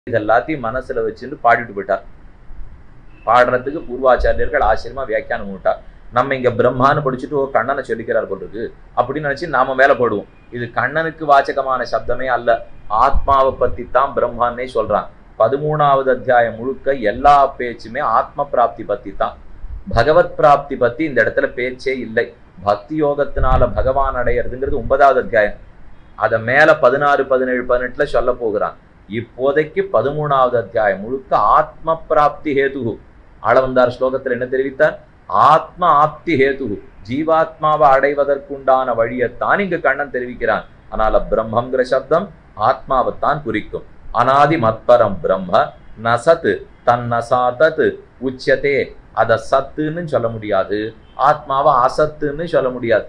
இது எல்லாத்தையும் மனசுல வச்சுட்டு பாடிட்டு போயிட்டார் பாடுறதுக்கு பூர்வாச்சாரியர்கள் ஆச்சரியமா வியாக்கியானம் விட்டார் நம்ம இங்க பிரம்மான்னு படிச்சுட்டு ஓ கண்ணனை சொல்லிக்கிறார் போல் இருக்கு அப்படின்னு நினைச்சு நாம மேல போடுவோம் இது கண்ணனுக்கு வாச்சகமான சப்தமே அல்ல ஆத்மாவை பத்தி தான் பிரம்மான்னே சொல்றான் பதிமூணாவது அத்தியாயம் முழுக்க எல்லா பேச்சுமே ஆத்ம பிராப்தி பத்தி தான் பகவத் பிராப்தி பத்தி இந்த இடத்துல பேச்சே இல்லை பக்தி யோகத்தினால பகவான் அடையிறதுங்கிறது ஒன்பதாவது அத்தியாயம் அதை மேல பதினாறு பதினேழு பதினெட்டுல சொல்ல போகிறான் இப்போதைக்கு பதிமூணாவது அத்தியாயம் முழுக்க ஆத்ம பிராப்தி ஹேதுகு ஆளவந்தார் ஸ்லோகத்துல என்ன தெரிவித்தார் ஆத்ம ஆப்தி ஹேதுகு ஜீவாத்மாவை அடைவதற்குண்டான வழியைத்தான் இங்கு கண்ணன் தெரிவிக்கிறான் அதனால பிரம்மங்கிற சப்தம் ஆத்மாவைத்தான் குறிக்கும் அனாதி மத்பரம் பிரம்ம நசத்து தன்னசாதத் உச்சதே அத சத்துன்னு சொல்ல முடியாது ஆத்மாவை அசத்துன்னு சொல்ல முடியாது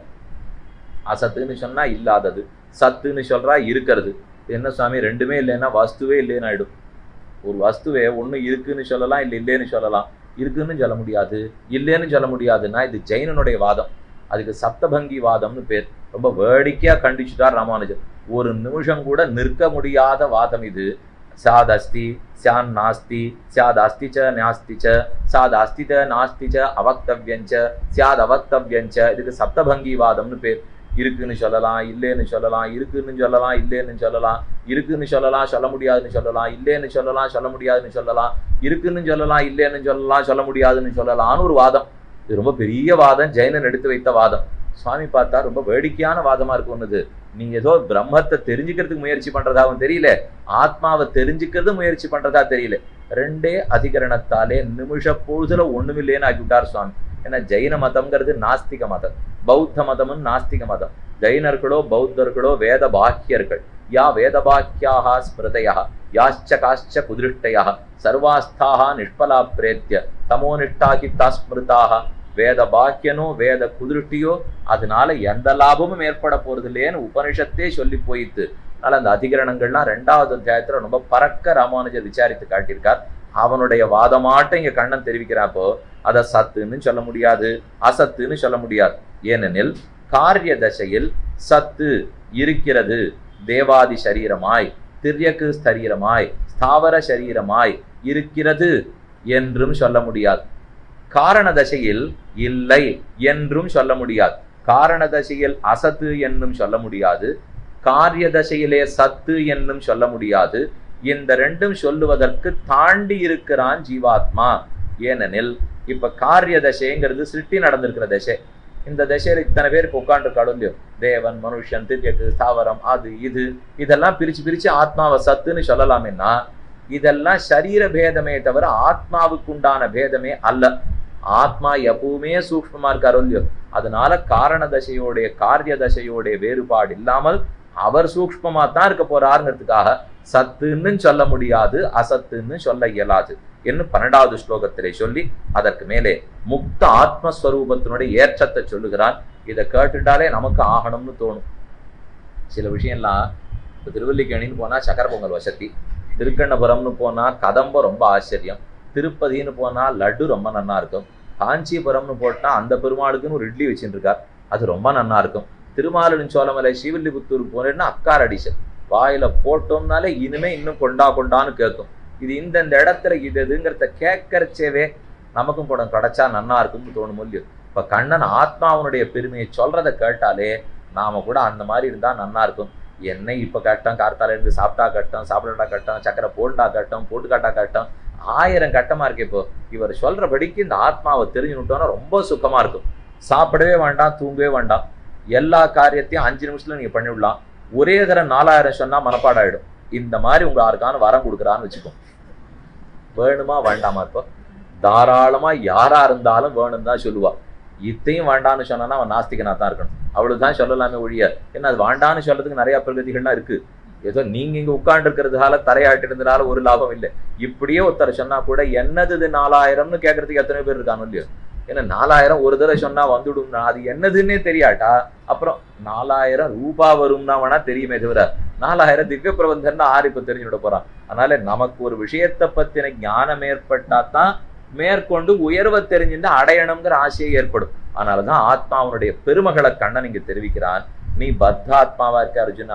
அசத்துன்னு சொன்னா இல்லாதது சத்துன்னு சொல்றா இருக்கிறது என்ன சுவாமி ரெண்டுமே இல்லைன்னா வஸ்துவே இல்லைன்னு ஆயிடும் ஒரு வஸ்துவே ஒண்ணு இருக்குன்னு சொல்லலாம் இல்லை இல்லைன்னு சொல்லலாம் இருக்குன்னு சொல்ல முடியாது இல்லைன்னு சொல்ல முடியாதுன்னா இது ஜெயினனுடைய வாதம் அதுக்கு சப்தபங்கி வாதம்னு பேர் ரொம்ப வேடிக்கையா கண்டிச்சுட்டார் ராமானுஜர் ஒரு நிமிஷம் கூட நிற்க முடியாத வாதம் இது சாதஸ்தி சியான் நாஸ்தி சியாதாஸ்தி ச நாஸ்தி ச சாதாஸ்தி ச நாஸ்தி ச அவக்தவ்யஞ்ச சியாத் அவக்தவ்யஞ்ச இதுக்கு சப்தபங்கி வாதம்னு பேர் இருக்குன்னு சொல்லலாம் இல்லைன்னு சொல்லலாம் இருக்குன்னு சொல்லலாம் இல்லைன்னு சொல்லலாம் இருக்குன்னு சொல்லலாம் சொல்ல முடியாதுன்னு சொல்லலாம் இல்லைன்னு சொல்லலாம் சொல்ல முடியாதுன்னு சொல்லலாம் இருக்குன்னு சொல்லலாம் இல்லைன்னு சொல்லலாம் சொல்ல முடியாதுன்னு சொல்லலாம்னு ஒரு வாதம் இது ரொம்ப பெரிய வாதம் ஜெயனன் எடுத்து வைத்த வாதம் சுவாமி பார்த்தா ரொம்ப வேடிக்கையான வாதமா இருக்கும் ஒண்ணுது நீ ஏதோ பிரம்மத்தை தெரிஞ்சுக்கிறதுக்கு முயற்சி பண்றதாவும் தெரியல ஆத்மாவை தெரிஞ்சுக்கிறது முயற்சி பண்றதா தெரியல ரெண்டே அதிகரணத்தாலே நிமிஷ பொழுதுல ஒண்ணுமில்லேன்னு ஆக்கிவிட்டார் சுவாமி ஏன்னா ஜெயின மதம்ங்கிறது நாஸ்திக மதம் பௌத்த மதமும் நாஸ்திக மதம் ஜெயினர்களோ பௌத்தர்களோ வேத பாக்கியர்கள் யா வேத பாக்கியாக ஸ்மிருதயா யாச்ச காச்ச குதிருஷ்டயா சர்வாஸ்தாக நிஷ்பலா பிரேத்திய தமோனிஷ்டாகித்தா ஸ்மிருதாக வேத பாக்கியனோ வேத குதிருட்டியோ அதனால எந்த லாபமும் ஏற்பட போறது இல்லையேன்னு உபனிஷத்தே சொல்லி போயிட்டு அதனால அந்த அதிகரணங்கள்லாம் ரெண்டாவது அத்தியாயத்துல ரொம்ப பறக்க ராமானுஜர் விசாரித்து காட்டியிருக்கார் அவனுடைய வாதமாட்டம் இங்க கண்ணன் தெரிவிக்கிறாப்போ அதை சத்துன்னு சொல்ல முடியாது அசத்துன்னு சொல்ல முடியாது ஏனெனில் காரிய தசையில் சத்து இருக்கிறது தேவாதி சரீரமாய் திரியக்கு ஸ்தரீரமாய் ஸ்தாவர சரீரமாய் இருக்கிறது என்றும் சொல்ல முடியாது காரண தசையில் இல்லை என்றும் சொல்ல முடியாது காரண தசையில் அசத்து என்னும் சொல்ல முடியாது காரிய தசையிலே சத்து என்னும் சொல்ல முடியாது இந்த ரெண்டும் சொல்லுவதற்கு தாண்டி இருக்கிறான் ஜீவாத்மா ஏனெனில் இப்ப காரிய தசைங்கிறது சிருஷ்டி நடந்திருக்கிற தசை இந்த தசையில இத்தனை பேர் இப்ப உட்காந்துருக்காடும் இல்லையோ தேவன் மனுஷன் திரியக்கு ஸ்தாவரம் அது இது இதெல்லாம் பிரிச்சு பிரிச்சு ஆத்மாவை சத்துன்னு சொல்லலாமேன்னா இதெல்லாம் சரீர பேதமே தவிர ஆத்மாவுக்கு உண்டான பேதமே அல்ல ஆத்மா எப்பவுமே சூக்மமா இருக்காரோ இல்லையோ அதனால காரண தசையோடைய காரிய தசையோடைய வேறுபாடு இல்லாமல் அவர் சூக்மமா தான் இருக்க போறாருங்கிறதுக்காக சத்துன்னு சொல்ல முடியாது அசத்துன்னு சொல்ல இயலாது என்று பன்னெண்டாவது ஸ்லோகத்திலே சொல்லி அதற்கு மேலே முக்த ஆத்மஸ்வரூபத்தினுடைய ஏற்றத்தை சொல்லுகிறான் இதை கேட்டுட்டாலே நமக்கு ஆகணும்னு தோணும் சில விஷயம்லாம் இப்போ திருவல்லிக்கேணின்னு போனா சக்கர பொங்கல் வசதி திருக்கண்ணபுரம்னு போனா கதம்பம் ரொம்ப ஆச்சரியம் திருப்பதின்னு போனா லட்டு ரொம்ப நன்னா இருக்கும் காஞ்சிபுரம்னு போட்டா அந்த பெருமாளுக்குன்னு ஒரு இட்லி வச்சுட்டு இருக்கார் அது ரொம்ப நன்னா இருக்கும் திருமாலின் சோழமலை ஸ்ரீவில்லிபுத்தூர் போனேன்னா அக்கார் அடிஷன் வாயில போட்டோம்னாலே இனிமே இன்னும் கொண்டா கொண்டான்னு கேட்கும் இது இந்தந்த இடத்துல இது எதுங்கிறத கேட்கறச்சேவே நமக்கும் படம் கிடைச்சா நன்னா இருக்கும்னு தோணும் இல்லையோ இப்ப கண்ணன் ஆத்மாவனுடைய பெருமையை சொல்றத கேட்டாலே நாம கூட அந்த மாதிரி இருந்தா நன்னா இருக்கும் என்ன இப்ப கட்டம் கார்த்தால இருந்து சாப்பிட்டா கட்டம் சாப்பிடட்டா கட்டம் சக்கரை போட்டா கட்டம் போட்டு காட்டா கட்டம் ஆயிரம் கட்டமா இருக்கு இப்போ இவர் சொல்றபடிக்கு இந்த ஆத்மாவை தெரிஞ்சுட்டோம்னா ரொம்ப சுத்தமா இருக்கும் சாப்பிடவே வேண்டாம் தூங்கவே வேண்டாம் எல்லா காரியத்தையும் அஞ்சு நிமிஷத்துல நீங்க பண்ணிவிடலாம் ஒரே தரம் நாலாயிரம் சொன்னா மனப்பாடாயிடும் இந்த மாதிரி உங்க யாருக்கான வரம் கொடுக்குறான்னு வச்சுக்கோ வேணுமா வேண்டாமா இப்போ தாராளமா யாரா இருந்தாலும் வேணும் தான் சொல்லுவா இத்தையும் வேண்டான்னு சொன்னா அவன் நாஸ்திகனா தான் இருக்கணும் அவ்வளவுதான் சொல்லலாமே ஒழிய ஏன்னா அது வேண்டான்னு சொல்றதுக்கு நிறைய பிரகதிகள்லாம் இருக்கு ஏதோ நீங்க இங்க உட்கார்ந்து இருக்கிறதுனால தலையாட்டி இருந்ததுனால ஒரு லாபம் இல்லை இப்படியே ஒருத்தர் சொன்னா கூட என்னது இது நாலாயிரம்னு கேட்கறதுக்கு எத்தனை பேர் இருக்காங்க இல்லையோ ஏன்னா நாலாயிரம் ஒரு தடவை சொன்னா வந்துடும்னா அது என்னதுன்னே தெரியாட்டா அப்புறம் நாலாயிரம் ரூபா வரும்னா வேணா தெரியுமே தவிர நாலாயிரம் திவ்ய பிரபந்தன்னா ஆறு இப்ப தெரிஞ்சுட போறான் அதனால நமக்கு ஒரு விஷயத்தை பத்தின ஞானம் ஏற்பட்டா தான் மேற்கொண்டு உயர்வை தெரிஞ்சுட்டு அடையணுங்கிற ஆசையை ஏற்படும் அதனாலதான் ஆத்மாவனுடைய பெருமகளை கண்ணன் இங்க தெரிவிக்கிறான் நீ பத்த ஆத்மாவா இருக்க அர்ஜுனா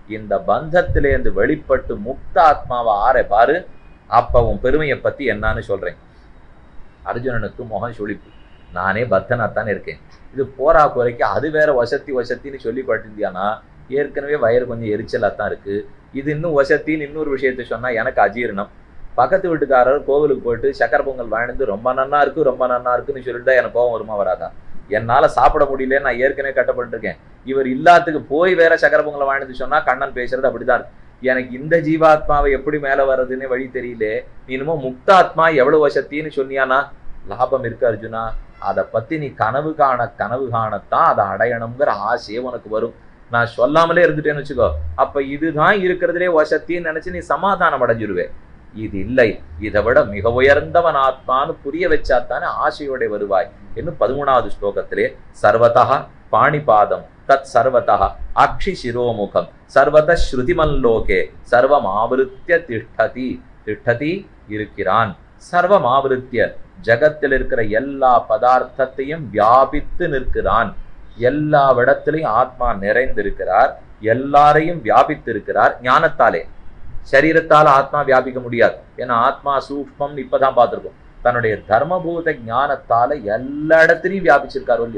இந்த பந்தத்திலேருந்து வெளிப்பட்டு முக்த ஆத்மாவை ஆற பாரு அப்ப உன் பெருமையை பத்தி என்னன்னு சொல்றேன் அர்ஜுனனுக்கு முகம் சுழிப்பு நானே பக்தனாத்தான் இருக்கேன் இது போரா குறைக்கு அது வேற வசத்தி வசத்தின்னு சொல்லி பட்டிருந்தியானா ஏற்கனவே வயிறு கொஞ்சம் எரிச்சலா தான் இருக்கு இது இன்னும் வசத்தின்னு இன்னொரு விஷயத்த சொன்னா எனக்கு அஜீரணம் பக்கத்து வீட்டுக்காரர் கோவிலுக்கு போயிட்டு சக்கரை பொங்கல் வாழ்ந்து ரொம்ப நன்னா இருக்கு ரொம்ப நன்னா இருக்குன்னு சொல்லிட்டு தான் எனக்கு கோவம் வருமா வராதா என்னால சாப்பிட முடியல நான் ஏற்கனவே கட்டப்பட்டிருக்கேன் இவர் இல்லாத்துக்கு போய் வேற சக்கரை பொங்கலை வாழ்ந்து சொன்னா கண்ணன் பேசுறது அப்படிதான் இருக்கு எனக்கு இந்த ஜீவாத்மாவை எப்படி மேல வர்றதுன்னு வழி தெரியல நீ இன்னமும் முக்தாத்மா எவ்வளவு வசத்தின்னு சொன்னியானா லாபம் இருக்கு அர்ஜுனா அதை பத்தி நீ கனவு காண கனவு காணத்தான் அதை அடையணுங்கிற ஆசையே உனக்கு வரும் நான் சொல்லாமலே இருந்துட்டேன்னு வச்சுக்கோ அப்ப இதுதான் இருக்கிறதுலே வசத்தின்னு நினைச்சு நீ சமாதானம் அடைஞ்சிருவே இது இல்லை இதை விட மிக உயர்ந்தவன் ஆத்மான்னு புரிய வச்சாத்தானே ஆசையோட வருவாய் இன்னும் பதிமூணாவது ஸ்லோகத்திலே சர்வதா பாணிபாதம் தத் சர்வதா அக்ஷி சிரோமுகம் சர்வத ஸ்ருதிமல்லோகே சர்வம் ஆவருத்திய திஷ்டதி திஷ்டதி இருக்கிறான் சர்வம் ஆவருத்திய ஜகத்தில் இருக்கிற எல்லா பதார்த்தத்தையும் வியாபித்து நிற்கிறான் எல்லா இடத்திலையும் ஆத்மா நிறைந்திருக்கிறார் எல்லாரையும் வியாபித்து இருக்கிறார் ஞானத்தாலே சரீரத்தால் ஆத்மா வியாபிக்க முடியாது ஏன்னா ஆத்மா சூக்மம் இப்பதான் பார்த்திருக்கோம் தன்னுடைய தர்மபூத ஞானத்தால எல்லா இடத்துலையும் வியாபிச்சிருக்காரு இல்லையோ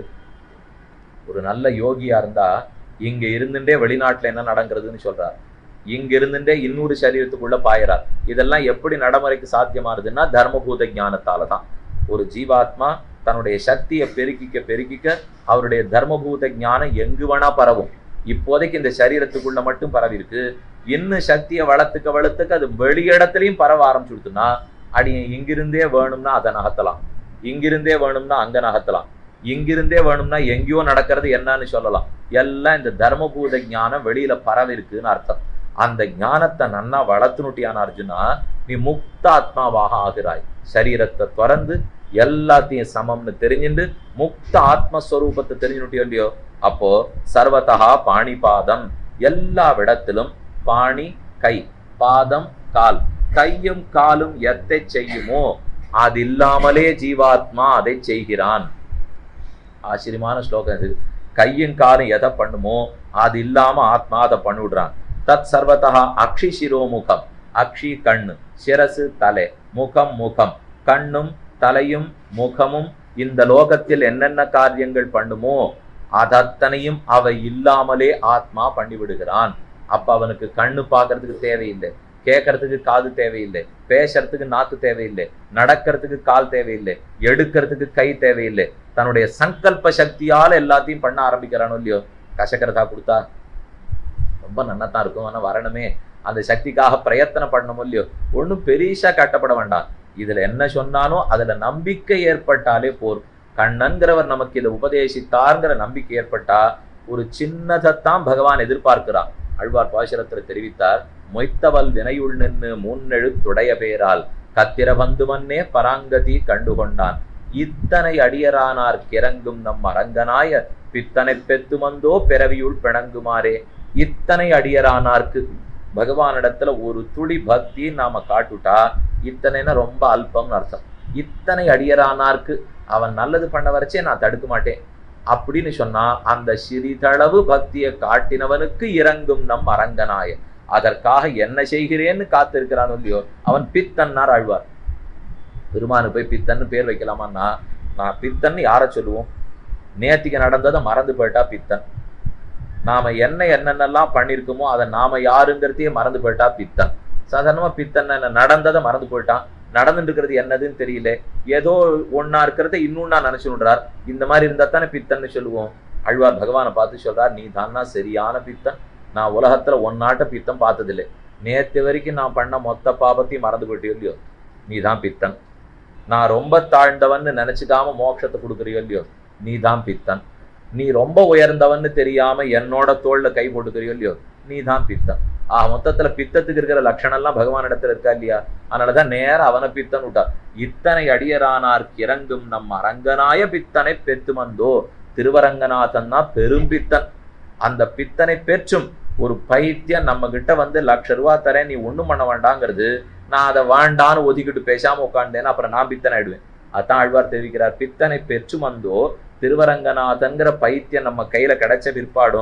ஒரு நல்ல யோகியா இருந்தா இங்க இருந்துட்டே வெளிநாட்டுல என்ன நடங்கிறதுன்னு சொல்றார் இங்க இருந்துட்டே இன்னொரு சரீரத்துக்குள்ள பாயறார் இதெல்லாம் எப்படி நடைமுறைக்கு சாத்தியமானதுன்னா தர்மபூத ஞானத்தால தான் ஒரு ஜீவாத்மா தன்னுடைய சக்தியை பெருக்கிக்க பெருக்கிக்க அவருடைய தர்மபூத ஞானம் எங்கு வேணா பரவும் இப்போதைக்கு இந்த சரீரத்துக்குள்ள மட்டும் பரவி இருக்கு இன்னும் சக்தியை வளர்த்துக்க வளர்த்துக்க அது வெளியிடத்துலயும் பரவ ஆரம்பிச்சுடுத்துன்னா அடி இங்கிருந்தே வேணும்னா அதை நகர்த்தலாம் இங்கிருந்தே வேணும்னா அங்க நகர்த்தலாம் இங்கிருந்தே வேணும்னா எங்கேயோ நடக்கிறது என்னன்னு சொல்லலாம் எல்லாம் இந்த தர்மபூத ஞானம் வெளியில பரவி இருக்குன்னு அர்த்தம் அந்த ஞானத்தை நன்னா வளர்த்துனுட்டியான அர்ஜுனா நீ முக்தாத்மாவாக ஆகிறாய் சரீரத்தை திறந்து எல்லாத்தையும் சமம்னு தெரிஞ்சுண்டு முக்த ஆத்மஸ்வரூபத்தை தெரிஞ்சுனுட்டியோ இல்லையோ அப்போ சர்வதா பாணிபாதம் எல்லா இடத்திலும் பாணி கை பாதம் கால் கையும் காலும் எத்தை செய்யுமோ அது இல்லாமலே ஜீவாத்மா அதை செய்கிறான் ஆச்சரியமான ஸ்லோகம் இது கையும் காலும் எதை பண்ணுமோ அது இல்லாம ஆத்மா அதை பண்ணிவிடுறான் தத் சர்வதா அக்ஷி சிரோமுகம் அக்ஷி கண்ணு சிரசு தலை முகம் முகம் கண்ணும் தலையும் முகமும் இந்த லோகத்தில் என்னென்ன காரியங்கள் பண்ணுமோ அதத்தனையும் அவை இல்லாமலே ஆத்மா பண்ணிவிடுகிறான் அப்ப அவனுக்கு கண்ணு பார்க்கறதுக்கு தேவையில்லை கேட்கறதுக்கு காது தேவையில்லை பேசுறதுக்கு நாத்து தேவையில்லை நடக்கிறதுக்கு கால் தேவையில்லை எடுக்கிறதுக்கு கை தேவையில்லை தன்னுடைய சங்கல்ப சக்தியால எல்லாத்தையும் பண்ண ஆரம்பிக்கிறானோ இல்லையோ கசக்கிறதா கொடுத்தா ரொம்ப நன்னத்தான் இருக்கும் ஆனா வரணுமே அந்த சக்திக்காக பிரயத்தனம் பண்ணணும் இல்லையோ ஒன்றும் பெரிசா கட்டப்பட வேண்டாம் இதுல என்ன சொன்னானோ அதுல நம்பிக்கை ஏற்பட்டாலே போரும் கண்ணன்கிறவர் நமக்கு இதை உபதேசித்தார்ங்கிற நம்பிக்கை ஏற்பட்டா ஒரு சின்னதைத்தான் பகவான் எதிர்பார்க்கிறான் அழ்வார் பாசுரத்துல தெரிவித்தார் மொய்த்தவல் வினையுள் நின்று முன்னெழுத்துடைய பேரால் கத்திர வந்து மன்னே பராங்கதி கண்டுகொண்டான் இத்தனை அடியரானார் கிறங்கும் நம் அரங்கனாய பித்தனை பெத்துமந்தோ பிறவியுள் பிணங்குமாறே இத்தனை அடியரானார்க்கு பகவானிடத்துல ஒரு துளி பக்தி நாம காட்டுட்டா இத்தனைன்னா ரொம்ப அல்பம்னு அர்த்தம் இத்தனை அடியரானார்க்கு அவன் நல்லது பண்ண வரைச்சே நான் தடுக்க மாட்டேன் அப்படின்னு சொன்னா அந்த சிறிதளவு பக்தியை காட்டினவனுக்கு இறங்கும் நம் அரங்கனாய அதற்காக என்ன செய்கிறேன்னு காத்திருக்கிறான் இல்லையோ அவன் பித்தன்னார் ஆழ்வார் பெருமானு போய் பித்தன்னு பேர் வைக்கலாமான்னா நான் பித்தன்னு யாரை சொல்லுவோம் நேத்திக்கு நடந்ததை மறந்து போயிட்டா பித்தன் நாம என்ன என்னென்னலாம் பண்ணிருக்கோமோ அதை நாம யாருங்கிறதையே மறந்து போயிட்டா பித்தன் சாதாரணமா பித்தன் என்ன நடந்ததை மறந்து போயிட்டான் நடந்துட்டு இருக்கிறது என்னதுன்னு தெரியல ஏதோ ஒன்னா இருக்கிறத இன்னொன்னா நினைச்சுன்றார் இந்த மாதிரி இருந்தா தானே பித்தன்னு சொல்லுவோம் அழ்வார் பகவானை பார்த்து சொல்றார் நீ தானா சரியான பித்தன் நான் உலகத்துல ஒன்னாட்ட பித்தம் பார்த்ததில்லை நேத்து வரைக்கும் நான் பண்ண மொத்த பாபத்தையும் மறந்து போயிட்டே இல்லையோ நீ தான் பித்தன் நான் ரொம்ப தாழ்ந்தவன்னு நினைச்சுக்காம மோட்சத்தை கொடுக்குறியோ இல்லையோ நீ தான் பித்தன் நீ ரொம்ப உயர்ந்தவன்னு தெரியாம என்னோட தோல்ல கை போட்டுக்கிறியோ இல்லையோ நீ தான் பித்தன் ஆ மொத்தத்துல பித்தத்துக்கு இருக்கிற லட்சணம் எல்லாம் பகவான் இடத்துல இருக்கா இல்லையா அதனாலதான் நேர அவனை பித்தன் விட்டார் இத்தனை அடியரானார் கிறங்கும் நம் அரங்கனாய பித்தனை பெத்துமந்தோ திருவரங்கநாதன்னா பெரும் பித்தன் அந்த பித்தனை பெற்றும் ஒரு பைத்தியம் நம்ம கிட்ட வந்து லட்ச ரூபா தரேன் நீ ஒண்ணும் பண்ண வேண்டாங்கிறது நான் அதை வேண்டான்னு ஒதுக்கிட்டு பேசாம உட்காண்டேன்னா அப்புறம் நான் பித்தன் ஆயிடுவேன் அதான் ஆழ்வார் தெரிவிக்கிறார் பித்தனை பெற்று வந்தோ திருவரங்கநாதன்கிற பைத்தியம் நம்ம கையில கிடைச்ச பிற்பாடும்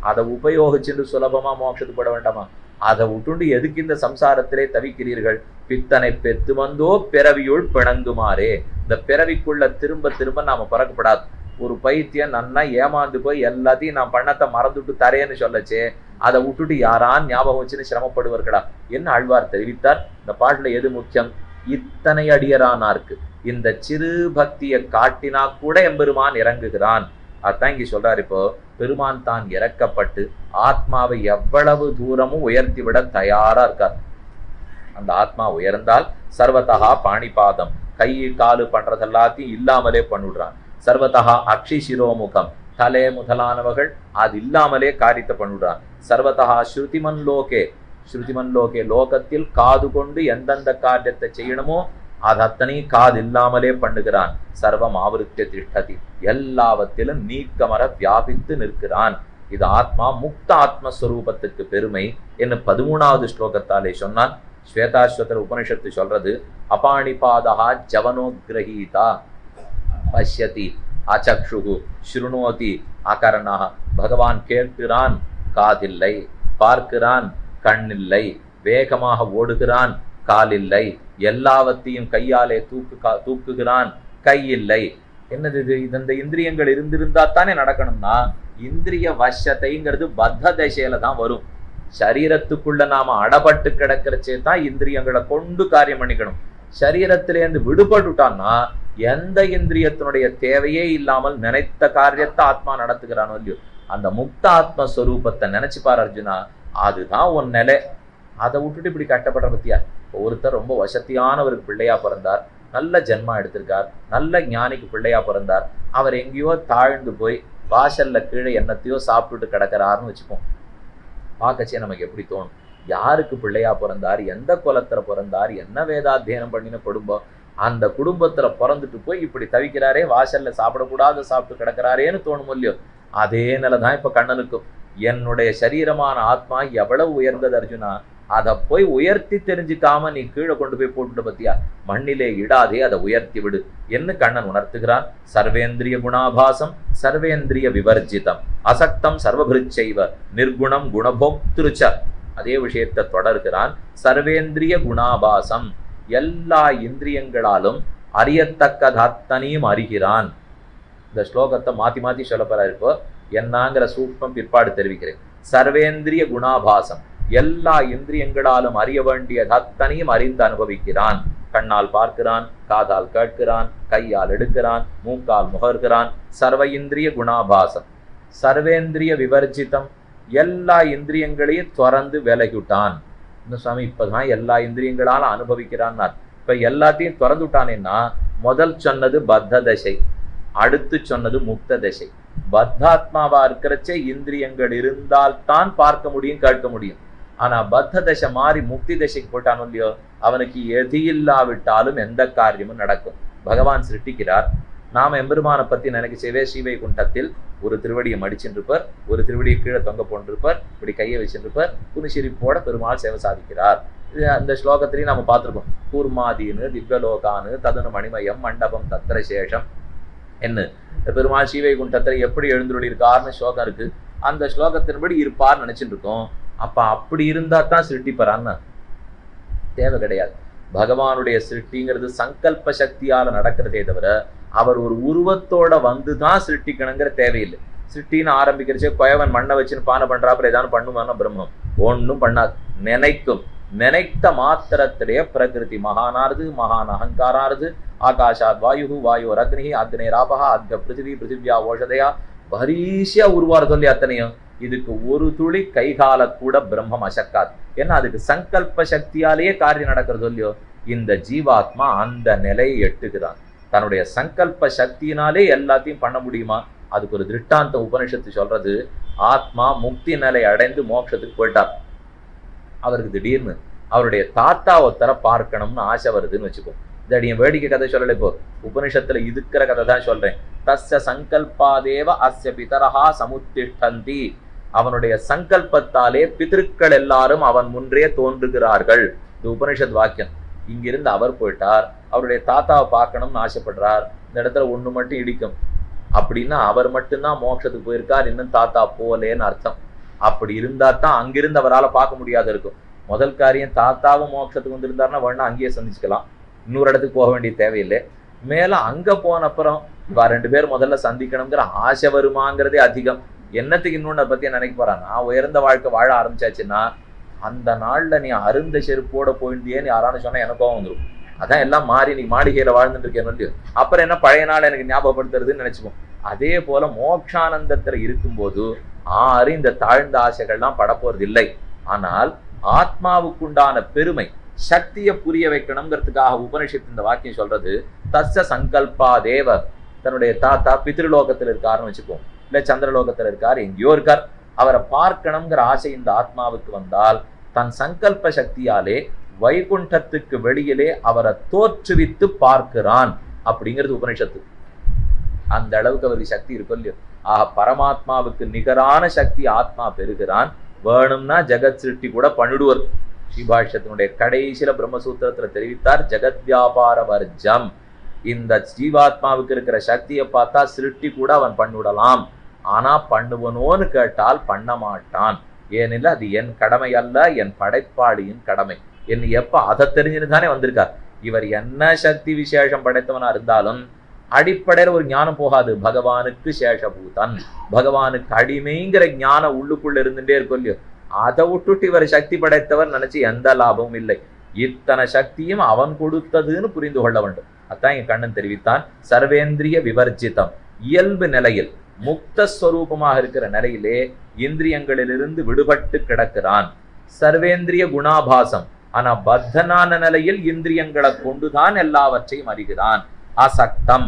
அதை உபயோகிச்சுட்டு சுலபமா மோட்சத்துக்கு போட வேண்டாமா அதை விட்டுண்டு எதுக்கு இந்த சம்சாரத்திலே தவிக்கிறீர்கள் பித்தனை பெத்து வந்தோ பிறவியுள் பிணங்குமாறே இந்த பிறவிக்குள்ள திரும்ப திரும்ப நாம பறக்கப்படாது ஒரு பைத்தியம் நன்னா ஏமாந்து போய் எல்லாத்தையும் நான் பண்ணத்தை மறந்துட்டு தரேன்னு சொல்லச்சே அதை விட்டுட்டு யாரான் ஞாபகம் வச்சுன்னு சிரமப்படுவார்களா என்ன ஆழ்வார் தெரிவித்தார் இந்த பாட்டுல எது முக்கியம் இத்தனை அடியரானார்க்கு இந்த சிறு பக்தியை காட்டினா கூட எம்பெருமான் இறங்குகிறான் அதான் இங்க சொல்றாரு இப்போ பெருமான் தான் இறக்கப்பட்டு ஆத்மாவை எவ்வளவு தூரமும் உயர்த்தி விட தயாரா இருக்கார் அந்த ஆத்மா உயர்ந்தால் சர்வதகா பாணிபாதம் கை காலு பண்றது எல்லாத்தையும் இல்லாமலே பண்ணிவிடுறான் சர்வதகா அக்ஷி சிரோமுகம் தலை முதலானவர்கள் அது இல்லாமலே காரியத்தை பண்ணிவிடுறான் சர்வதகா ஸ்ருதிமன் லோகே ஸ்ருதிமன் லோகே லோகத்தில் காது கொண்டு எந்தெந்த காரியத்தை செய்யணுமோ அது அத்தனையும் காது இல்லாமலே பண்ணுகிறான் சர்வம் ஆவருத்திய திஷ்டதி எல்லாவற்றிலும் நீக்கமர வியாபித்து நிற்கிறான் இது ஆத்மா முக்த ஆத்மஸ்வரூபத்துக்கு பெருமை என்று பதிமூணாவது ஸ்லோகத்தாலே சொன்னான் ஸ்வேதாஸ்வதர் உபனிஷத்து சொல்றது அபாணிபாதா ஜவனோகிரகீதா பஷ்யதி அச்சக்ஷுகு ஸ்ருணோதி அகரணா பகவான் கேட்கிறான் காதில்லை பார்க்கிறான் கண்ணில்லை வேகமாக ஓடுகிறான் காலில்லை எல்லாவற்றையும் கையாலே தூக்கு கா தூக்குகிறான் கை இல்லை என்னது இது இது இந்த இந்திரியங்கள் இருந்திருந்தா தானே நடக்கணும்னா இந்திரிய வசத்தைங்கிறது பத்த தசையில தான் வரும் சரீரத்துக்குள்ள நாம அடபட்டு கிடக்கிறச்சே தான் இந்திரியங்களை கொண்டு காரியம் பண்ணிக்கணும் சரீரத்திலேருந்து விடுபட்டுட்டான்னா எந்த இந்திரியத்தினுடைய தேவையே இல்லாமல் நினைத்த காரியத்தை ஆத்மா நடத்துகிறானோ இல்லையோ அந்த முக்த ஆத்ம ஸ்வரூபத்தை நினைச்சு பாரு அர்ஜுனா அதுதான் உன் நிலை அதை விட்டுட்டு இப்படி கட்டப்படுற பத்தியா ஒருத்தர் ரொம்ப வசதியானவருக்கு பிள்ளையா பிறந்தார் நல்ல ஜென்மா எடுத்திருக்கார் நல்ல ஞானிக்கு பிள்ளையா பிறந்தார் அவர் எங்கேயோ தாழ்ந்து போய் வாசல்ல கீழே என்னத்தையோ சாப்பிட்டுட்டு கிடக்கிறாருன்னு வச்சுப்போம் பார்க்கச்சே நமக்கு எப்படி தோணும் யாருக்கு பிள்ளையா பிறந்தார் எந்த குலத்துல பிறந்தார் என்ன வேதாத்தியனம் பண்ணின குடும்பம் அந்த குடும்பத்துல பிறந்துட்டு போய் இப்படி தவிக்கிறாரே வாசல்ல சாப்பிடக்கூடாது சாப்பிட்டு கிடக்கிறாரேன்னு தோணும் இல்லையோ அதே நிலைதான் இப்ப கண்ணனுக்கும் என்னுடைய சரீரமான ஆத்மா எவ்வளவு உயர்ந்தது அர்ஜுனா அதை போய் உயர்த்தி தெரிஞ்சுக்காம நீ கீழே கொண்டு போய் போட்டுட்டு பத்தியா மண்ணிலே இடாதே அதை உயர்த்தி விடு என்று கண்ணன் உணர்த்துகிறான் சர்வேந்திரிய குணாபாசம் சர்வேந்திரிய விவர்ஜிதம் அசக்தம் சர்வபிருச்சைவ நிர்குணம் குணபோக்திருச்ச அதே விஷயத்தை தொடர்கிறான் சர்வேந்திரிய குணாபாசம் எல்லா இந்திரியங்களாலும் அறியத்தக்கது அத்தனையும் அறிகிறான் இந்த ஸ்லோகத்தை மாத்தி மாத்தி சொல்ல போறாரு இப்போ என்னங்கிற சூக்மம் பிற்பாடு தெரிவிக்கிறேன் சர்வேந்திரிய குணாபாசம் எல்லா இந்திரியங்களாலும் அறிய வேண்டியது அத்தனையும் அறிந்து அனுபவிக்கிறான் கண்ணால் பார்க்கிறான் காதால் கேட்கிறான் கையால் எடுக்கிறான் மூக்கால் முகர்கிறான் சர்வ இந்திரிய குணாபாசம் சர்வேந்திரிய விவர்ஜிதம் எல்லா இந்திரியங்களையும் திறந்து விலகிவிட்டான் இந்த சுவாமி இப்பதான் எல்லா இந்திரியங்களாலும் அனுபவிக்கிறான்னார் இப்ப எல்லாத்தையும் திறந்து விட்டானேன்னா முதல் சொன்னது பத்த தசை அடுத்து சொன்னது முக்த தசை பத்தாத்மாவா இருக்கிறச்சே இந்திரியங்கள் இருந்தால்தான் பார்க்க முடியும் கேட்க முடியும் ஆனா பத்த தசை மாறி முக்தி தசைக்கு போட்டானோ இல்லையோ அவனுக்கு எது இல்லாவிட்டாலும் எந்த காரியமும் நடக்கும் பகவான் சிருஷ்டிக்கிறார் நாம எம்பெருமானை பத்தி நினைக்கச்சேவே ஸ்ரீவை குண்டத்தில் ஒரு திருவடியை மடிச்சுருப்பார் ஒரு திருவடியை கீழே தொங்க போன்றிருப்பார் இப்படி கையை வச்சிருப்பார் புனிசிரிப்போட பெருமாள் சேவை சாதிக்கிறார் இது அந்த ஸ்லோகத்திலையும் நம்ம பார்த்திருக்கோம் கூர்மாதீனு திவ்யலோகானு ததனு மணிமயம் மண்டபம் தத்திர சேஷம் என்ன பெருமாள் ஸ்ரீவைகுண்டத்துல எப்படி எழுந்துள்ளி இருக்காருன்னு ஸ்லோகம் இருக்கு அந்த ஸ்லோகத்தின்படி இருப்பார் நினைச்சிட்டு இருக்கோம் அப்ப அப்படி இருந்தா தான் சிருஷ்டிப்பறான்னு தேவை கிடையாது பகவானுடைய சிருஷ்டிங்கிறது சங்கல்ப சக்தியால நடக்கிறதே தவிர அவர் ஒரு உருவத்தோட வந்து தான் சிருஷ்டிக்கணுங்கிற தேவையில்லை சிருஷ்டின்னு ஆரம்பிக்கிறச்சே கொயவன் மண்ணை வச்சுன்னு பானை பண்றாப்புல ஏதாவது பண்ணுவானா பிரம்மம் ஒன்றும் பண்ணாது நினைக்கும் நினைத்த மாத்திரத்திலேயே பிரகிருதி மகானாருது மகான் அகங்காராருது ஆகாஷாத் வாயு வாயு அக்னி அக்னே ராபகா அக்ன பிருத்திவி பிருத்திவியா ஓஷதையா பரீஷியா உருவார சொல்லி அத்தனையும் இதுக்கு ஒரு துளி கைகால கூட பிரம்மம் அசக்காது ஏன்னா அதுக்கு சங்கல்ப சக்தியாலேயே காரியம் நடக்கிறது இல்லையோ இந்த ஜீவாத்மா அந்த நிலையை எட்டுகிறான் தன்னுடைய சங்கல்ப சக்தியினாலே எல்லாத்தையும் பண்ண முடியுமா அதுக்கு ஒரு திருஷ்டாந்த உபனிஷத்து சொல்றது ஆத்மா முக்தி நிலை அடைந்து மோட்சத்துக்கு போயிட்டார் அவருக்கு திடீர்னு அவருடைய தாத்தா ஒருத்தரை பார்க்கணும்னு ஆசை வருதுன்னு வச்சுக்கோ இது அடியன் வேடிக்கை கதை சொல்லலை இப்போ உபனிஷத்துல இருக்கிற கதை தான் சொல்றேன் தஸ்ய சங்கல்பாதேவ அஸ்ய பிதரஹா சமுத்திஷ்டந்தி அவனுடைய சங்கல்பத்தாலே பிதற்கள் எல்லாரும் அவன் முன்றே தோன்றுகிறார்கள் இது உபனிஷத் வாக்கியம் இங்கிருந்து அவர் போயிட்டார் அவருடைய தாத்தாவை பார்க்கணும்னு ஆசைப்படுறார் இந்த இடத்துல ஒண்ணு மட்டும் இடிக்கும் அப்படின்னா அவர் மட்டும்தான் மோட்சத்துக்கு போயிருக்கார் இன்னும் தாத்தா போலேன்னு அர்த்தம் அப்படி இருந்தா தான் அங்கிருந்து அவரால் பார்க்க முடியாத இருக்கும் முதல் காரியம் தாத்தாவும் மோட்சத்துக்கு வந்திருந்தாருன்னா வேணா அங்கேயே சந்திச்சுக்கலாம் இன்னொரு இடத்துக்கு போக வேண்டிய தேவையில்லை மேல அங்க போன அப்புறம் இவா ரெண்டு பேரும் முதல்ல சந்திக்கணுங்கிற ஆசை வருமாங்கிறதே அதிகம் என்னத்துக்கு இன்னொன்னு பத்தி நினைக்க போறான் நான் உயர்ந்த வாழ்க்கை வாழ ஆரம்பிச்சாச்சுன்னா அந்த நாள்ல நீ அருந்த செருப்போட போயிருந்தியேன்னு யாரானு சொன்னா எனக்கும் வந்துடும் அதான் எல்லாம் மாறி நீ மாளிகையில வாழ்ந்துட்டு இருக்கேன் அப்புறம் என்ன பழைய நாள் எனக்கு ஞாபகப்படுத்துறதுன்னு நினைச்சுப்போம் அதே போல மோட்சானந்தத்துல இருக்கும்போது ஆறு இந்த தாழ்ந்த ஆசைகள்லாம் படப்போறது இல்லை ஆனால் ஆத்மாவுக்குண்டான பெருமை சக்தியை புரிய வைக்கணுங்கிறதுக்காக உபனிஷத்து இந்த வாக்கியம் சொல்றது தஸ்ஸ சங்கல்பா தேவ தன்னுடைய தாத்தா பித்ருலோகத்தில் இருக்காருன்னு வச்சுப்போம் இல்ல சந்திரலோகத்துல இருக்கார் எங்கேயோ இருக்கார் அவரை பார்க்கணுங்கிற ஆசை இந்த ஆத்மாவுக்கு வந்தால் தன் சங்கல்ப சக்தியாலே வைகுண்டத்துக்கு வெளியிலே அவரை தோற்றுவித்து பார்க்கிறான் அப்படிங்கிறது உபனிஷத்து அந்த அளவுக்கு அவருக்கு சக்தி இருக்கும் இல்லையோ ஆக பரமாத்மாவுக்கு நிகரான சக்தி ஆத்மா பெறுகிறான் வேணும்னா ஜெகத் சிருஷ்டி கூட பண்ணிடுவர் ஸ்ரீபாஷ்யத்தினுடைய கடைசியில பிரம்மசூத்திரத்துல தெரிவித்தார் ஜெகத் வியாபார வர்ஜம் இந்த ஜீவாத்மாவுக்கு இருக்கிற சக்தியை பார்த்தா சிருஷ்டி கூட அவன் பண்ணிவிடலாம் ஆனா பண்ணுவனோன்னு கேட்டால் பண்ண மாட்டான் ஏனில்ல அது என் கடமை அல்ல என் படைப்பாளியின் கடமை என்ன எப்ப அதை தெரிஞ்சுன்னு தானே வந்திருக்கார் இவர் என்ன சக்தி விசேஷம் படைத்தவனா இருந்தாலும் அடிப்படையில ஒரு ஞானம் போகாது பகவானுக்கு சேஷபூதன் பகவானுக்கு அடிமைங்கிற ஞானம் உள்ளுக்குள்ள இருந்துட்டே இருக்கும் இல்லையோ அதை விட்டுட்டு இவர் சக்தி படைத்தவர் நினைச்சு எந்த லாபமும் இல்லை இத்தனை சக்தியும் அவன் கொடுத்ததுன்னு புரிந்து கொள்ள வேண்டும் அதான் என் கண்ணன் தெரிவித்தான் சர்வேந்திரிய விவர்ஜிதம் இயல்பு நிலையில் முக்த ஸ்வரூபமாக இருக்கிற நிலையிலே இந்திரியங்களிலிருந்து விடுபட்டு கிடக்கிறான் சர்வேந்திரிய குணாபாசம் ஆனா பத்தனான நிலையில் இந்திரியங்களை கொண்டுதான் எல்லாவற்றையும் அறிகிறான் அசக்தம்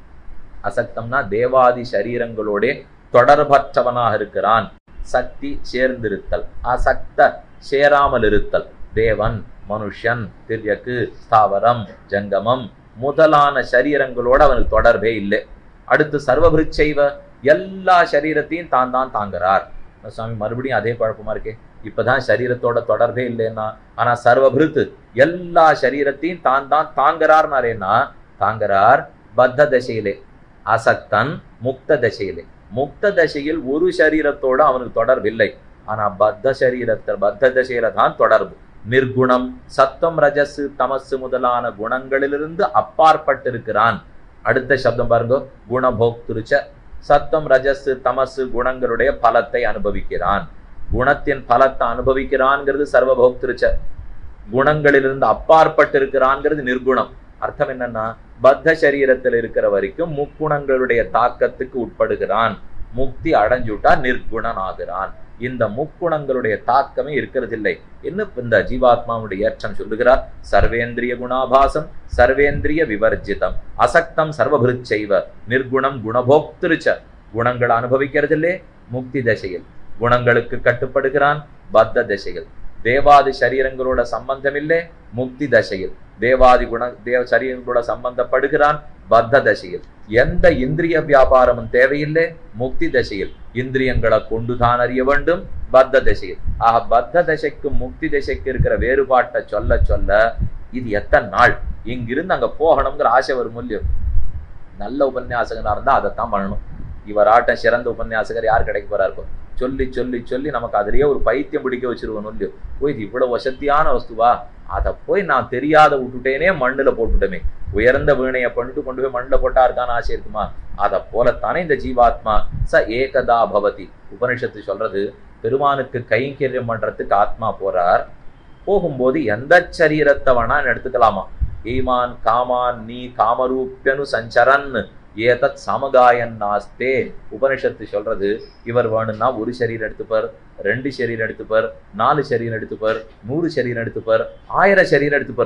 அசக்தம்னா தேவாதி சரீரங்களோட தொடர்பற்றவனாக இருக்கிறான் சக்தி சேர்ந்திருத்தல் அசக்த சேராமல் இருத்தல் தேவன் மனுஷன் திரியக்கு ஸ்தாவரம் ஜங்கமம் முதலான சரீரங்களோட அவனுக்கு தொடர்பே இல்லை அடுத்து சர்வபிருச்சைவ எல்லா சரீரத்தையும் தான் தான் தாங்குறார் சுவாமி மறுபடியும் அதே குழப்பமா இருக்கே இப்பதான் சரீரத்தோட தொடர்பே இல்லைன்னா ஆனா சர்வபிருத்து எல்லா சரீரத்தையும் தான் தான் தாங்குறார்னாரேன்னா தாங்குறார் பத்த தசையிலே அசக்தன் முக்த தசையிலே முக்த தசையில் ஒரு சரீரத்தோட அவனுக்கு தொடர்பு இல்லை ஆனா பத்த சரீரத்தில் பத்த தசையில தான் தொடர்பு நிர்குணம் சத்தம் ரஜசு தமசு முதலான குணங்களிலிருந்து அப்பாற்பட்டிருக்கிறான் அடுத்த சப்தம் பாருங்க குணபோக்திருச்ச சத்தம் ரஜசு தமசு குணங்களுடைய பலத்தை அனுபவிக்கிறான் குணத்தின் பலத்தை அனுபவிக்கிறான்ங்கிறது சர்வபோக்திருச்ச குணங்களிலிருந்து அப்பாற்பட்டிருக்கிறான்ங்கிறது நிர்குணம் அர்த்தம் என்னன்னா பத்த சரீரத்தில் இருக்கிற வரைக்கும் முக்குணங்களுடைய தாக்கத்துக்கு உட்படுகிறான் முக்தி அடைஞ்சுட்டா நிர்குணன் ஆகிறான் இந்த முக்குணங்களுடைய தாக்கமே இருக்கிறதில்லை என்ன இந்த ஜீவாத்மாவுடைய ஏற்றம் சொல்லுகிறார் சர்வேந்திரிய குணாபாசம் சர்வேந்திரிய விவர்ஜிதம் அசக்தம் சர்வபிருச்சைவ நிர்குணம் குணபோக்திருச்ச குணங்களை அனுபவிக்கிறதில்லே முக்தி தசையில் குணங்களுக்கு கட்டுப்படுகிறான் பத்த தசையில் தேவாதி சரீரங்களோட சம்பந்தம் இல்லை முக்தி தசையில் தேவாதி குண தேவ சரீரங்களோட சம்பந்தப்படுகிறான் பத்த தசையில் எந்த இந்திரிய வியாபாரமும் தேவையில்லை முக்தி தசையில் இந்திரியங்களை கொண்டுதான் அறிய வேண்டும் பத்த தசையில் ஆக பத்த தசைக்கும் முக்தி தசைக்கு இருக்கிற வேறுபாட்டை சொல்ல சொல்ல இது எத்தனை நாள் இங்கிருந்து அங்க போகணுங்கிற ஆசை வரும் இல்லையோ நல்ல உபன்யாசகனா இருந்தா அதைத்தான் பண்ணணும் இவராட்டம் சிறந்த உபன்யாசகர் யார் கிடைக்க போறா இருக்கும் சொல்லி சொல்லி சொல்லி நமக்கு அதுலயே ஒரு பைத்தியம் பிடிக்க வச்சிருவோம் இல்லையோ போய் இது இவ்வளவு வசதியான வஸ்துவா அதை போய் நான் தெரியாத விட்டுட்டேனே மண்ணுல போட்டுட்டோமே உயர்ந்த வீணையை பண்ணிட்டு கொண்டு போய் மண்ணில் போட்டா இருக்கான்னு ஆசை இருக்குமா அதை போலத்தானே இந்த ஜீவாத்மா ச ஏகதா பவதி உபனிஷத்து சொல்றது பெருமானுக்கு கைங்கரியம் பண்றதுக்கு ஆத்மா போறார் போகும்போது எந்த சரீரத்தை வேணா எடுத்துக்கலாமா ஈமான் காமான் நீ காமரூப்பியனு சஞ்சரன் ஏதத் சமகாயன் நாஸ்தே உபனிஷத்து சொல்றது இவர் வேணும்னா ஒரு சரீரம் எடுத்துப்பார் ரெண்டு சரீரம் எடுத்துப்பார் நாலு சரீரம் எடுத்துப்பார் நூறு சரீரம் எடுத்துப்பார் ஆயிரம் சரீரம் எடுத்துப்பார்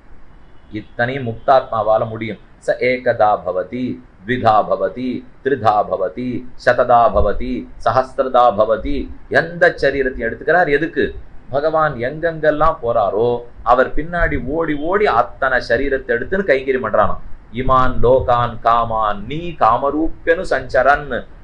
இத்தனையும் முக்தாத்மாவால முடியும் ச ஏகதா பவதி த்விதா பவதி திரிதா பவதி சததா பவதி சஹஸ்திரதா பவதி எந்த சரீரத்தையும் எடுத்துக்கிறார் எதுக்கு பகவான் எங்கெங்கெல்லாம் போறாரோ அவர் பின்னாடி ஓடி ஓடி அத்தனை சரீரத்தை எடுத்துன்னு கைங்கரி பண்றானாம் இமான் லோகான் காமான் நீ காமரூப்பியனு சஞ்சரன்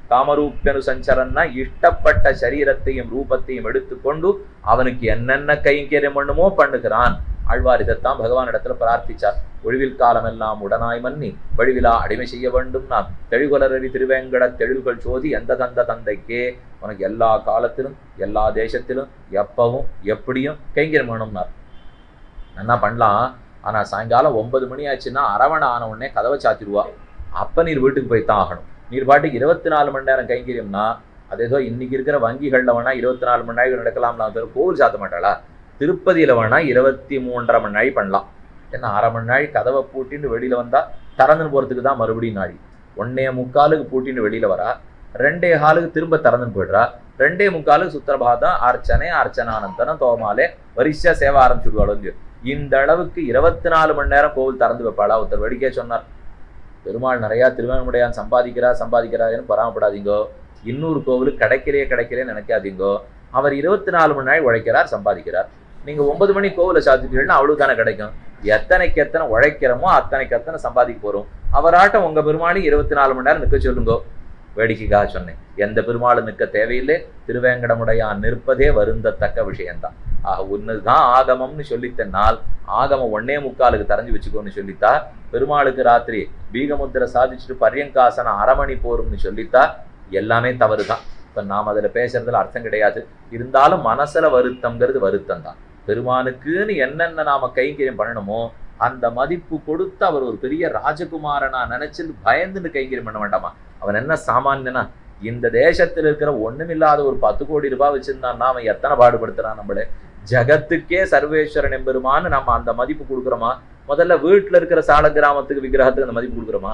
காமரூப்யனு சஞ்சரன்னா இஷ்டப்பட்ட சரீரத்தையும் ரூபத்தையும் எடுத்துக்கொண்டு அவனுக்கு என்னென்ன கைங்கரியம் பண்ணுமோ பண்ணுகிறான் ஆழ்வார் இதைத்தான் பகவான் இடத்துல பிரார்த்திச்சார் ஒழிவில் காலமெல்லாம் உடனாய் மன்னி வழிவிலா அடிமை செய்ய வேண்டும் நாம் தெழிகுலரறி திருவேங்கட தெழில்கள் சோதி எந்த தந்த தந்தைக்கே உனக்கு எல்லா காலத்திலும் எல்லா தேசத்திலும் எப்பவும் எப்படியும் கைங்கரியம் வேணும்னார் என்ன பண்ணலாம் ஆனா சாயங்காலம் ஒன்பது மணி ஆச்சுன்னா அரவணை ஆன உடனே கதவை சாத்திடுவா அப்ப நீர் வீட்டுக்கு போய் தான் ஆகணும் நீர் பாட்டுக்கு இருபத்தி நாலு மணி நேரம் கைங்கரியம்னா அது ஏதோ இன்னைக்கு இருக்கிற வங்கிகள்ல வேணா இருபத்தி நாலு மணி நேரம் நடக்கலாம்லாம் தவிர கோவில் சாத்த மாட்டாளா திருப்பதியில வேணா இருபத்தி மூன்றரை மணி நாள் பண்ணலாம் ஏன்னா அரை மணி நாள் கதவை பூட்டின்னு வெளியில வந்தா திறந்துன்னு போறதுக்கு தான் மறுபடியும் நாடி ஒன்னே முக்காலுக்கு பூட்டின்னு வெளியில வரா ரெண்டே ஹாலுக்கு திரும்ப திறந்துன்னு போயிடுறா ரெண்டே முக்காலுக்கு சுத்திரபாதம் அர்ச்சனை அர்ச்சனானந்தனம் தோமாலே வரிசையா சேவை ஆரம்பிச்சுடுவாளோ இல்லையோ இந்த அளவுக்கு இருபத்தி நாலு மணி நேரம் கோவில் திறந்து வைப்பாளா ஒருத்தர் வேடிக்கை சொன்னார் பெருமாள் நிறையா திருவேணமுடையான் சம்பாதிக்கிறா சம்பாதிக்கிறாருன்னு பொறாமப்படாதீங்கோ இன்னொரு கோவில் கிடைக்கிறே கிடைக்கிறே நினைக்காதீங்கோ அவர் இருபத்தி நாலு மணி நேரம் உழைக்கிறார் சம்பாதிக்கிறார் நீங்க ஒன்பது மணி கோவில சாத்திட்டீங்கன்னா அவ்வளவு தானே கிடைக்கும் எத்தனைக்கு எத்தனை உழைக்கிறோமோ அத்தனைக்கு எத்தனை சம்பாதிக்க போறோம் அவராட்டம் உங்க பெருமாளி இருபத்தி நாலு மணி நேரம் நிற்க சொல்லுங்கோ வேடிக்கைக்காக சொன்னேன் எந்த பெருமாளும் நிற்க தேவையில்லை திருவேங்கடமுடையான் நிற்பதே வருந்தத்தக்க விஷயம்தான் ஆக ஒண்ணுதான் ஆகமம்னு சொல்லித்தனால் ஆகமம் ஒன்னே முக்காலுக்கு தரைஞ்சு வச்சுக்கோன்னு சொல்லித்தா பெருமாளுக்கு ராத்திரி பீகமுத்திரை சாதிச்சுட்டு பரியங்காசனம் அரமணி போரும்னு சொல்லித்தா எல்லாமே தவறு தான் இப்ப நாம் அதுல பேசுறதுல அர்த்தம் கிடையாது இருந்தாலும் மனசுல வருத்தம்ங்கிறது வருத்தம் தான் பெருமானுக்குன்னு என்னென்ன நாம கைங்கரியம் பண்ணணுமோ அந்த மதிப்பு கொடுத்து அவர் ஒரு பெரிய ராஜகுமாரனா நினைச்சு பயந்துன்னு கைங்கரியம் பண்ண வேண்டாமா அவன் என்ன சாமானியனா இந்த தேசத்துல இருக்கிற ஒண்ணுமில்லாத ஒரு பத்து கோடி ரூபாய் வச்சிருந்தான்னா அவன் எத்தனை பாடுபடுத்துறான் நம்மளே ஜகத்துக்கே சர்வேஸ்வரன் எம்பெருமான்னு நம்ம அந்த மதிப்பு கொடுக்குறோமா முதல்ல வீட்டுல இருக்கிற சால கிராமத்துக்கு விக்கிரகத்துக்கு அந்த மதிப்பு கொடுக்குறோமா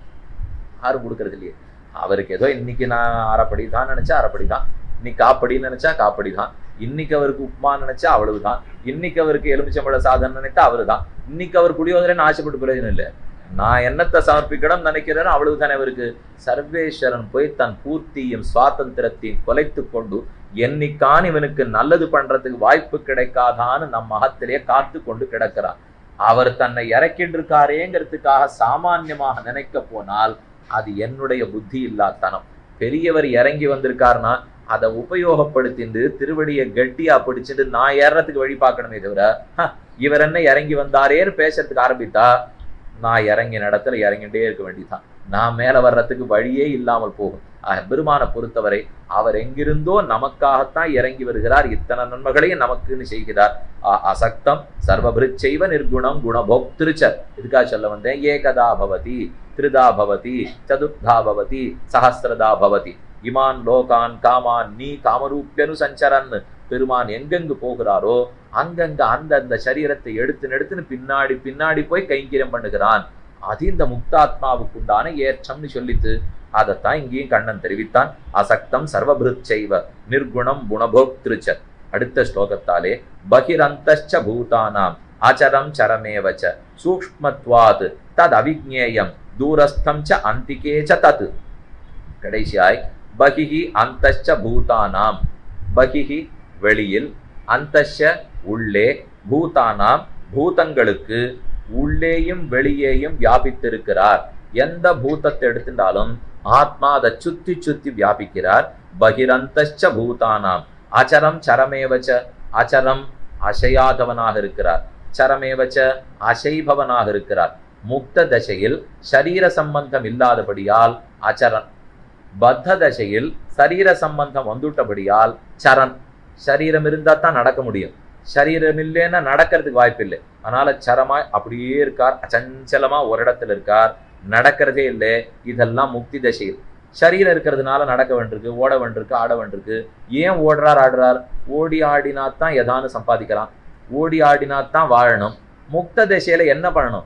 யாரும் கொடுக்கறது இல்லையே அவருக்கு ஏதோ இன்னைக்கு நான் அரைப்படி தான் நினைச்சா அரைப்படி தான் இன்னைக்கு காப்படின்னு நினைச்சா காப்படி தான் இன்னைக்கு அவருக்கு உப்மா நினைச்சா அவ்வளவுதான் இன்னைக்கு அவருக்கு எலுமிச்சம்பழ சாதம் நினைத்தா அவரு தான் இன்னைக்கு அவர் குடியோதரன்னு ஆசைப்பட்டு பிரயோஜனம் இல்லை நான் என்னத்தை சமர்ப்பிக்கணும் நினைக்கிறேனோ அவ்வளவுதானே அவருக்கு சர்வேஸ்வரன் போய் தன் பூர்த்தியும் சுவாதந்திரத்தையும் கொலைத்து கொண்டு என்னைக்கான் இவனுக்கு நல்லது பண்றதுக்கு வாய்ப்பு கிடைக்காதான்னு நம் மகத்திலேயே காத்து கொண்டு கிடக்கிறார் அவர் தன்னை இறக்கிட்டு இருக்காரேங்கிறதுக்காக சாமான்யமாக நினைக்க போனால் அது என்னுடைய புத்தி இல்லாத்தனம் பெரியவர் இறங்கி வந்திருக்காருன்னா அதை உபயோகப்படுத்திட்டு திருவடியை கெட்டியா பிடிச்சிட்டு நான் ஏறதுக்கு வழி பார்க்கணுமே தவிர "ஹ, இவர் என்ன இறங்கி வந்தாரேன்னு பேசுறதுக்கு ஆரம்பித்தா நான் இறங்கின இடத்துல இறங்கிட்டே இருக்க வேண்டியதுதான் நான் மேல வர்றதுக்கு வழியே இல்லாமல் போகும் ஆக பெருமானை பொறுத்தவரை அவர் எங்கிருந்தோ நமக்காகத்தான் இறங்கி வருகிறார் இத்தனை நன்மைகளையும் நமக்குன்னு செய்கிறார் அ- அசக்தம் சர்வபிருச்சைவ நிர்குணம் குணபோக்திருச்ச இதுக்காக சொல்ல வந்தேன் ஏகதா பவதி திருதா பவதி சதுர்தா பவதி சஹஸ்ரதா பவதி இமான் லோகான் காமான் நீ காமரூப்யனு சஞ்சரன் பெருமான் எங்கெங்கு போகிறாரோ அங்கங்க அந்தந்த சரீரத்தை எடுத்து எடுத்துன்னு பின்னாடி பின்னாடி போய் கைங்கரியம் பண்ணுகிறான் அது இந்த முக்தாத்மாவுக்கு உண்டான ஏற்றம்னு சொல்லித்து அதைத்தான் இங்கேயும் கண்ணன் தெரிவித்தான் அசக்தம் சர்வபிருச்சைவ நிர்குணம் குணபோக்திருச்ச அடுத்த ஸ்லோகத்தாலே பகிரந்தச்ச பூதானாம் அச்சரம் சரமேவச்ச சூக்ஷ்மத்வாத் தத் அவிஜ்ஞேயம் தூரஸ்தம் ச அந்திகே ச தத் கடைசியாய் பகிஹி அந்தச்ச பூதானாம் பகிஹி வெளியில் அந்தச்ச உள்ளே பூதானாம் பூதங்களுக்கு உள்ளேயும் வெளியேயும் வியாபித்திருக்கிறார் எந்த பூதத்தை எடுத்துட்டாலும் ஆத்மா அதை சுத்தி சுத்தி வியாபிக்கிறார் பகிரந்தச்ச பூதானாம் அச்சரம் சரமேவச்ச அச்சரம் அசையாதவனாக இருக்கிறார் சரமேவச்ச அசைபவனாக இருக்கிறார் முக்த தசையில் சரீர சம்பந்தம் இல்லாதபடியால் அச்சரன் பத்த தசையில் சரீர சம்பந்தம் வந்துட்டபடியால் சரண் சரீரம் இருந்தா தான் நடக்க முடியும் சரீரம் இல்லைன்னா நடக்கிறதுக்கு வாய்ப்பு இல்லை அதனால சரமாய் அப்படியே இருக்கார் அச்சஞ்சலமா ஒரு இடத்துல இருக்கார் நடக்கிறதே இல்லை இதெல்லாம் முக்தி தசையில் சரீரம் இருக்கிறதுனால நடக்க வேண்டியிருக்கு ஓட வேண்டியிருக்கு ஆட வேண்டியிருக்கு ஏன் ஓடுறார் ஆடுறார் ஓடி ஆடினா தான் எதானு சம்பாதிக்கலாம் ஓடி ஆடினா தான் வாழணும் முக்த தசையில என்ன பண்ணணும்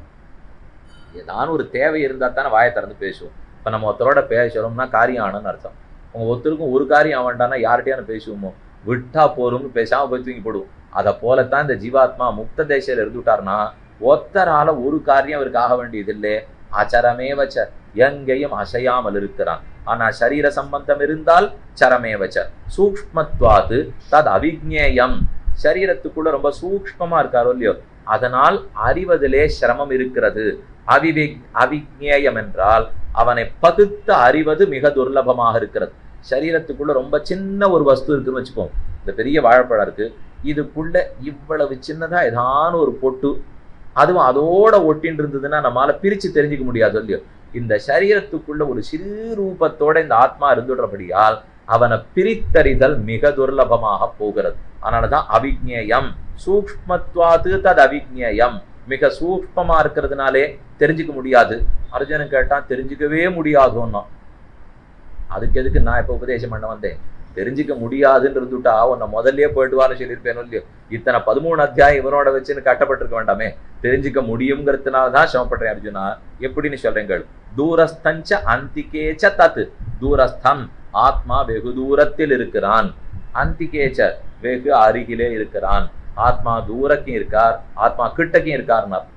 ஏதான ஒரு தேவை இருந்தா தானே வாயை திறந்து பேசுவோம் இப்ப நம்ம ஒருத்தரோட பேசுறோம்னா காரியம் ஆனன்னு அர்த்தம் உங்க ஒருத்தருக்கும் ஒரு காரியம் ஆவண்டானா யார்கிட்டயானு பேசுவோமோ விட்டா போறோம்னு பேசாம போய் தூங்கி போடுவோம் அதை போலத்தான் இந்த ஜீவாத்மா முக்த தேசையில இருந்துட்டார்னா ஒத்தரால ஒரு காரியம் அவருக்கு ஆக வேண்டியதில்லை அச்சரமே வச்ச எங்கேயும் அசையாமல் இருக்கிறான் ஆனா சரீர சம்பந்தம் இருந்தால் சரமே வச்ச சூக்ஷ்மத்வாது தத் அவிஜ்ஞேயம் சரீரத்துக்குள்ள ரொம்ப சூக்ஷ்மமா இருக்காரோ இல்லையோ அதனால் அறிவதிலே சிரமம் இருக்கிறது அவிவேக் அவிஜ்ஞேயம் என்றால் அவனை பகுத்து அறிவது மிக துர்லபமாக இருக்கிறது சரீரத்துக்குள்ள ரொம்ப சின்ன ஒரு வஸ்து இருக்குன்னு வச்சுப்போம் இந்த பெரிய வாழைப்பழம் இருக்கு இதுக்குள்ள இவ்வளவு சின்னதா ஏதான ஒரு பொட்டு அதுவும் அதோட ஒட்டின்னு இருந்ததுன்னா நம்மளால பிரிச்சு தெரிஞ்சுக்க முடியாது இல்லையோ இந்த சரீரத்துக்குள்ள ஒரு சிறு ரூபத்தோட இந்த ஆத்மா இருந்துடுறபடியால் அவனை பிரித்தறிதல் மிக துர்லபமாக போகிறது அதனாலதான் அவிஜ்ஞேயம் சூக்மத்வாது தது அவிஜ்ஞேயம் மிக சூக்மமா இருக்கிறதுனாலே தெரிஞ்சுக்க முடியாது அர்ஜுனன் கேட்டான் தெரிஞ்சுக்கவே முடியாதோன்னா அதுக்கு எதுக்கு நான் இப்ப உபதேசம் பண்ண வந்தேன் தெரிஞ்சுக்க முடியாதுன்னு இருந்துட்டா உன்னை முதல்லயே போயிட்டு வான்னு சொல்லியிருப்பேன் இல்லையோ இத்தனை பதிமூணு அத்தியாயம் இவனோட வச்சுன்னு கட்டப்பட்டிருக்க வேண்டாமே தெரிஞ்சுக்க முடியுங்கிறதுனால தான் சிரமப்படுறேன் அர்ஜுனா எப்படின்னு சொல்றேங்க தூரஸ்தஞ்ச அந்திகேச்ச தத்து தூரஸ்தம் ஆத்மா வெகு தூரத்தில் இருக்கிறான் அந்திகேச்ச வெகு அருகிலே இருக்கிறான் ஆத்மா தூரக்கும் இருக்கார் ஆத்மா கிட்டக்கும் இருக்கார்னார்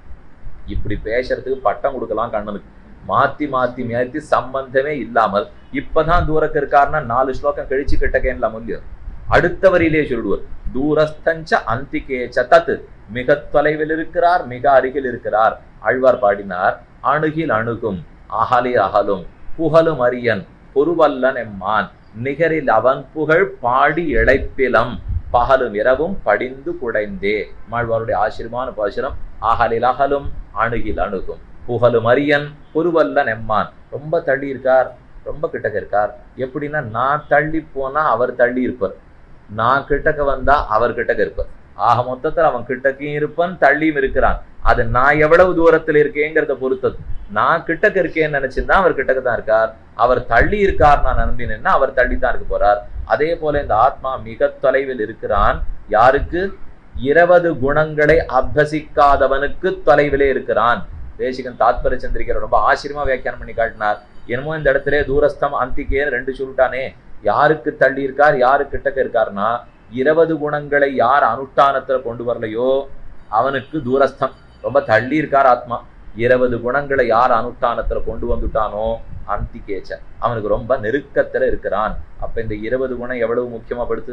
இப்படி பேசுறதுக்கு பட்டம் கொடுக்கலாம் கண்ணனுக்கு மாத்தி மாத்தி மாத்தி சம்பந்தமே இல்லாமல் இப்பதான் தூரக்கு இருக்காருன்னா நாலு ஸ்லோகம் கழிச்சு கிட்டக்கேன்லாம் இல்லையோ அடுத்த வரியிலே சொல்லுவார் தூரஸ்தஞ்ச அந்திகேச்ச தத்து மிக தொலைவில் இருக்கிறார் மிக அருகில் இருக்கிறார் ஆழ்வார் பாடினார் அணுகில் அணுகும் அகலில் அகலும் புகழும் அரியன் பொருவல்லன் எம்மான் நிகரில் அவன் புகழ் பாடி இழைப்பிலம் பகலும் இரவும் படிந்து குடைந்தே மாழ்வாருடைய ஆசிரமான பாசுரம் அகலில் அகலும் அணுகில் அணுகும் புகழும் அரியன் பொருவல்ல நெம்மான் ரொம்ப தள்ளி இருக்கார் ரொம்ப கிட்டக்க இருக்கார் எப்படின்னா நான் தள்ளி போனா அவர் தள்ளி இருப்பார் நான் கிட்டக்க வந்தா அவர் கிட்டக்க இருப்பார் ஆக மொத்தத்தில் அவன் கிட்டக்கையும் இருப்பான் தள்ளியும் இருக்கிறான் அது நான் எவ்வளவு தூரத்தில் இருக்கேங்கிறத பொறுத்தது நான் கிட்டக்க இருக்கேன்னு நினைச்சிருந்தா அவர் கிட்டக்க தான் இருக்கார் அவர் தள்ளி இருக்கார் நான் நம்பினேன்னா அவர் தள்ளி தான் இருக்க போறார் அதே போல இந்த ஆத்மா மிக தொலைவில் இருக்கிறான் யாருக்கு இருபது குணங்களை அபசிக்காதவனுக்கு தொலைவிலே இருக்கிறான் தேசிகன் தாத்பர சந்திரிகர் ரொம்ப ஆச்சரியமா வியாக்கியானம் பண்ணி காட்டினார் என்னமோ இந்த இடத்துல தூரஸ்தம் அந்திக்கேன்னு ரெண்டு சொல்லிட்டானே யாருக்கு தள்ளி இருக்கார் யாரு கிட்டக்க இருக்காருன்னா இருபது குணங்களை யார் அனுஷ்டானத்துல கொண்டு வரலையோ அவனுக்கு தூரஸ்தம் ரொம்ப தள்ளி இருக்கார் ஆத்மா இருபது குணங்களை யார் அனுஷ்டானத்துல கொண்டு வந்துட்டானோ அந்திகேச்ச அவனுக்கு ரொம்ப நெருக்கத்துல இருக்கிறான் அப்ப இந்த இருபது குணம் எவ்வளவு முக்கியமா படுத்து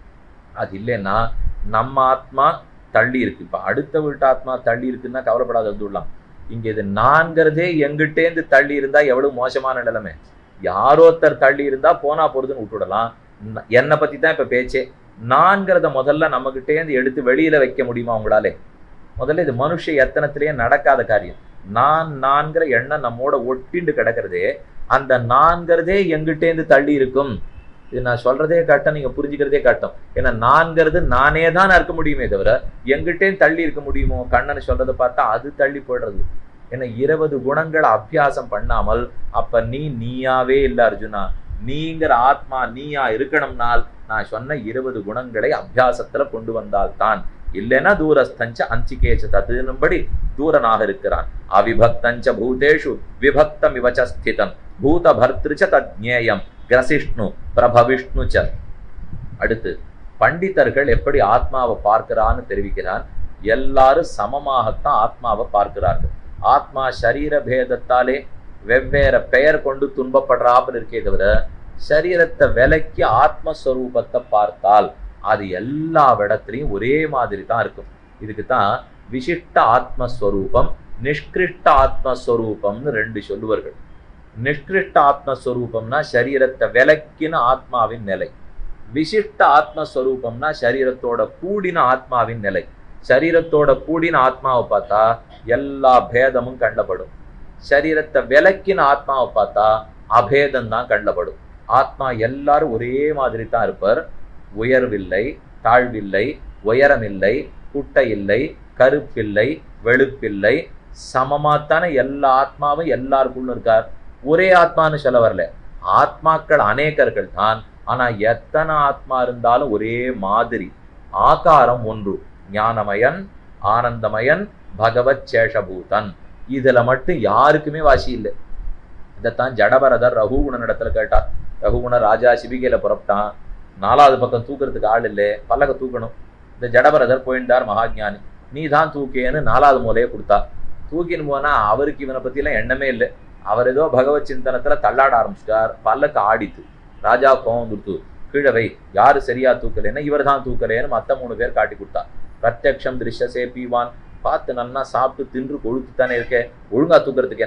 அது இல்லைன்னா நம்ம ஆத்மா தள்ளி இருக்கு இப்ப அடுத்த வீட்டு ஆத்மா தள்ளி இருக்குன்னா கவலைப்படாத வந்துடலாம் இங்க இது நான்கிறதே எங்கிட்டேந்து தள்ளி இருந்தா எவ்வளவு மோசமான நிலைமை யாரோத்தர் தள்ளி இருந்தா போனா போறதுன்னு விட்டுடலாம் ந- என்னை பத்தி தான் இப்ப பேச்சே நான்கிறத முதல்ல நம்ம இருந்து எடுத்து வெளியில வைக்க முடியுமா உங்களாலே முதல்ல இது மனுஷ எத்தனத்திலேயே நடக்காத காரியம் நான் நான்கிற எண்ணம் நம்மோட ஒட்டிண்டு கிடக்கிறதே அந்த நான்கிறதே எங்கிட்டேந்து தள்ளி இருக்கும் இது நான் சொல்றதே கட்டம் நீங்க புரிஞ்சுக்கிறதே கட்டம் ஏன்னா நான்கிறது நானே தான் இருக்க முடியுமே தவிர எங்கிட்டே தள்ளி இருக்க முடியுமோ கண்ணன் சொல்றதை பார்த்தா அது தள்ளி போயிடுறது ஏன்னா இருபது குணங்களை அபியாசம் பண்ணாமல் அப்ப நீ நீயாவே இல்ல அர்ஜுனா நீங்கிற ஆத்மா நீயா இருக்கணும்னால் நான் சொன்ன இருபது குணங்களை அபியாசத்துல கொண்டு வந்தால்தான் இல்லைன்னா தூரஸ்தஞ்ச அஞ்சிகேச்ச தத்துனும்படி தூரனாக இருக்கிறான் அவிபக்தஞ்ச பூதேஷு விபக்தம் இவச்ச ஸ்திதம் பூத பர்திருச்ச தஜ்ஞேயம் கிரசிஷ்ணு பிரபவிஷ்ணு ச அடுத்து பண்டிதர்கள் எப்படி ஆத்மாவை பார்க்கிறான்னு தெரிவிக்கிறான் எல்லாரும் சமமாகத்தான் ஆத்மாவை பார்க்கிறார்கள் ஆத்மா சரீர பேதத்தாலே வெவ்வேறு பெயர் கொண்டு துன்பப்படுறாமல் இருக்கே தவிர சரீரத்தை விலக்கி ஆத்மஸ்வரூபத்தை பார்த்தால் அது எல்லா இடத்துலையும் ஒரே மாதிரி தான் இருக்கும் இதுக்கு தான் விசிஷ்ட ஆத்மஸ்வரூபம் நிஷ்கிருஷ்ட ஆத்மஸ்வரூபம்னு ரெண்டு சொல்லுவார்கள் நிஷ்கிருஷ்ட ஆத்மஸ்வரூபம்னா சரீரத்தை விலக்கின ஆத்மாவின் நிலை விசிஷ்ட ஆத்மஸ்வரூபம்னா சரீரத்தோட கூடின ஆத்மாவின் நிலை சரீரத்தோட கூடின ஆத்மாவை பார்த்தா எல்லா பேதமும் கண்டப்படும் சரீரத்தை விலக்கின ஆத்மாவை பார்த்தா அபேதம் தான் கண்டப்படும் ஆத்மா எல்லாரும் ஒரே மாதிரி தான் இருப்பார் உயர்வில்லை தாழ்வில்லை உயரமில்லை குட்டை இல்லை கருப்பில்லை வெளுப்பில்லை சமமாத்தான எல்லா ஆத்மாவும் எல்லாருக்குள்ளும் இருக்கார் ஒரே ஆத்மான்னு சொல்ல வரல ஆத்மாக்கள் அநேகர்கள் தான் ஆனா எத்தனை ஆத்மா இருந்தாலும் ஒரே மாதிரி ஆகாரம் ஒன்று ஞானமயன் ஆனந்தமயன் பகவத் சேஷபூதன் இதுல மட்டும் யாருக்குமே வாசி இல்லை இதைத்தான் ஜடபரதர் ரகுகுணன் இடத்துல கேட்டார் ரகுகுணன் ராஜா சிவிகையில புறப்பட்டான் நாலாவது பக்கம் தூக்குறதுக்கு ஆள் இல்லை பல்லக்க தூக்கணும் இந்த ஜடபரதர் போயிட்டார் மகாஜானி நீ தான் தூக்கேன்னு நாலாவது மூலையை கொடுத்தா தூக்கின்னு போனா அவருக்கு இவனை பத்தி எல்லாம் எண்ணமே இல்லை அவர் ஏதோ பகவத் சிந்தனத்துல தள்ளாட ஆரம்பிச்சிட்டார் பல்லக்கு ஆடித்து ராஜா கோவம் கொடுத்து கீழே வை யாரு சரியா தூக்கலைன்னா இவர் தான் தூக்கலைன்னு மத்த மூணு பேர் காட்டி கொடுத்தா பிரத்யக்ஷம் திருஷ்யசே பீவான் பார்த்து நல்லா சாப்பிட்டு தின்று கொழுத்து தானே இருக்கே ஒழுங்கா தூக்குறதுக்கு என்ன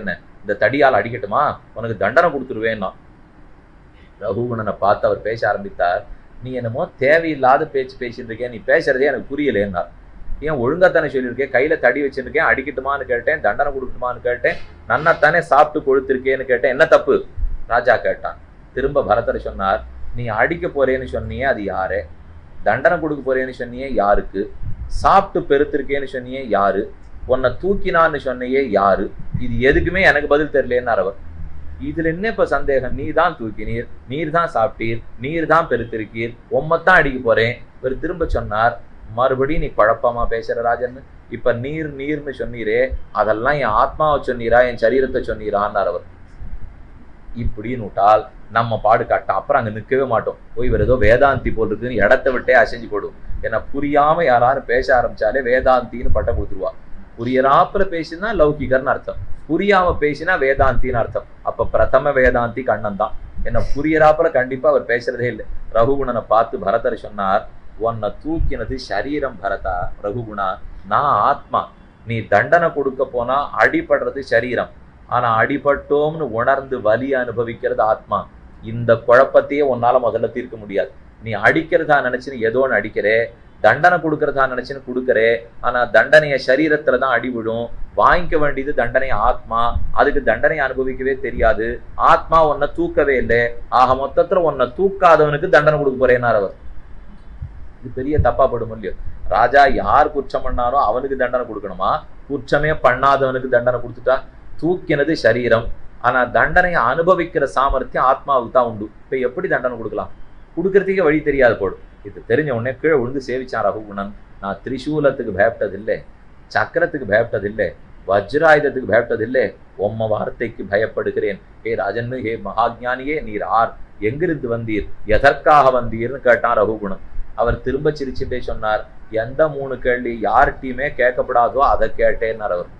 இந்த தடியால் அடிக்கட்டுமா உனக்கு தண்டனை கொடுத்துருவேன்னா ரகுகுணனை பார்த்து அவர் பேச ஆரம்பித்தார் நீ என்னமோ தேவையில்லாத பேச்சு பேசிட்டு இருக்கேன் நீ பேசுறதே எனக்கு புரியலேன்னார் ஏன் ஒழுங்காத்தானே சொல்லியிருக்கேன் கையில தடி வச்சிருக்கேன் அடிக்கட்டுமான்னு கேட்டேன் தண்டனை கொடுக்கட்டுமான்னு கேட்டேன் நன்னாத்தானே சாப்பிட்டு கொழுத்திருக்கேன்னு கேட்டேன் என்ன தப்பு ராஜா கேட்டான் திரும்ப பரதர் சொன்னார் நீ அடிக்க போறேன்னு சொன்னியே அது யாரு தண்டனை கொடுக்க போறேன்னு சொன்னியே யாருக்கு சாப்பிட்டு பெருத்திருக்கேன்னு சொன்னியே யாரு உன்னை தூக்கினான்னு சொன்னியே யாரு இது எதுக்குமே எனக்கு பதில் தெரியலேன்னார் அவர் இதுல என்ன இப்ப சந்தேகம் நீ தான் தூக்கினீர் நீர் தான் சாப்பிட்டீர் நீர் தான் பெருத்திருக்கீர் உம்மத்தான் அடிக்க போறேன் இவர் திரும்ப சொன்னார் மறுபடியும் நீ குழப்பமா பேசுற ராஜன் இப்ப நீர் நீர்னு சொன்னீரே அதெல்லாம் என் ஆத்மாவை சொன்னீரா என் சரீரத்தை சொன்னீரான்னார் அவர் இப்படின்னு விட்டால் நம்ம பாடு காட்டான் அப்புறம் அங்க நிற்கவே மாட்டோம் போய் இவர் ஏதோ வேதாந்தி போல் இருக்குன்னு இடத்த விட்டே அசைஞ்சு போடும் ஏன்னா புரியாம யாராரும் பேச ஆரம்பிச்சாலே வேதாந்தின்னு பட்டம் கொடுத்துருவா புரியறாப்புல பேசினா லௌகிகர்னு அர்த்தம் புரியாம பேசினா வேதாந்தின்னு அர்த்தம் அப்ப பிரதம வேதாந்தி கண்ணன் தான் என்ன புரியறாப்புல கண்டிப்பா அவர் பேசுறதே இல்லை ரகுகுணனை பார்த்து பரதர் சொன்னார் உன்னை தூக்கினது சரீரம் பரதா ரகுகுணா நான் ஆத்மா நீ தண்டனை கொடுக்க போனா அடிபடுறது சரீரம் ஆனா அடிபட்டோம்னு உணர்ந்து வலியை அனுபவிக்கிறது ஆத்மா இந்த குழப்பத்தையே உன்னால முதல்ல தீர்க்க முடியாது நீ அடிக்கிறதா நினைச்சுன்னு ஏதோ ஒன்று அடிக்கிறே தண்டனை கொடுக்கறதா நினைச்சுன்னு கொடுக்கறே ஆனா தண்டனைய சரீரத்துல தான் அடி விழும் வாங்கிக்க வேண்டியது தண்டனை ஆத்மா அதுக்கு தண்டனை அனுபவிக்கவே தெரியாது ஆத்மா உன்னை தூக்கவே இல்லை ஆக மொத்தத்துல உன்னை தூக்காதவனுக்கு தண்டனை கொடுக்க போறேன்னார் அவர் இது பெரிய தப்பா படும் இல்லையோ ராஜா யார் குற்றம் பண்ணாரோ அவனுக்கு தண்டனை கொடுக்கணுமா குற்றமே பண்ணாதவனுக்கு தண்டனை கொடுத்துட்டா தூக்கினது சரீரம் ஆனா தண்டனையை அனுபவிக்கிற சாமர்த்தியம் ஆத்மாவுக்கு தான் உண்டு இப்ப எப்படி தண்டனை கொடுக்கலாம் கொடுக்கறதுக்கே வழி தெரியாது போடும் இது தெரிஞ்ச உடனே கீழே விழுந்து சேவிச்சான் ரகுகுணன் நான் திரிசூலத்துக்கு பயப்பட்டதில்லை சக்கரத்துக்கு பயப்பட்டதில்லை வஜ்ராயுதத்துக்கு பயப்பட்டதில்லை உம்ம வார்த்தைக்கு பயப்படுகிறேன் ஹே ராஜன்னு ஹே மகாஜானியே நீர் ஆர் எங்கிருந்து வந்தீர் எதற்காக வந்தீர்னு கேட்டான் ரகுகுணன் அவர் திரும்ப சிரிச்சுட்டே சொன்னார் எந்த மூணு கேள்வி யார்கிட்டயுமே கேட்கப்படாதோ அதை கேட்டேன்னார் அவர்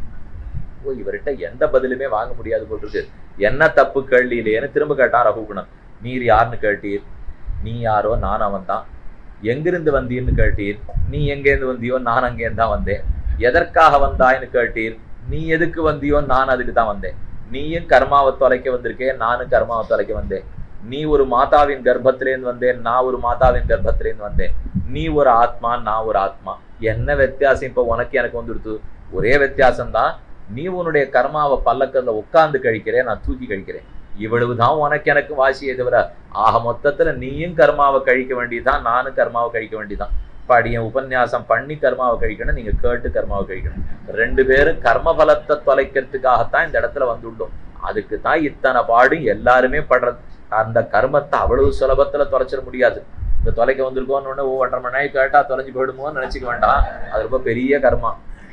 ஓ இவர்கிட்ட எந்த பதிலுமே வாங்க முடியாது போல் இருக்கு என்ன தப்பு கேள்வியிலேன்னு திரும்ப கேட்டான் ரகுகுணன் நீர் யாருன்னு கேட்டீர் நீ யாரோ நான் அவன் தான் எங்கிருந்து வந்தீர்னு கேட்டீர் நீ எங்கேருந்து வந்தியோ நான் அங்கேருந்து தான் வந்தேன் எதற்காக வந்தாய்னு கேட்டீர் நீ எதுக்கு வந்தியோ நான் அதுக்கு தான் வந்தேன் நீயும் கர்மாவை தொலைக்க வந்திருக்கேன் நானும் கர்மாவை தொலைக்க வந்தேன் நீ ஒரு மாதாவின் கர்ப்பத்திலேருந்து வந்தேன் நான் ஒரு மாதாவின் கர்ப்பத்திலேருந்து வந்தேன் நீ ஒரு ஆத்மா நான் ஒரு ஆத்மா என்ன வித்தியாசம் இப்ப உனக்கு எனக்கு வந்துடுத்து ஒரே வித்தியாசம் தான் நீ உன்னுடைய கர்மாவை பல்லக்கல்ல உட்கார்ந்து கழிக்கிறேன் நான் தூக்கி கழிக்கிறேன் இவ்வளவுதான் உனக்கு எனக்கு வாசியே தவிர ஆக மொத்தத்துல நீயும் கர்மாவை கழிக்க வேண்டியதுதான் நானும் கர்மாவை கழிக்க வேண்டியதுதான் படியன் உபன்யாசம் பண்ணி கர்மாவை கழிக்கணும் நீங்க கேட்டு கர்மாவை கழிக்கணும் ரெண்டு பேரும் கர்ம பலத்தை தொலைக்கிறதுக்காகத்தான் இந்த இடத்துல வந்துள்ளோம் அதுக்கு தான் இத்தனை பாடும் எல்லாருமே படுறது அந்த கர்மத்தை அவ்வளவு சுலபத்துல தொலைச்சிட முடியாது இந்த தொலைக்க வந்திருக்கோன்னு ஓ ஒன்றரை மணி நேரம் கேட்டா தொலைஞ்சு போயிடுமோன்னு நினைச்சுக்க வேண்டாம் அது ரொம்ப பெரிய கர்மா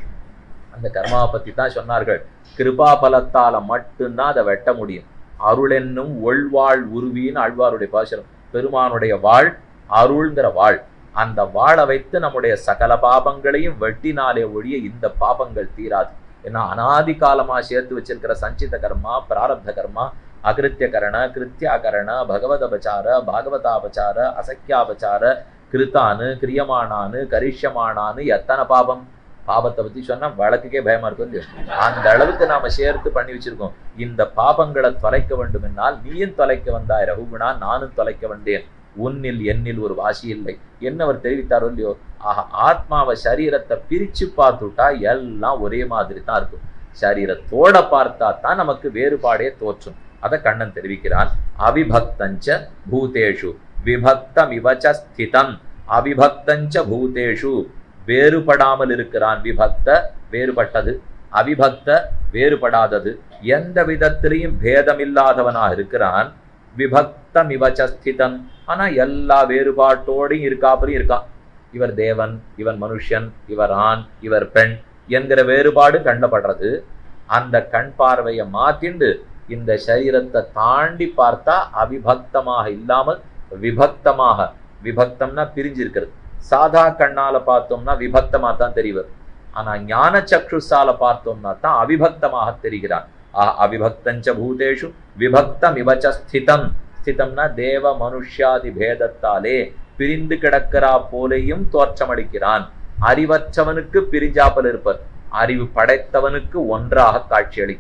அந்த கர்மாவை பத்தி தான் சொன்னார்கள் கிருபா பலத்தால மட்டும்தான் அதை வெட்ட முடியும் அருள் என்னும் ஒள்வாள் உருவின்னு ஆழ்வாருடைய பாசனம் பெருமானுடைய வாழ் அருள்ங்கிற வாழ் அந்த வாழை வைத்து நம்முடைய சகல பாபங்களையும் வெட்டினாலே ஒழிய இந்த பாபங்கள் தீராது ஏன்னா அனாதி காலமா சேர்த்து வச்சிருக்கிற சஞ்சித கர்மா பிராரப்த கர்மா அகிருத்திய கரண கிருத்தியாகரண பகவதபச்சார பாகவதாபச்சார அசக்கியாபச்சார கிருத்தானு கிரியமானானு கரிஷ்யமானானு எத்தனை பாபம் பாபத்தை பத்தி சொன்னா வழக்குக்கே பயமா இருக்கும் இல்லையோ அந்த அளவுக்கு நாம சேர்த்து பண்ணி வச்சிருக்கோம் இந்த பாபங்களை தொலைக்க வேண்டும் என்னால் நீயும் தொலைக்க வந்தாய் ரகுகுணா நானும் தொலைக்க வந்தேன் உன்னில் என்னில் ஒரு வாசி இல்லை என்ன அவர் தெரிவித்தாரோ இல்லையோ ஆஹா ஆத்மாவை சரீரத்தை பிரிச்சு பார்த்துட்டா எல்லாம் ஒரே மாதிரி தான் இருக்கும் சரீரத்தோட பார்த்தா தான் நமக்கு வேறுபாடே தோற்றும் அதை கண்ணன் தெரிவிக்கிறான் அவிபக்தஞ்ச பூதேஷு விபக்தம் இவச்ச ஸ்திதம் அவிபக்தஞ்ச பூதேஷு வேறுபடாமல் இருக்கிறான் விபக்த வேறுபட்டது அவிபக்த வேறுபடாதது எந்த விதத்திலையும் பேதமில்லாதவனாக இருக்கிறான் விபக்தம் இவச்ச ஸ்திதம் ஆனா எல்லா வேறுபாட்டோடையும் இருக்காப்படியும் இருக்கான் இவர் தேவன் இவன் மனுஷன் இவர் ஆண் இவர் பெண் என்கிற வேறுபாடு கண்டப்படுறது அந்த கண் பார்வையை மாத்திண்டு இந்த சரீரத்தை தாண்டி பார்த்தா அவிபக்தமாக இல்லாமல் விபக்தமாக விபக்தம்னா பிரிஞ்சிருக்கிறது சாதா கண்ணால பார்த்தோம்னா விபக்தமா தான் தெரிவது ஆனா ஞான சக்ஷுசால பார்த்தோம்னா தான் அவிபக்தமாக தெரிகிறான் அவிபக்தஞ்ச பூதேஷு விபக்தம் இவச்ச ஸ்திதம் ஸ்திதம்னா தேவ மனுஷ்யாதி பேதத்தாலே பிரிந்து கிடக்கிறா போலேயும் தோற்றமளிக்கிறான் அறிவற்றவனுக்கு பிரிஞ்சாப்பல் இருப்பர் அறிவு படைத்தவனுக்கு ஒன்றாக காட்சியளிக்கிறான்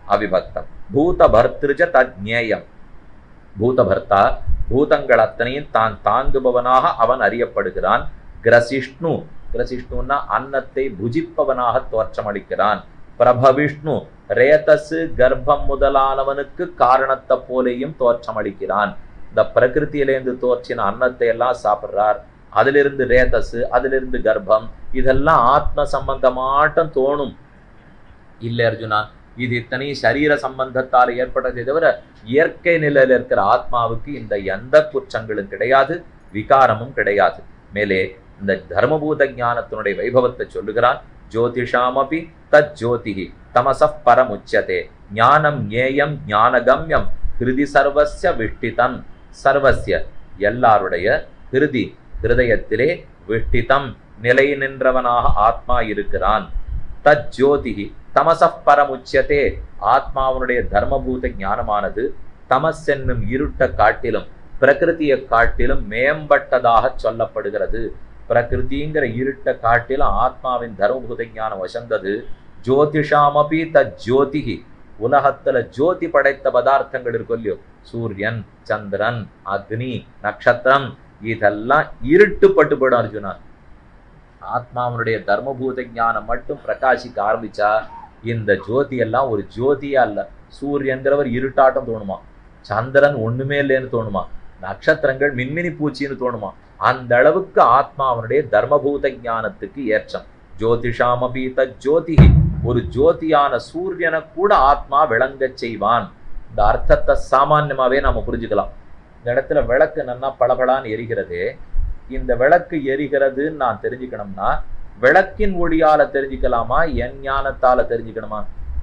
அவிபக்தம் பூதபர்த்திருஜ தஜ்ஞேயம் பூதபர்த்தா பூதங்கள் அத்தனையும் தான் தாங்குபவனாக அவன் அறியப்படுகிறான் கிரசிஷ்ணு கிரசிஷ்ணுன்னா அன்னத்தை புஜிப்பவனாக தோற்றமளிக்கிறான் பிரபவிஷ்ணு ரேதசு கர்ப்பம் முதலானவனுக்கு காரணத்தை போலேயும் தோற்றமளிக்கிறான் இந்த பிரகிருத்தியிலேருந்து தோற்றின அன்னத்தை எல்லாம் சாப்பிடுறார் அதிலிருந்து ரேதசு அதிலிருந்து கர்ப்பம் இதெல்லாம் ஆத்ம சம்பந்தமாட்டம் தோணும் இல்லை அர்ஜுனா இது இத்தனை சரீர சம்பந்தத்தால் ஏற்பட்டதை தவிர இயற்கை நிலையில இருக்கிற ஆத்மாவுக்கு இந்த எந்த குற்றங்களும் கிடையாது விகாரமும் கிடையாது மேலே இந்த தர்மபூத ஞானத்தினுடைய வைபவத்தை சொல்லுகிறான் ஜோதிஷாமபி தத் ஜோதிகி தமசப் பரமுச்சதே ஞானம் ஞேயம் ஞானகம்யம் ஹிருதி சர்வஸ்ய விஷ்டிதம் சர்வஸ்ய எல்லாருடைய ஹிருதி ஹிருதயத்திலே விஷ்டிதம் நிலை நின்றவனாக ஆத்மா இருக்கிறான் தத் ஜோதிகி தமசப் பரமுச்சியத்தே ஆத்மாவனுடைய தர்மபூத ஞானமானது தமஸ் என்னும் இருட்ட காட்டிலும் பிரகிருதியை காட்டிலும் மேம்பட்டதாக சொல்லப்படுகிறது பிரகிருதிங்கிற இருட்ட காட்டிலும் ஆத்மாவின் தர்மபூத ஞானம் வசந்தது ஜோதிஷாமபி தத் ஜோதிகி உலகத்துல ஜோதி படைத்த பதார்த்தங்கள் இருக்கும் இல்லையோ சூரியன் சந்திரன் அக்னி நட்சத்திரம் இதெல்லாம் இருட்டு பட்டு போயிடும் அர்ஜுனா ஆத்மாவனுடைய தர்மபூத ஞானம் மட்டும் பிரகாசிக்க ஆரம்பிச்சா இந்த ஜோதி எல்லாம் ஒரு ஜோதியா அல்ல சூரியன்கிறவர் இருட்டாட்டம் தோணுமா சந்திரன் ஒண்ணுமே இல்லைன்னு தோணுமா நட்சத்திரங்கள் மின்மினி பூச்சின்னு தோணுமா அந்த அளவுக்கு ஆத்மாவனுடைய தர்மபூத ஞானத்துக்கு ஏற்றம் ஜோதிஷாமபி ஜோதிகி ஒரு ஜோதியான சூரியனை கூட ஆத்மா விளங்கச் செய்வான் இந்த அர்த்தத்தை சாமான்யமாவே நாம புரிஞ்சுக்கலாம் இந்த இடத்துல விளக்கு நன்னா பளபளான்னு எரிகிறதே இந்த விளக்கு எரிகிறதுன்னு நான் தெரிஞ்சுக்கணும்னா விளக்கின் ஒளியால தெரிஞ்சுக்கலாமா என் ஞானத்தால தெரிஞ்சுக்கணுமா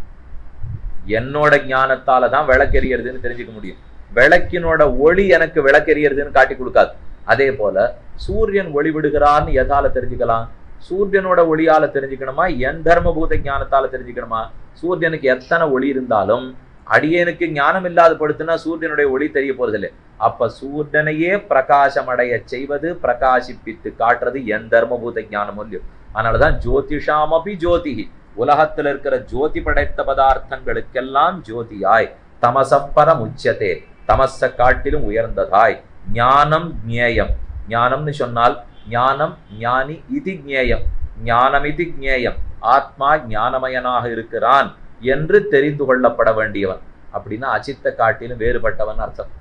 என்னோட ஞானத்தால தான் விளக்கு எரியறதுன்னு தெரிஞ்சுக்க முடியும் விளக்கினோட ஒளி எனக்கு விளக்கு எரியறதுன்னு காட்டி கொடுக்காது அதே போல சூரியன் ஒளி விடுகிறான்னு எதால தெரிஞ்சுக்கலாம் சூரியனோட ஒளியால தெரிஞ்சுக்கணுமா என் தர்மபூத ஞானத்தால தெரிஞ்சுக்கணுமா சூரியனுக்கு எத்தனை ஒளி இருந்தாலும் அடியனுக்கு ஞானம் இல்லாத படுத்துனா சூரியனுடைய ஒளி தெரிய போறதில்லை அப்ப சூரியனையே பிரகாசமடைய செய்வது பிரகாசிப்பித்து காட்டுறது என் தர்மபூத ஞானம் இல்லையோ அதனாலதான் ஜோதிஷாமபி ஜோதிகி உலகத்துல இருக்கிற ஜோதி படைத்த பதார்த்தங்களுக்கெல்லாம் ஜோதியாய் தமசப்பரம் உச்சதே தமச காட்டிலும் உயர்ந்ததாய் ஞானம் ஞேயம் ஞானம்னு சொன்னால் ஞானம் ஞானி இது ஞேயம் ஞானம் இது ஞேயம் ஆத்மா ஞானமயனாக இருக்கிறான் என்று தெரிந்து கொள்ளப்பட வேண்டியவன் அப்படின்னா அச்சித்த காட்டிலும் வேறுபட்டவன் அர்த்தம்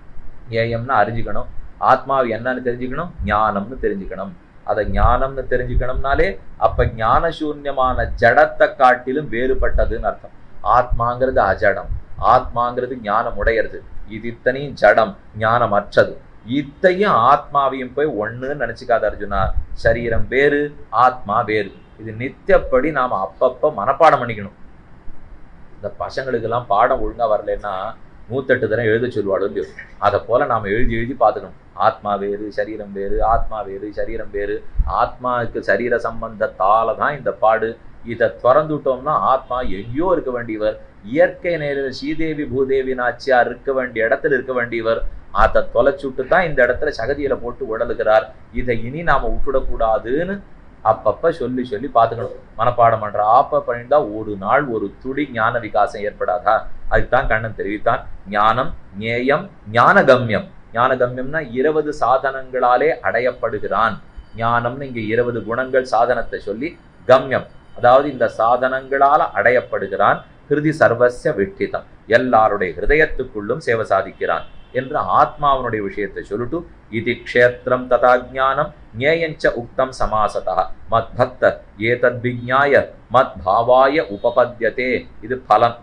ஏயம்னா அறிஞ்சுக்கணும் ஆத்மாவை என்னன்னு தெரிஞ்சுக்கணும் ஞானம்னு தெரிஞ்சுக்கணும் அதை ஞானம்னு தெரிஞ்சுக்கணும்னாலே அப்ப ஞான சூன்யமான ஜடத்தை காட்டிலும் வேறுபட்டதுன்னு அர்த்தம் ஆத்மாங்கிறது அஜடம் ஆத்மாங்கிறது ஞானம் உடையறது இது இத்தனையும் ஜடம் ஞானம் அற்றது இத்தையும் ஆத்மாவையும் போய் ஒண்ணுன்னு நினைச்சுக்காத அர்ஜுனா சரீரம் வேறு ஆத்மா வேறு இது நித்தியப்படி நாம அப்பப்ப மனப்பாடம் பண்ணிக்கணும் இந்த பசங்களுக்கெல்லாம் பாடம் ஒழுங்கா வரலன்னா நூத்தெட்டு தரம் எழுத சொல்லுவாடு இல்லையோ அதை போல நாம எழுதி எழுதி பார்த்துக்கணும் ஆத்மா வேறு சரீரம் வேறு ஆத்மா வேறு சரீரம் வேறு ஆத்மாவுக்கு சரீர சம்பந்தத்தால தான் இந்த பாடு இதை திறந்துட்டோம்னா ஆத்மா எங்கேயோ இருக்க வேண்டியவர் இயற்கை நேரில் ஸ்ரீதேவி பூதேவி நாச்சியார் இருக்க வேண்டிய இடத்துல இருக்க வேண்டியவர் அதை தொலைச்சுட்டு தான் இந்த இடத்துல சகதியில போட்டு உடலுகிறார் இதை இனி நாம விட்டுடக்கூடாதுன்னு அப்பப்ப சொல்லி சொல்லி பார்த்துக்கணும் மனப்பாடம் பண்ற ஆப்ப பண்ணிட்டா ஒரு நாள் ஒரு துளி ஞான விகாசம் ஏற்படாதா அதுதான் கண்ணன் தெரிவித்தான் ஞானம் ஞேயம் ஞானகம்யம் ஞானகம்யம்னா இருபது சாதனங்களாலே அடையப்படுகிறான் ஞானம்னு இங்க இருபது குணங்கள் சாதனத்தை சொல்லி கம்யம் அதாவது இந்த சாதனங்களால அடையப்படுகிறான் ஹிருதி சர்வஸ்ய விட்டிதம் எல்லாருடைய ஹிருதயத்துக்குள்ளும் சேவை சாதிக்கிறான் என்று ஆத்மாவனுடைய விஷயத்தை சொல்லிட்டு இது க்ஷேத்திரம் ததா ஞானம் ஞேயஞ்ச உக்தம் சமாசதா மத் பக்த ஏதத் விஜ்ஞாய மத் பாவாய உபபத்தியதே இது பலன்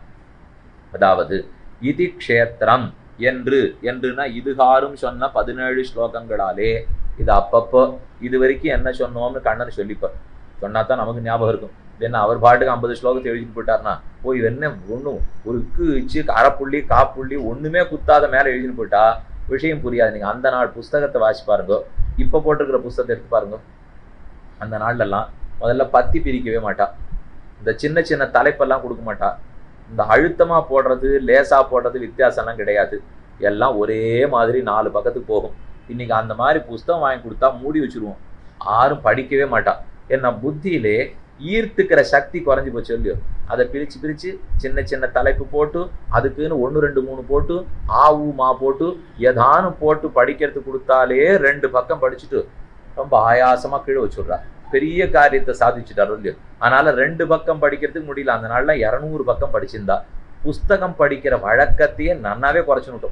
அதாவது இது க்ஷேத்திரம் என்று என்றுனா இதுகாரும் சொன்ன பதினேழு ஸ்லோகங்களாலே இது அப்பப்போ இது வரைக்கும் என்ன சொன்னோம்னு கண்ணன் சொல்லிப்பார் சொன்னா தான் நமக்கு ஞாபகம் இருக்கும் என்ன அவர் பாட்டுக்கு ஐம்பது ஸ்லோகத்தை எழுதிட்டு போயிட்டார்னா ஓ இது என்ன ஒன்றும் ஒரு இக்கு இச்சு அரைப்புள்ளி காப்புள்ளி ஒண்ணுமே குத்தாத மேலே எழுதிட்டு போயிட்டா விஷயம் புரியாது நீங்க அந்த நாள் புஸ்தகத்தை வாசி பாருங்க இப்ப போட்டிருக்கிற புஸ்தகத்தை எடுத்து பாருங்க அந்த நாள்லலாம் முதல்ல பத்தி பிரிக்கவே மாட்டா இந்த சின்ன சின்ன தலைப்பெல்லாம் கொடுக்க மாட்டா இந்த அழுத்தமா போடுறது லேசா போடுறது வித்தியாசம்லாம் கிடையாது எல்லாம் ஒரே மாதிரி நாலு பக்கத்துக்கு போகும் இன்னைக்கு அந்த மாதிரி புஸ்தகம் வாங்கி கொடுத்தா மூடி வச்சிருவோம் யாரும் படிக்கவே மாட்டா ஏன்னா புத்தியிலே ஈர்த்துக்கிற சக்தி குறைஞ்சு போச்சு இல்லையோ அதை பிரிச்சு பிரிச்சு சின்ன சின்ன தலைப்பு போட்டு அதுக்குன்னு ஒன்று ரெண்டு மூணு போட்டு ஆ ஊ மா போட்டு ஏதானும் போட்டு படிக்கிறதுக்கு கொடுத்தாலே ரெண்டு பக்கம் படிச்சுட்டு ரொம்ப ஆயாசமா கீழே வச்சுடுறா பெரிய காரியத்தை சாதிச்சுட்டாரோ இல்லையோ அதனால ரெண்டு பக்கம் படிக்கிறதுக்கு முடியல அந்த நாள்ல இரநூறு பக்கம் படிச்சிருந்தா புஸ்தகம் படிக்கிற வழக்கத்தையே நன்னாவே குறைச்சுனுட்டோம்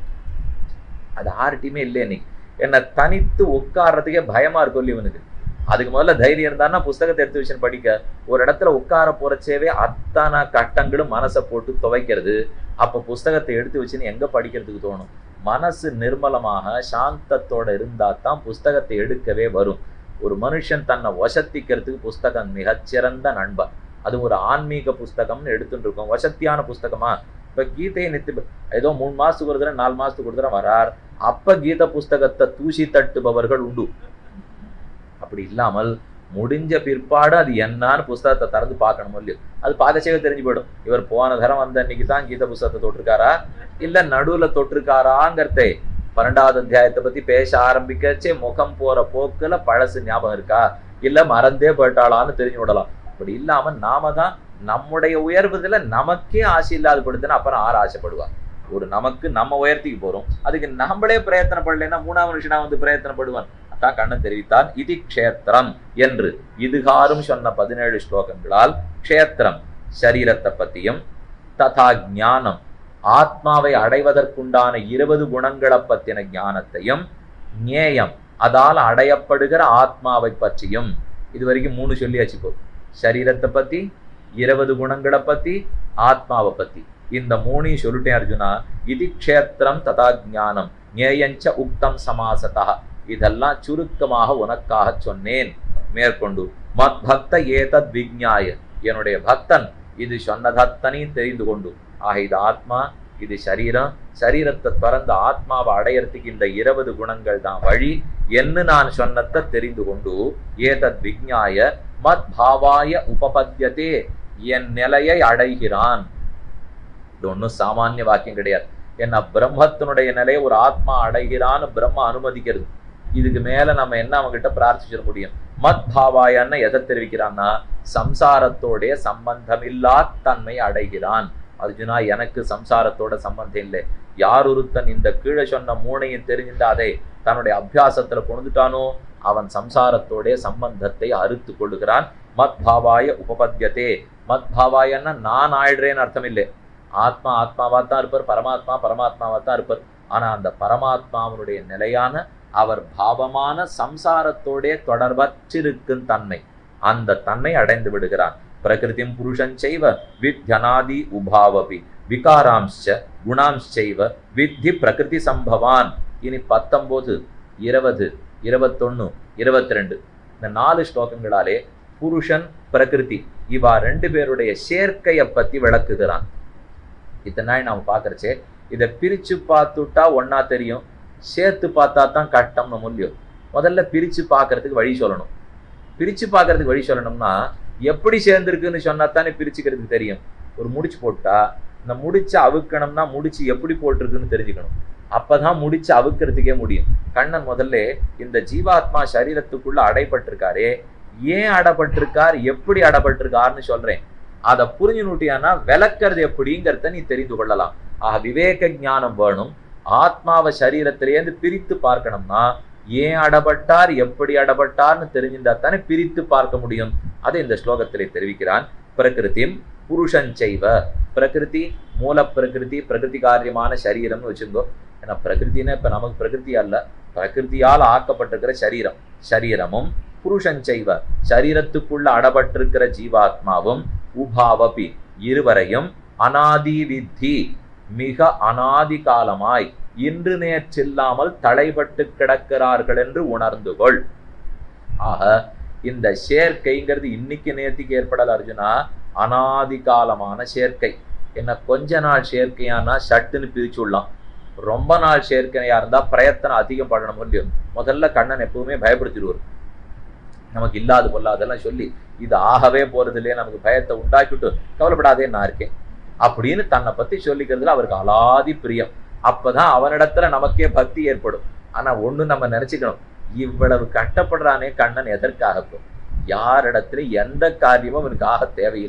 அது ஆர்ட்டியுமே இல்லை இன்னைக்கு என்ன தனித்து உட்கார்றதுக்கே பயமா இருக்கும் இல்லையா இவனுக்கு அதுக்கு முதல்ல தைரியம் இருந்தான்னா புஸ்தகத்தை எடுத்து வச்சு படிக்க ஒரு இடத்துல உட்கார போறச்சேவே அத்தனை கட்டங்களும் மனசை போட்டு துவைக்கிறது அப்ப புஸ்தகத்தை எடுத்து வச்சுன்னு எங்க படிக்கிறதுக்கு தோணும் மனசு நிர்மலமாக சாந்தத்தோட இருந்தா தான் புஸ்தகத்தை எடுக்கவே வரும் ஒரு மனுஷன் தன்னை வசத்திக்கிறதுக்கு புஸ்தகம் மிகச்சிறந்த நண்பன் அது ஒரு ஆன்மீக புஸ்தகம்னு எடுத்துட்டு இருக்கோம் வசத்தியான புஸ்தகமா இப்ப கீதையை நித்து ஏதோ மூணு மாசத்துக்கு ஒரு தடவை நாலு மாசத்துக்கு ஒரு தடவை வரார் அப்ப கீத புஸ்தகத்தை தூசி தட்டுபவர்கள் உண்டு அப்படி இல்லாமல் முடிஞ்ச பிற்பாடு அது என்னன்னு புஸ்தகத்தை திறந்து பார்க்கணும் இல்லையோ அது பார்க்கச்சேவே தெரிஞ்சு போயிடும் இவர் போன தரம் வந்த அன்னைக்கு தான் கீத புஸ்தகத்தை தொட்டிருக்காரா இல்ல நடுவுல தொட்டிருக்காராங்கிறதே பன்னெண்டாவது அத்தியாயத்தை பத்தி பேச ஆரம்பிக்கச்சே முகம் போற போக்குல பழசு ஞாபகம் இருக்கா இல்ல மறந்தே போயிட்டாளான்னு தெரிஞ்சு விடலாம் அப்படி இல்லாம நாம தான் நம்முடைய உயர்வுதுல நமக்கே ஆசை இல்லாத படுத்துனா அப்புறம் ஆறு ஆசைப்படுவா ஒரு நமக்கு நம்ம உயர்த்திக்கு போறோம் அதுக்கு நம்மளே பிரயத்தனப்படலைன்னா மூணாவது மனுஷனா வந்து பிரயத்தனப்படுவான் அதான் கண்ணன் தெரிவித்தான் இது க்ஷேத்திரம் என்று இதுகாரும் சொன்ன பதினேழு ஸ்லோகங்களால் க்ஷேத்திரம் சரீரத்தை பத்தியும் ததா ஞானம் ஆத்மாவை அடைவதற்குண்டான இருபது குணங்களை பத்தின ஞானத்தையும் ஞேயம் அதால் அடையப்படுகிற ஆத்மாவை பற்றியும் இது வரைக்கும் மூணு சொல்லியாச்சு போ சரீரத்தை பத்தி இருபது குணங்களை பத்தி ஆத்மாவை பத்தி இந்த மூணையும் சொல்லிட்டேன் அர்ஜுனா இது க்ஷேத்திரம் ததா ஞானம் ஞேயஞ்ச உக்தம் சமாசதா இதெல்லாம் சுருக்கமாக உனக்காக சொன்னேன் மேற்கொண்டு மத் பக்த ஏதத் விஜ்ஞாய என்னுடைய பக்தன் இது சொன்னதத்தனையும் தெரிந்து கொண்டு ஆக இது ஆத்மா இது சரீரம் சரீரத்தை திறந்த ஆத்மாவை அடையறதுக்கு இந்த இருபது குணங்கள் தான் வழி என்று நான் சொன்னதை தெரிந்து கொண்டு ஏதத் விஜ்ஞாய மத் பாவாய உபபத்தியதே என் நிலையை அடைகிறான் இது ஒன்றும் சாமானிய வாக்கியம் கிடையாது என்ன பிரம்மத்தினுடைய நிலையை ஒரு ஆத்மா அடைகிறான்னு பிரம்ம அனுமதிக்கிறது இதுக்கு மேல நம்ம என்ன அவங்ககிட்ட பிரார்த்திச்சிட முடியும் மத் பாவாயன்னு எதை தெரிவிக்கிறான்னா சம்சாரத்தோடைய சம்பந்தமில்லா தன்மை அடைகிறான் அர்ஜுனா எனக்கு சம்சாரத்தோட சம்பந்தம் இல்லை யார் ஒருத்தன் இந்த கீழே சொன்ன மூணையும் தெரிஞ்சிருந்தா அதை தன்னுடைய அபியாசத்துல கொண்டுட்டானோ அவன் சம்சாரத்தோடைய சம்பந்தத்தை அறுத்து கொள்ளுகிறான் மத் பாவாய உபபத்தியதே மத் பாவாயன்னா நான் ஆயிடுறேன்னு அர்த்தம் இல்லை ஆத்மா ஆத்மாவா தான் இருப்பார் பரமாத்மா பரமாத்மாவா தான் இருப்பார் ஆனா அந்த பரமாத்மாவனுடைய நிலையான அவர் பாவமான சம்சாரத்தோடைய தொடர்பற்றிருக்கும் தன்மை அந்த தன்மை அடைந்து விடுகிறான் பிரகிருதிம் புருஷன் செய்வ வித்யனாதி உபாவபி விகாராம்ச குணாம்சைவ வித்தி பிரகிருதி சம்பவான் இனி பத்தொன்பது இருபது இருபத்தொன்னு இருபத்தி ரெண்டு இந்த நாலு ஸ்லோகங்களாலே புருஷன் பிரகிருதி இவா ரெண்டு பேருடைய சேர்க்கையை பத்தி விளக்குகிறான் இத்தனை நாள் நாம பார்க்கறச்சே இதை பிரிச்சு பார்த்துட்டா ஒன்னா தெரியும் சேர்த்து பார்த்தா தான் கஷ்டம்னு முடியும் முதல்ல பிரிச்சு பார்க்கறதுக்கு வழி சொல்லணும் பிரிச்சு பார்க்கறதுக்கு வழி சொல்லணும்னா எப்படி சேர்ந்துருக்குன்னு சொன்னா தானே பிரிச்சுக்கிறதுக்கு தெரியும் ஒரு முடிச்சு போட்டா இந்த முடிச்சு அவுக்கணும்னா முடிச்சு எப்படி போட்டிருக்குன்னு தெரிஞ்சுக்கணும் அப்பதான் முடிச்சு அவுக்கிறதுக்கே முடியும் கண்ணன் முதல்ல இந்த ஜீவாத்மா சரீரத்துக்குள்ள அடைபட்டிருக்காரே ஏன் அடப்பட்டிருக்கார் எப்படி அடப்பட்டிருக்காருன்னு சொல்றேன் அதை புரிஞ்சு நூட்டியானா விளக்கிறது எப்படிங்கிறத நீ தெரிந்து கொள்ளலாம் ஆக விவேக ஞானம் வேணும் ஆத்மாவை சரீரத்திலேருந்து பிரித்து பார்க்கணும்னா ஏன் அடப்பட்டார் எப்படி அடப்பட்டார்னு தெரிஞ்சிருந்தா தானே பிரித்து பார்க்க முடியும் அதை இந்த ஸ்லோகத்திலே தெரிவிக்கிறான் பிரகிருதிம் புருஷன் செய்வ பிரகிருதி மூல பிரகிருதி பிரகிருதி காரியமான சரீரம்னு வச்சுக்கோ ஏன்னா பிரகிருத்தின்னா இப்ப நமக்கு பிரகிருதி அல்ல பிரகிருதியால் ஆக்கப்பட்டிருக்கிற சரீரம் சரீரமும் புருஷன் செய்வ சரீரத்துக்குள்ள அடப்பட்டிருக்கிற ஜீவாத்மாவும் உபாவபி இருவரையும் அனாதி வித்தி மிக அனாதி காலமாய் இன்று நேற்றில்லாமல் தடைபட்டு கிடக்கிறார்கள் என்று உணர்ந்து கொள் ஆக இந்த சேர்க்கைங்கிறது இன்னைக்கு நேத்திக்கு ஏற்படல அர்ஜுனா அனாதி காலமான சேர்க்கை என்ன கொஞ்ச நாள் சேர்க்கையானா சட்டுன்னு பிரிச்சு விடலாம் ரொம்ப நாள் சேர்க்கையா இருந்தா பிரயத்தனம் அதிகம் பண்ணணும் முடியும் முதல்ல கண்ணன் எப்பவுமே பயப்படுத்திடுவார் நமக்கு இல்லாது பொல்லாதெல்லாம் சொல்லி இது ஆகவே போறது இல்லையே நமக்கு பயத்தை உண்டாக்கிட்டு கவலைப்படாதே நான் இருக்கேன் அப்படின்னு தன்னை பத்தி சொல்லிக்கிறதுல அவருக்கு அலாதி பிரியம் அப்பதான் அவனிடத்துல நமக்கே பக்தி ஏற்படும் ஆனா ஒண்ணு நம்ம நினைச்சுக்கணும் இவ்வளவு கஷ்டப்படுறானே கண்ணன் எதற்காக யாரிடத்துல எந்த காரியமும் அவனுக்கு ஆக தேவையில்லை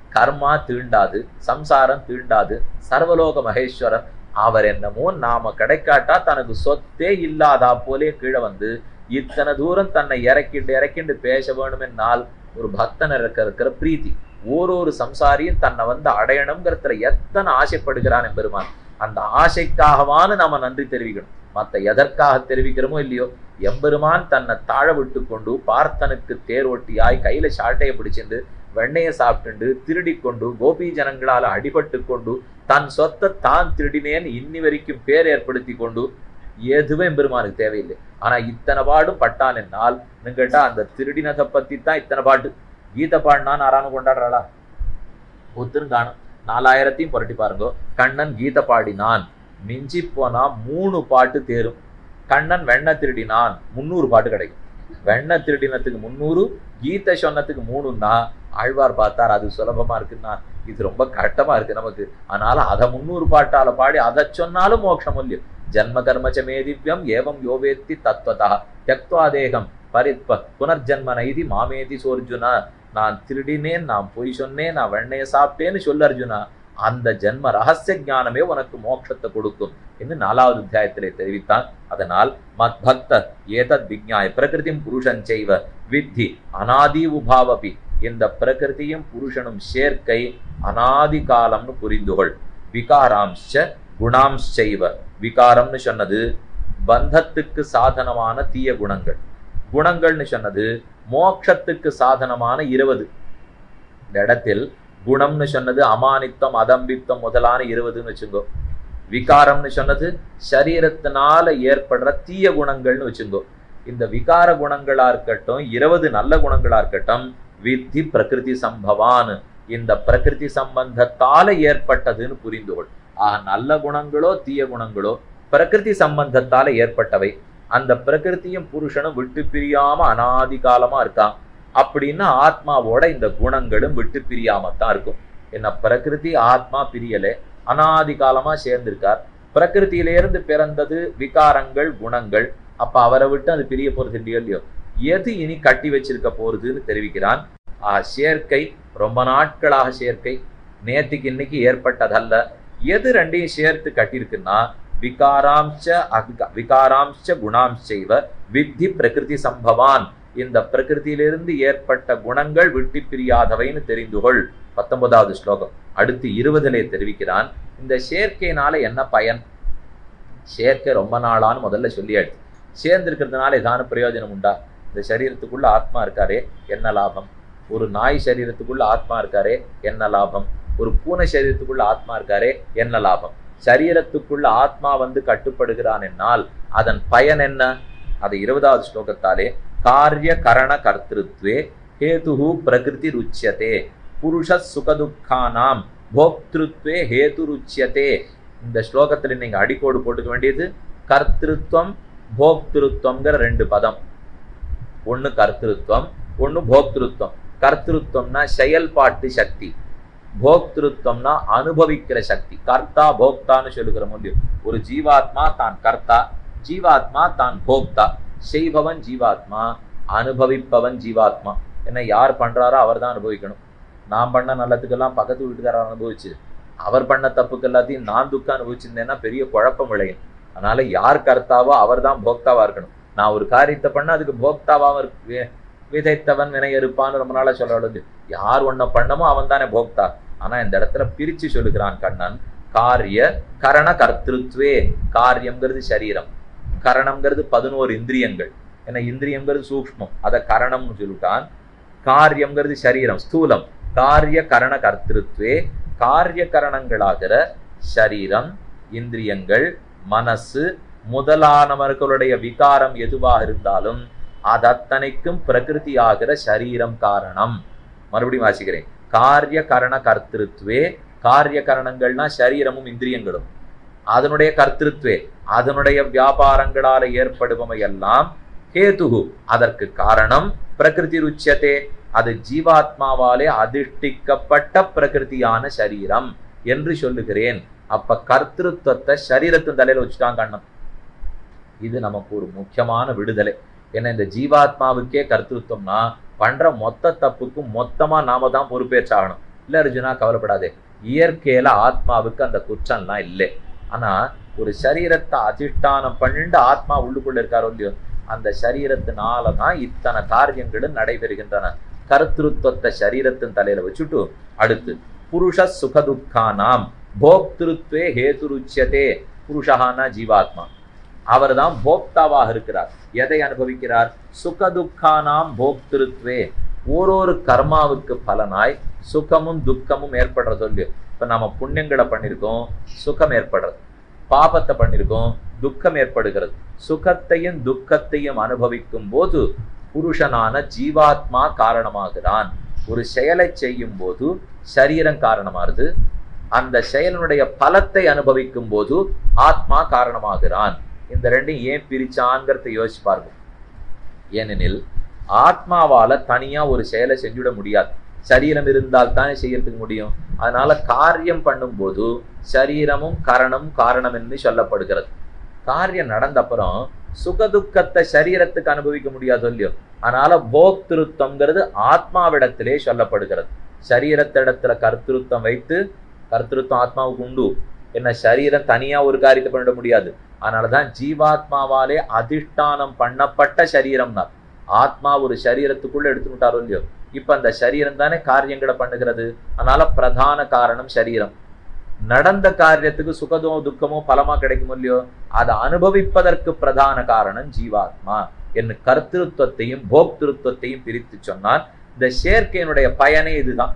கர்மா தீண்டாது சம்சாரம் தீண்டாது சர்வலோக மகேஸ்வரன் அவர் என்னமோ நாம கிடைக்காட்டா தனக்கு சொத்தே இல்லாதா போலே கீழே வந்து இத்தனை தூரம் தன்னை இறக்கிண்டு இறக்கிண்டு பேச வேணும் என்னால் ஒரு பக்தன் இருக்க இருக்கிற பிரீத்தி ஓரொரு சம்சாரியும் தன்னை வந்து அடையணுங்கிறதுல எத்தனை ஆசைப்படுகிறான் எம்பெருமான் அந்த ஆசைக்காகவான நாம நன்றி தெரிவிக்கணும் மத்த எதற்காக தெரிவிக்கிறோமோ இல்லையோ எம்பெருமான் தன்னை தாழ விட்டு கொண்டு பார்த்தனுக்கு தேரோட்டியாய் கையில சாட்டையை பிடிச்சிண்டு வெண்ணையை சாப்பிட்டுண்டு திருடி கொண்டு கோபி ஜனங்களால அடிபட்டு கொண்டு தன் சொத்தை தான் திருடினேன்னு இன்னி வரைக்கும் பேர் ஏற்படுத்தி கொண்டு எதுவும் எம்பெருமானுக்கு தேவையில்லை ஆனா இத்தனை பாடும் பட்டான் என்னால் கேட்டா அந்த திருடினதை பத்தி தான் இத்தனை பாட்டு கீதை பாடினான்னு ஆறாம கொண்டாடுறாளா ஒத்துன்னு காணும் நாலாயிரத்தையும் புரட்டி பாருங்க கண்ணன் கீதை பாடினான் மிஞ்சி போனா மூணு பாட்டு தேரும் கண்ணன் வெண்ண திருடினான் முந்நூறு பாட்டு கிடைக்கும் வெண்ண திருடினத்துக்கு முந்நூறு கீதை சொன்னதுக்கு மூணுன்னா ஆழ்வார் பார்த்தார் அது சுலபமா இருக்குன்னா இது ரொம்ப கட்டமா இருக்கு நமக்கு அதனால அதை முந்நூறு பாட்டால பாடி அதை சொன்னாலும் மோட்சம் இல்லையோ ஜன்ம கர்மச்ச மேதிவ்யம் ஏவம் யோவேத்தி தத்வதா தியக்துவா தேகம் பரித்ப புனர்ஜன்ம நைதி மாமேதி சோர்ஜுனா நான் திருடினேன் நான் பொய் சொன்னேன் நான் வெண்ணையை சாப்பிட்டேன்னு சொல்லு அர்ஜுனா அந்த ஜென்ம ரகசிய ஞானமே உனக்கு மோட்சத்தை கொடுக்கும் என்று நாலாவது அத்தியாயத்திலே தெரிவித்தான் அதனால் மத் பக்த ஏதத் விஜ்ஞாய பிரகிருதிம் புருஷன் செய்வ வித்தி அனாதி உபாவபி இந்த பிரகிருதியும் புருஷனும் சேர்க்கை அனாதி காலம்னு புரிந்துகொள் விகாராம்ச குணாம்சைவ விகாரம்னு சொன்னது பந்தத்துக்கு சாதனமான தீய குணங்கள் குணங்கள்னு சொன்னது மோட்சத்துக்கு சாதனமான இருபது இந்த இடத்தில் குணம்னு சொன்னது அமானித்தம் அதம்பித்தம் முதலான இருபதுன்னு வச்சுங்கோ விகாரம்னு சொன்னது சரீரத்தினால ஏற்படுற தீய குணங்கள்னு வச்சுங்கோ இந்த விகார குணங்களா இருக்கட்டும் இருபது நல்ல குணங்களா இருக்கட்டும் வித்தி பிரகிருதி சம்பவான் இந்த பிரகிருதி சம்பந்தத்தால ஏற்பட்டதுன்னு புரிந்து கொள் ஆக நல்ல குணங்களோ தீய குணங்களோ பிரகிருதி சம்பந்தத்தால ஏற்பட்டவை அந்த பிரகிருத்தியும் புருஷனும் விட்டு பிரியாம அனாதி காலமா இருக்கான் அப்படின்னா ஆத்மாவோட இந்த குணங்களும் விட்டு பிரியாம தான் இருக்கும் என்ன பிரகிருதி ஆத்மா பிரியலே அனாதி காலமா சேர்ந்திருக்கார் பிரகிருத்தியிலிருந்து பிறந்தது விகாரங்கள் குணங்கள் அப்ப அவரை விட்டு அது பிரிய போறது இல்லையோ இல்லையோ எது இனி கட்டி வச்சிருக்க போறதுன்னு தெரிவிக்கிறான் ஆஹ் சேர்க்கை ரொம்ப நாட்களாக சேர்க்கை நேத்துக்கு இன்னைக்கு ஏற்பட்டதல்ல எது ரெண்டையும் சேர்த்து கட்டியிருக்குன்னா விகாராம்ச அவிகா- விகாராம்ச குணாம்சைவ வித்தி பிரகிருதி சம்பவான் இந்த பிரகிருதியிலிருந்து ஏற்பட்ட குணங்கள் விட்டு பிரியாதவைன்னு தெரிந்து கொள் பத்தொன்பதாவது ஸ்லோகம் அடுத்து இருபதிலே தெரிவிக்கிறான் இந்த சேர்க்கையினால என்ன பயன் சேர்க்கை ரொம்ப நாளான்னு முதல்ல சொல்லியாச்சு சேர்ந்திருக்கிறதுனால ஏதான பிரயோஜனம் உண்டா இந்த சரீரத்துக்குள்ள ஆத்மா இருக்காரே என்ன லாபம் ஒரு நாய் சரீரத்துக்குள்ள ஆத்மா இருக்காரே என்ன லாபம் ஒரு பூனை சரீரத்துக்குள்ள ஆத்மா இருக்காரே என்ன லாபம் சரீரத்துக்குள்ள ஆத்மா வந்து கட்டுப்படுகிறான் என்னால் அதன் பயன் என்ன அது இருபதாவது ஸ்லோகத்தாலே காரிய கரண கர்த்திருத்வே ஹேதுஹு பிரகிருதி ருச்சியதே புருஷ சுகதுக்கானாம் போக்திருத்வே ஹேது ருச்சியதே இந்த ஸ்லோகத்துல நீங்க அடிக்கோடு போட்டுக்க வேண்டியது கர்த்திருவம் போக்திருத்வம்ங்கிற ரெண்டு பதம் ஒண்ணு கர்த்திருவம் ஒண்ணு போக்திருத்வம் கர்த்திருவம்னா செயல்பாட்டு சக்தி போக்திருத்தம்னா அனுபவிக்கிற சக்தி கர்த்தா போக்தான்னு சொல்லுகிற முடியும் ஒரு ஜீவாத்மா தான் கர்த்தா ஜீவாத்மா தான் போக்தா செய்பவன் ஜீவாத்மா அனுபவிப்பவன் ஜீவாத்மா என்ன யார் பண்றாரோ அவர் தான் அனுபவிக்கணும் நான் பண்ண நல்லதுக்கெல்லாம் பக்கத்து வீட்டுக்காரர் அனுபவிச்சு அவர் பண்ண தப்புக்கு எல்லாத்தையும் நான் துக்கம் அனுபவிச்சிருந்தேன்னா பெரிய குழப்பம் விளையும் அதனால யார் கர்த்தாவோ அவர் தான் போக்தாவா இருக்கணும் நான் ஒரு காரியத்தை பண்ண அதுக்கு போக்தாவாவும் இருக்கு வி- விதைத்தவன் வினை இருப்பான்னு ரொம்ப நாளா சொல்றது யார் ஒன்ன பண்ணமோ அவன் தானே போக்தா ஆனா இந்த இடத்துல பிரிச்சு சொல்லுகிறான் கண்ணன் காரிய கரண கர்த்திருத்வே காரியம்ங்கிறது சரீரம் கரணம்ங்கிறது பதினோரு இந்திரியங்கள் ஏன்னா இந்திரியம்ங்கிறது சூக்ஷ்மம் அதை கரணம்னு சொல்லிட்டான் காரியம்ங்கிறது சரீரம் ஸ்தூலம் காரிய கரண கர்த்திருத்வே காரிய கரணங்களாகிற சரீரம் இந்திரியங்கள் மனசு முதலானவர்களுடைய விகாரம் எதுவாக இருந்தாலும் அது அத்தனைக்கும் பிரகிருதி ஆகிற சரீரம் காரணம் மறுபடியும் வாசிக்கிறேன் காரிய கரண கர்த்திருத்வே காரிய கரணங்கள்னா சரீரமும் இந்திரியங்களும் அதனுடைய கர்த்திருத்வே அதனுடைய வியாபாரங்களால ஏற்படுபவை எல்லாம் கேதுகு அதற்கு காரணம் பிரகிருதி ருச்சியதே அது ஜீவாத்மாவாலே அதிஷ்டிக்கப்பட்ட பிரகிருதியான சரீரம் என்று சொல்லுகிறேன் அப்ப கர்த்திருவத்தை சரீரத்தின் தலையில வச்சுட்டான் கண்ணன் இது நமக்கு ஒரு முக்கியமான விடுதலை ஏன்னா இந்த ஜீவாத்மாவுக்கே கர்த்திருவம்னா பண்ற மொத்த தப்புக்கும் மொத்தமா நாம தான் பொறுப்பேற்றாகணும் இல்ல அர்ஜுனா கவலைப்படாதே இயற்கையில ஆத்மாவுக்கு அந்த குற்றம்லாம் இல்லை ஆனா ஒரு சரீரத்தை அதிஷ்டானம் பண்ணிட்டு ஆத்மா உள்ளுக்குள்ள இருக்காரோ இல்லையோ அந்த சரீரத்தினால தான் இத்தனை காரியங்களும் நடைபெறுகின்றன கருத்திருத்தத்தை சரீரத்தின் தலையில வச்சுட்டு அடுத்து புருஷ சுகதுக்கானாம் போக்திருத்வே ஹேதுருச்சியதே புருஷகானா ஜீவாத்மா அவர்தான் போக்தாவாக இருக்கிறார் எதை அனுபவிக்கிறார் சுகதுக்கானாம் போக்திருத்வே ஓரொரு கர்மாவுக்கு பலனாய் சுகமும் துக்கமும் ஏற்படுறது இல்லையோ இப்ப நம்ம புண்ணியங்களை பண்ணியிருக்கோம் சுகம் ஏற்படுறது பாபத்தை பண்ணியிருக்கோம் துக்கம் ஏற்படுகிறது சுகத்தையும் துக்கத்தையும் அனுபவிக்கும் போது புருஷனான ஜீவாத்மா காரணமாகிறான் ஒரு செயலை செய்யும் போது சரீரம் காரணமாகுது அந்த செயலினுடைய பலத்தை அனுபவிக்கும் போது ஆத்மா காரணமாகிறான் இந்த ரெண்டையும் ஏன் பிரிச்சான்ங்கிறத யோசிச்சு பாருங்க ஏனெனில் ஆத்மாவால தனியா ஒரு செயலை செஞ்சுவிட முடியாது சரீரம் இருந்தால் தானே செய்யறதுக்கு முடியும் அதனால காரியம் பண்ணும்போது சரீரமும் கரணம் காரணம் என்று சொல்லப்படுகிறது காரியம் நடந்த அப்புறம் சுகதுக்கத்தை சரீரத்துக்கு அனுபவிக்க முடியாது இல்லையோ அதனால போக்திருத்தம்ங்கிறது ஆத்மாவிடத்திலே சொல்லப்படுகிறது சரீரத்திடத்துல கர்த்திருத்தம் வைத்து கர்த்திருத்தம் ஆத்மாவுக்கு உண்டு என்ன சரீரம் தனியா ஒரு காரியத்தை பண்ணிட முடியாது அதனாலதான் ஜீவாத்மாவாலே அதிஷ்டானம் பண்ணப்பட்ட சரீரம்னா ஆத்மா ஒரு சரீரத்துக்குள்ள எடுத்துட்டாரோ இல்லையோ இப்ப அந்த சரீரம் தானே காரியங்களை பண்ணுகிறது அதனால பிரதான காரணம் சரீரம் நடந்த காரியத்துக்கு சுகதோ துக்கமோ பலமா கிடைக்கும் இல்லையோ அதை அனுபவிப்பதற்கு பிரதான காரணம் ஜீவாத்மா என்ன கர்த்திருவத்தையும் போக்திருத்தத்தையும் பிரித்து சொன்னால் இந்த சேர்க்கையினுடைய பயனே இதுதான்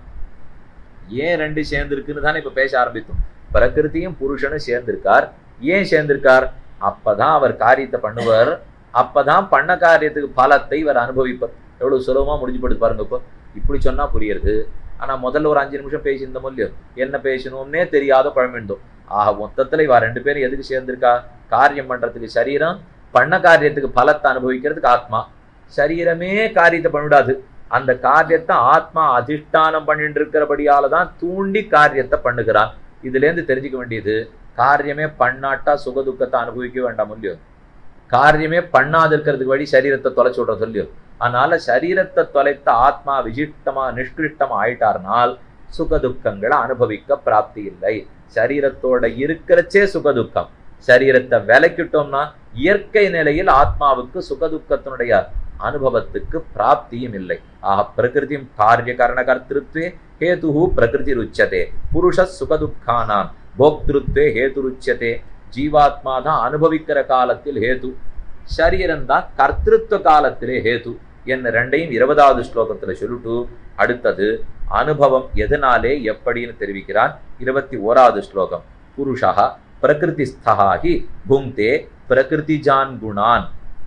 ஏன் ரெண்டு சேர்ந்திருக்குன்னு தானே இப்ப பேச ஆரம்பித்தோம் பிரகிருதியும் புருஷனும் சேர்ந்திருக்கார் ஏன் சேர்ந்திருக்கார் அப்பதான் அவர் காரியத்தை பண்ணுவார் அப்பதான் பண்ண காரியத்துக்கு பலத்தை இவர் அனுபவிப்பார் எவ்வளவு சுலபமா முடிஞ்சு படுத்து பாருங்க இப்போ இப்படி சொன்னா புரியுறது ஆனா முதல்ல ஒரு அஞ்சு நிமிஷம் பேசியிருந்தோம் இல்லையோ என்ன பேசணும்னே தெரியாத பழமிருந்தோம் ஆக மொத்தத்துல இவ ரெண்டு பேரும் எதுக்கு சேர்ந்திருக்கா காரியம் பண்றதுக்கு சரீரம் பண்ண காரியத்துக்கு பலத்தை அனுபவிக்கிறதுக்கு ஆத்மா சரீரமே காரியத்தை பண்ணிவிடாது அந்த காரியத்தை ஆத்மா அதிஷ்டானம் பண்ணிட்டு இருக்கிறபடியால தான் தூண்டி காரியத்தை பண்ணுகிறான் இதுல இருந்து தெரிஞ்சுக்க வேண்டியது காரியமே பண்ணாட்டா சுகதுக்கத்தை அனுபவிக்க வேண்டாம் இல்லையோ காரியமே பண்ணாது இருக்கிறதுக்கு வழி சரீரத்தை தொலைச்சு விடுறது இல்லையோ அதனால சரீரத்தை தொலைத்த ஆத்மா விசிஷ்டமா நிஷ்கிருஷ்டமா ஆயிட்டார்னால் சுகதுக்கங்களை அனுபவிக்க பிராப்தி இல்லை சரீரத்தோட இருக்கிறச்சே சுகதுக்கம் சரீரத்தை விலைக்கிட்டோம்னா இயற்கை நிலையில் ஆத்மாவுக்கு சுகதுக்கத்தினுடைய அனுபவத்துக்கு பிராப்தியும் இல்லை ஆக பிரகிருதியும் காரிய கரண கர்த்திருத்வே ஹேது பிரகிருதி ருச்சதே புருஷ சுகதுக்கானாம் போக்திருத்வே ஹேது ருச்சதே ஜீவாத்மா தான் அனுபவிக்கிற காலத்தில் ஹேது சரீரம் தான் கர்த்திருவ காலத்திலே ஹேது என்ன ரெண்டையும் இருபதாவது ஸ்லோகத்துல சொல்லிட்டு அடுத்தது அனுபவம் எதனாலே எப்படின்னு தெரிவிக்கிறான் இருபத்தி ஓராவது ஸ்லோகம் புருஷா பிரகிருதிஸ்தகாகி புங்தே பிரகிருதிஜான் குணான்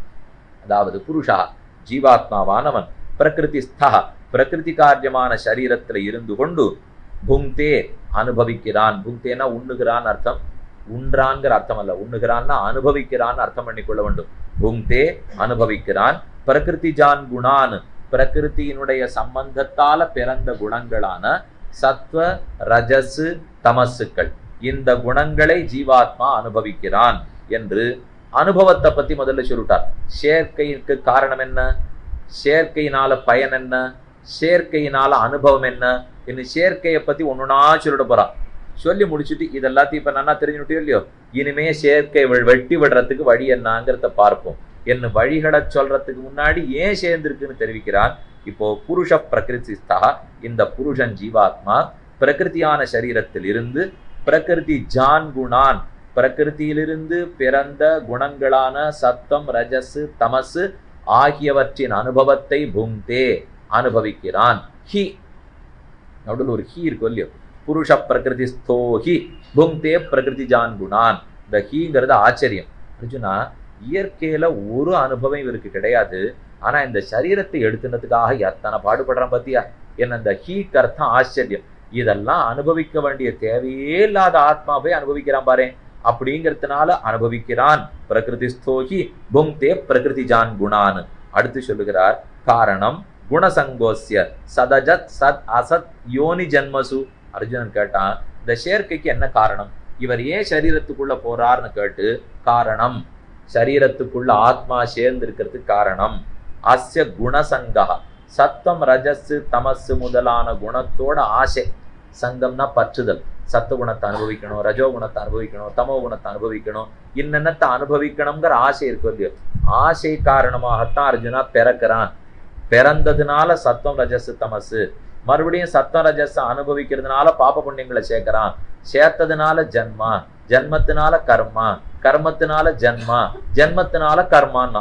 அதாவது புருஷா ஜீவாத்மாவானவன் பிரகிருதிஸ்தா பிரகிருதி காரியமான சரீரத்துல இருந்து கொண்டு புங்தே அனுபவிக்கிறான் புங்தேனா உண்ணுகிறான் அர்த்தம் உண்றான்கிற அர்த்தம் அல்ல உண்ணுகிறான்னா அனுபவிக்கிறான் அர்த்தம் பண்ணிக்கொள்ள வேண்டும் புங்தே அனுபவிக்கிறான் பிரகிருதி ஜான் குணான் பிரகிருத்தியினுடைய சம்பந்தத்தால பிறந்த குணங்களான சத்வ ரஜசு தமசுக்கள் இந்த குணங்களை ஜீவாத்மா அனுபவிக்கிறான் என்று அனுபவத்தை பத்தி முதல்ல சொல்லிட்டார் சேர்க்கைக்கு காரணம் என்ன சேர்க்கையினால பயன் என்ன சேர்க்கையினால அனுபவம் என்ன இன்னும் சேர்க்கையை பத்தி ஒண்ணுனா சொல்லிட போறான் சொல்லி முடிச்சுட்டு இதெல்லாத்தையும் இப்ப நல்லா தெரிஞ்சுட்டே இல்லையோ இனிமே சேர்க்கை வெட்டி விடுறதுக்கு வழி என்னங்கிறத பார்ப்போம் என்ன வழிகளை சொல்றதுக்கு முன்னாடி ஏன் சேர்ந்திருக்குன்னு தெரிவிக்கிறான் இப்போ புருஷ பிரகிருதிஸ்தா இந்த புருஷன் ஜீவாத்மா பிரகிருதியான சரீரத்தில் இருந்து பிரகிருதி ஜான் குணான் பிரகிருத்தியிலிருந்து பிறந்த குணங்களான சத்தம் ரஜசு தமசு ஆகியவற்றின் அனுபவத்தை புங்தே அனுபவிக்கிறான் ஹி நடுவில் ஒரு ஹி இருக்கும் இல்லையோ புருஷ பிரகிருதி ஸ்தோஹி புங்தே பிரகிருதி ஜான் குணான் இந்த ஹீங்கிறது ஆச்சரியம் அர்ஜுனா இயற்கையில ஒரு அனுபவம் இவருக்கு கிடையாது ஆனா இந்த சரீரத்தை எடுத்துனதுக்காக எத்தனை பாடுபடுறான் பத்தியா என்ன இந்த ஹீக்கு அர்த்தம் ஆச்சரியம் இதெல்லாம் அனுபவிக்க வேண்டிய தேவையே இல்லாத ஆத்மாவை அனுபவிக்கிறான் பாரு அப்படிங்கிறதுனால அனுபவிக்கிறான் பிரகிருதி ஸ்தோகி புங்தே பிரகிருதி ஜான் குணான் அடுத்து சொல்லுகிறார் காரணம் குணசங்கோசிய சதஜத் சத் அசத் யோனி ஜன்மசு அர்ஜுனன் கேட்டான் இந்த சேர்க்கைக்கு என்ன காரணம் இவர் ஏன் சரீரத்துக்குள்ள போறார்னு கேட்டு காரணம் சரீரத்துக்குள்ள ஆத்மா சேர்ந்து இருக்கிறதுக்கு காரணம் அஸ்ய குணசங்கா சத்தம் ரஜஸ் தமசு முதலான குணத்தோட ஆசை சங்கம்னா பற்றுதல் சத்துவகுணத்தை அனுபவிக்கணும் ரஜோ குணத்தை அனுபவிக்கணும் தமோ குணத்தை அனுபவிக்கணும் இன்னென்னத்தை அனுபவிக்கணுங்கிற ஆசை இருக்கும் இல்லையோ ஆசை காரணமாகத்தான் அர்ஜுனா பிறக்கிறான் பிறந்ததுனால சத்தம் ரஜஸ் தமசு மறுபடியும் சத்தம் ரஜஸ் அனுபவிக்கிறதுனால பாப புண்ணியங்களை சேர்க்கிறான் சேர்த்ததுனால ஜன்மா ஜன்மத்தினால கர்மா கர்மத்தினால ஜன்மா ஜன்மத்தினால கர்மான்னா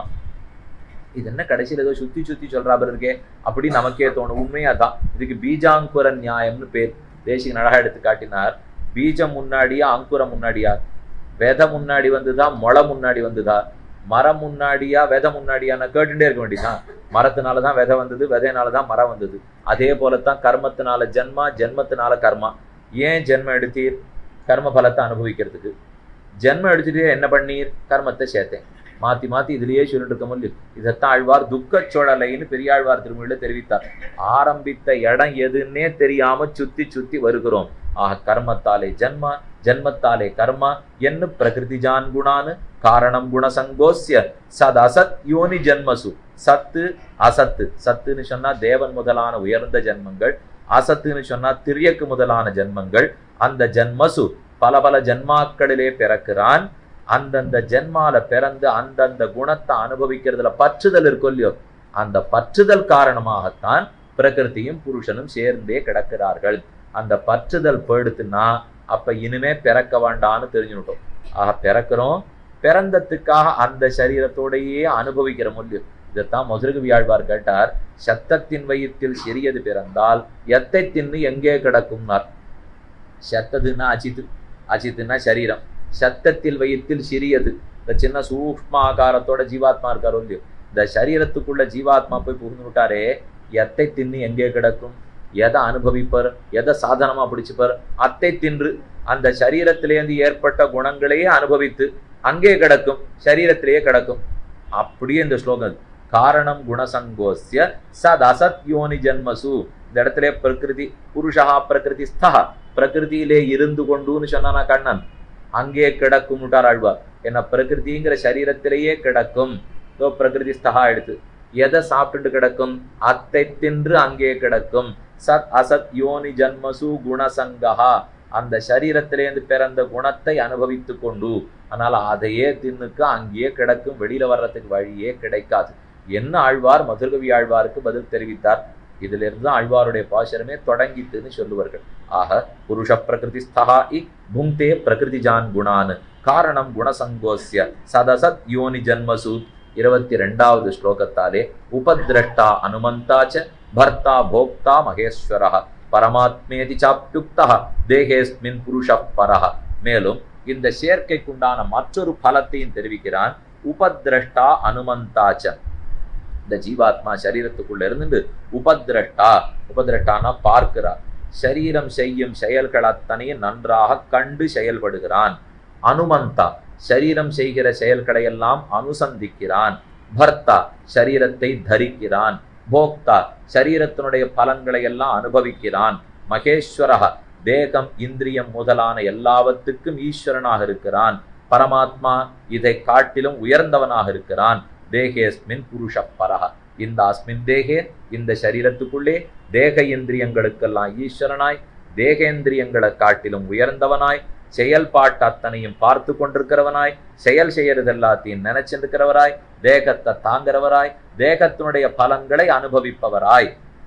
இது என்ன கடைசியில் ஏதோ சுத்தி சுத்தி சொல்றா பாரு இருக்கே அப்படி நமக்கே தோணும் உண்மையா தான் இதுக்கு பீஜாங்குர நியாயம்னு பேர் தேசிக அழகா எடுத்து காட்டினார் பீஜம் முன்னாடியா அங்குரம் முன்னாடியா விதை முன்னாடி வந்துதா முளை முன்னாடி வந்துதா மரம் முன்னாடியா விதை முன்னாடியா நான் கேட்டுட்டே இருக்க வேண்டியதான் மரத்தினால தான் விதை வந்தது விதையினால தான் மரம் வந்தது அதே போலத்தான் கர்மத்தினால ஜென்மா ஜென்மத்தினால கர்மா ஏன் ஜென்மம் எடுத்தீர் கர்ம பலத்தை அனுபவிக்கிறதுக்கு ஜென்மம் எடுத்துட்டு என்ன பண்ணீர் கர்மத்தை சேர்த்தேன் மாத்தி மாத்தி இதுலயே சொல்லிட்டு இருக்க முடியும் இதைத்தான் ஆழ்வார் துக்கச் சுழலைன்னு பெரியாழ்வார் திருமொழியில தெரிவித்தார் ஆரம்பித்த இடம் எதுன்னே தெரியாம சுத்தி சுத்தி வருகிறோம் ஆக கர்மத்தாலே ஜன்மா ஜன்மத்தாலே கர்மா என்ன பிரகிருதி ஜான் குணானு காரணம் குணசங்கோஸ்ய சத் அசத் யோனி ஜன்மசு சத்து அசத்து சத்துன்னு சொன்னா தேவன் முதலான உயர்ந்த ஜன்மங்கள் அசத்துன்னு சொன்னா திரியக்கு முதலான ஜன்மங்கள் அந்த ஜன்மசு பல பல ஜன்மாக்களிலே பிறக்கிறான் அந்தந்த ஜென்மால பிறந்து அந்தந்த குணத்தை அனுபவிக்கிறதுல பற்றுதல் இருக்கும் இல்லையோ அந்த பற்றுதல் காரணமாகத்தான் பிரகிருதியும் புருஷனும் சேர்ந்தே கிடக்கிறார்கள் அந்த பற்றுதல் போயிடுத்துன்னா அப்ப இனிமே பிறக்க வேண்டான்னு தெரிஞ்சுட்டோம் ஆக பிறக்கிறோம் பிறந்ததுக்காக அந்த சரீரத்தோடையே அனுபவிக்கிற முடியும் இதைத்தான் மதுரகவி ஆழ்வார் கேட்டார் சத்தத்தின் வயிற்றில் சிறியது பிறந்தால் எத்தை தின்னு எங்கே கிடக்கும்னார் சத்ததுன்னா அச்சித்து அச்சித்துன்னா சரீரம் சத்தத்தில் வயிற்றில் சிறியது இந்த சின்ன சூக்ம ஆகாரத்தோட ஜீவாத்மா இருக்காரோ இல்லையோ இந்த சரீரத்துக்குள்ள ஜீவாத்மா போய் புகுந்து விட்டாரே எத்தை தின்னு எங்கே கிடக்கும் எதை அனுபவிப்பர் எதை சாதனமா பிடிச்சுப்பர் அத்தை தின்று அந்த சரீரத்திலேருந்து ஏற்பட்ட குணங்களையே அனுபவித்து அங்கே கிடக்கும் சரீரத்திலேயே கிடக்கும் அப்படியே இந்த ஸ்லோகம் இது. காரணம் குணசங்கோஸ்ய சத் அசத் யோனி ஜன்மசு இந்த இடத்துல பிரகிருதி புருஷா பிரகிருதி ஸ்தா பிரகிருதியிலே இருந்து கொண்டுன்னு சொன்னானா கண்ணன் அங்கே கிடக்கும் விட்டார் ஆழ்வார் என்ன பிரகிருதிங்கிற சரீரத்திலேயே கிடக்கும் இதோ பிரகிருதி ஸ்தகா எடுத்து எதை சாப்பிட்டுட்டு கிடக்கும் அத்தை தின்று அங்கே கிடக்கும் சத் அசத் யோனி ஜன்மசு குணசங்கஹா அந்த சரீரத்திலேருந்து பிறந்த குணத்தை அனுபவித்து கொண்டு அதனால அதையே தின்னுக்கு அங்கேயே கிடக்கும் வெளியில வர்றதுக்கு வழியே கிடைக்காது என்ன ஆழ்வார் மதுர்கவி ஆழ்வாருக்கு பதில் தெரிவித்தார் இதுல இருந்து ஆழ்வாருடைய பாசரமே தொடங்கித்துன்னு சொல்லுவார்கள் ஆக புருஷ பிரகிருதிஸ்தா இ புங்கே பிரகிருதிஜான் குணான் காரணம் குணசங்கோஸ்ய சதசத் யோனி ஜன்மசு இருபத்தி ரெண்டாவது ஸ்லோகத்தாலே உபதிரஷ்டா அனுமந்தாச்ச பர்த்தா போக்தா மகேஸ்வர பரமாத்மேதி சாப்யுக்தா தேகேஸ்மின் புருஷ பரஹ மேலும் இந்த சேர்க்கைக்குண்டான மற்றொரு பலத்தையும் தெரிவிக்கிறான் உபதிரஷ்டா அனுமந்தாச்ச இந்த ஜீவாத்மா சரீரத்துக்குள்ள இருந்து உபதிரஷ்டா உபதிரஷ்டானா பார்க்கிறார் சரீரம் செய்யும் செயல்கள் அத்தனையும் நன்றாக கண்டு செயல்படுகிறான் அனுமந்தா சரீரம் செய்கிற செயல்களை எல்லாம் அனுசந்திக்கிறான் பர்த்தா சரீரத்தை தரிக்கிறான் போக்தா சரீரத்தினுடைய பலன்களை எல்லாம் அனுபவிக்கிறான் மகேஸ்வரக தேகம் இந்திரியம் முதலான எல்லாவற்றுக்கும் ஈஸ்வரனாக இருக்கிறான் பரமாத்மா இதை காட்டிலும் உயர்ந்தவனாக இருக்கிறான் தேகேஸ்மின் புருஷ பரஹ இந்த அஸ்மின் தேகே இந்த சரீரத்துக்குள்ளே தேக இந்திரியங்களுக்கெல்லாம் ஈஸ்வரனாய் தேகேந்திரியங்களை காட்டிலும் உயர்ந்தவனாய் செயல்பாட்டு அத்தனையும் பார்த்து கொண்டிருக்கிறவனாய் செயல் செய்யறது எல்லாத்தையும் நினைச்சிருக்கிறவராய் தேகத்தை தாங்கிறவராய் தேகத்தினுடைய பலன்களை அனுபவிப்பவராய்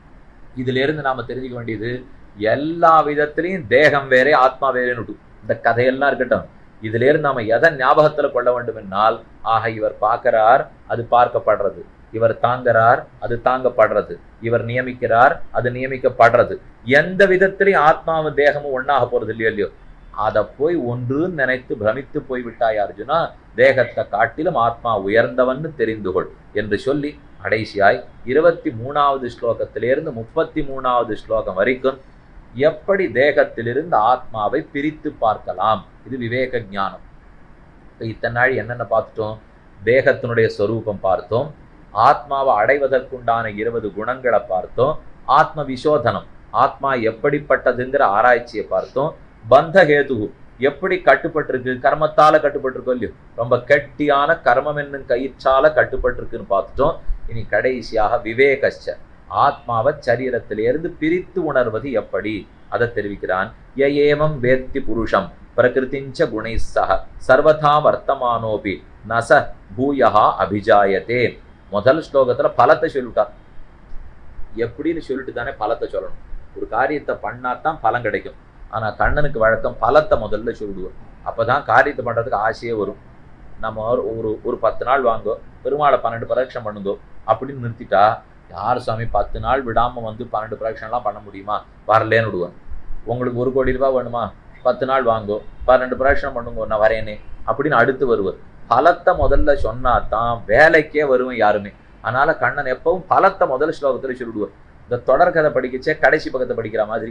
இதுல இருந்து நாம தெரிஞ்சுக்க வேண்டியது எல்லா விதத்திலையும் தேகம் வேறே ஆத்மா வேறேன்னு இந்த கதையெல்லாம் இருக்கட்டும் இதுல இருந்து நாம எதை ஞாபகத்துல கொள்ள வேண்டும் என்னால் ஆக இவர் பார்க்கிறார் அது பார்க்கப்படுறது இவர் தாங்குறார் அது தாங்கப்படுறது இவர் நியமிக்கிறார் அது நியமிக்கப்படுறது எந்த விதத்திலையும் ஆத்மாவும் தேகமும் ஒன்னாக போறது இல்லையோ இல்லையோ அதை போய் ஒன்று நினைத்து பிரமித்து போய்விட்டாய் அர்ஜுனா தேகத்தை காட்டிலும் ஆத்மா உயர்ந்தவன்னு தெரிந்து கொள் என்று சொல்லி கடைசியாய் இருபத்தி மூணாவது ஸ்லோகத்திலிருந்து முப்பத்தி மூணாவது ஸ்லோகம் வரைக்கும் எப்படி தேகத்திலிருந்து ஆத்மாவை பிரித்து பார்க்கலாம் இது விவேக ஞானம் இப்ப இத்தனை நாள் என்னென்ன பார்த்துட்டோம் தேகத்தினுடைய சொரூபம் பார்த்தோம் ஆத்மாவை அடைவதற்குண்டான இருபது குணங்களை பார்த்தோம் ஆத்ம விசோதனம் ஆத்மா எப்படிப்பட்டதுங்கிற ஆராய்ச்சியை பார்த்தோம் பந்த ஹேது எப்படி கட்டுப்பட்டிருக்கு கர்மத்தால கட்டுப்பட்டிருக்கோ இல்லையோ ரொம்ப கெட்டியான கர்மம் என்னும் கயிற்றால கட்டுப்பட்டிருக்குன்னு பார்த்துட்டோம் இனி கடைசியாக விவேகச்ச ஆத்மாவை சரீரத்திலிருந்து பிரித்து உணர்வது எப்படி அதை தெரிவிக்கிறான் ய ஏவம் வேத்தி புருஷம் பிரகிருதிஞ்ச குணை சக சர்வதா வர்த்தமானோபி நச பூயஹா அபிஜாயத்தே முதல் ஸ்லோகத்துல பலத்தை சொல்லிட்டார் எப்படின்னு சொல்லிட்டு தானே பலத்தை சொல்லணும் ஒரு காரியத்தை பண்ணாதான் பலன் கிடைக்கும் ஆனா கண்ணனுக்கு வழக்கம் பலத்தை முதல்ல சொல்லிடுவோம் அப்பதான் காரியத்தை பண்றதுக்கு ஆசையே வரும் நம்ம ஒரு- ஒரு ஒரு பத்து நாள் வாங்கோ பெருமாளை பன்னெண்டு பிரதட்சணம் பண்ணுங்கோ அப்படின்னு நிறுத்திட்டா யார் சுவாமி பத்து நாள் விடாம வந்து பன்னெண்டு பிரதட்சணம்லாம் பண்ண முடியுமா வரலேன்னு விடுவேன் உங்களுக்கு ஒரு கோடி ரூபாய் வேணுமா பத்து நாள் வாங்கோ பன்னெண்டு பிரதட்சணம் பண்ணுங்க நான் வரேனே அப்படின்னு அடுத்து வருவர் பலத்தை முதல்ல சொன்னா தான் வேலைக்கே வருவேன் யாருமே அதனால கண்ணன் எப்பவும் பலத்தை முதல் ஸ்லோகத்துல சொல்லிடுவார் இந்த தொடர்கதை படிக்கச்சே கடைசி பக்கத்தை படிக்கிற மாதிரி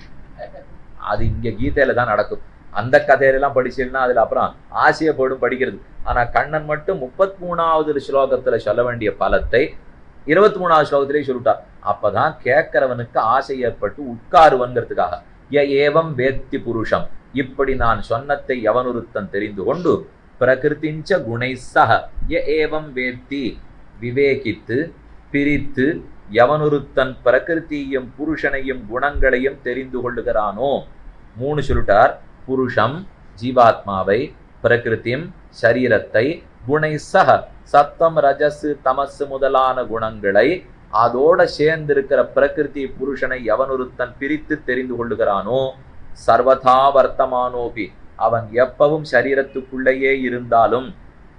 அது இங்க கீதையில தான் நடக்கும் அந்த கதையெல்லாம் படிச்சீங்கன்னா அதுல அப்புறம் ஆசையப்படும் படிக்கிறது ஆனா கண்ணன் மட்டும் முப்பத்தி மூணாவது ஸ்லோகத்துல சொல்ல வேண்டிய பலத்தை இருபத்தி மூணாவது ஸ்லோகத்திலே சொல்லிட்டார் அப்பதான் கேட்கிறவனுக்கு ஆசை ஏற்பட்டு உட்காருவன்கிறதுக்காக ய ஏவம் வேத்தி புருஷம் இப்படி நான் சொன்னத்தை எவனொருத்தன் தெரிந்து கொண்டு பிரகிருதிஞ்ச குணை சக ய ஏவம் வேத்தி விவேகித்து பிரித்து எவனொருத்தன் பிரகிருதியும் புருஷனையும் குணங்களையும் தெரிந்து கொள்ளுகிறானோ மூணு சொல்லிட்டார் புருஷம் ஜீவாத்மாவை பிரகிருதிம் சரீரத்தை குணை சக சத்தம் ரஜசு தமசு முதலான குணங்களை அதோட சேர்ந்திருக்கிற பிரகிருதி புருஷனை எவனொருத்தன் பிரித்து தெரிந்து கொள்ளுகிறானோ சர்வதா வர்த்தமானோபி அவன் எப்பவும் சரீரத்துக்குள்ளேயே இருந்தாலும்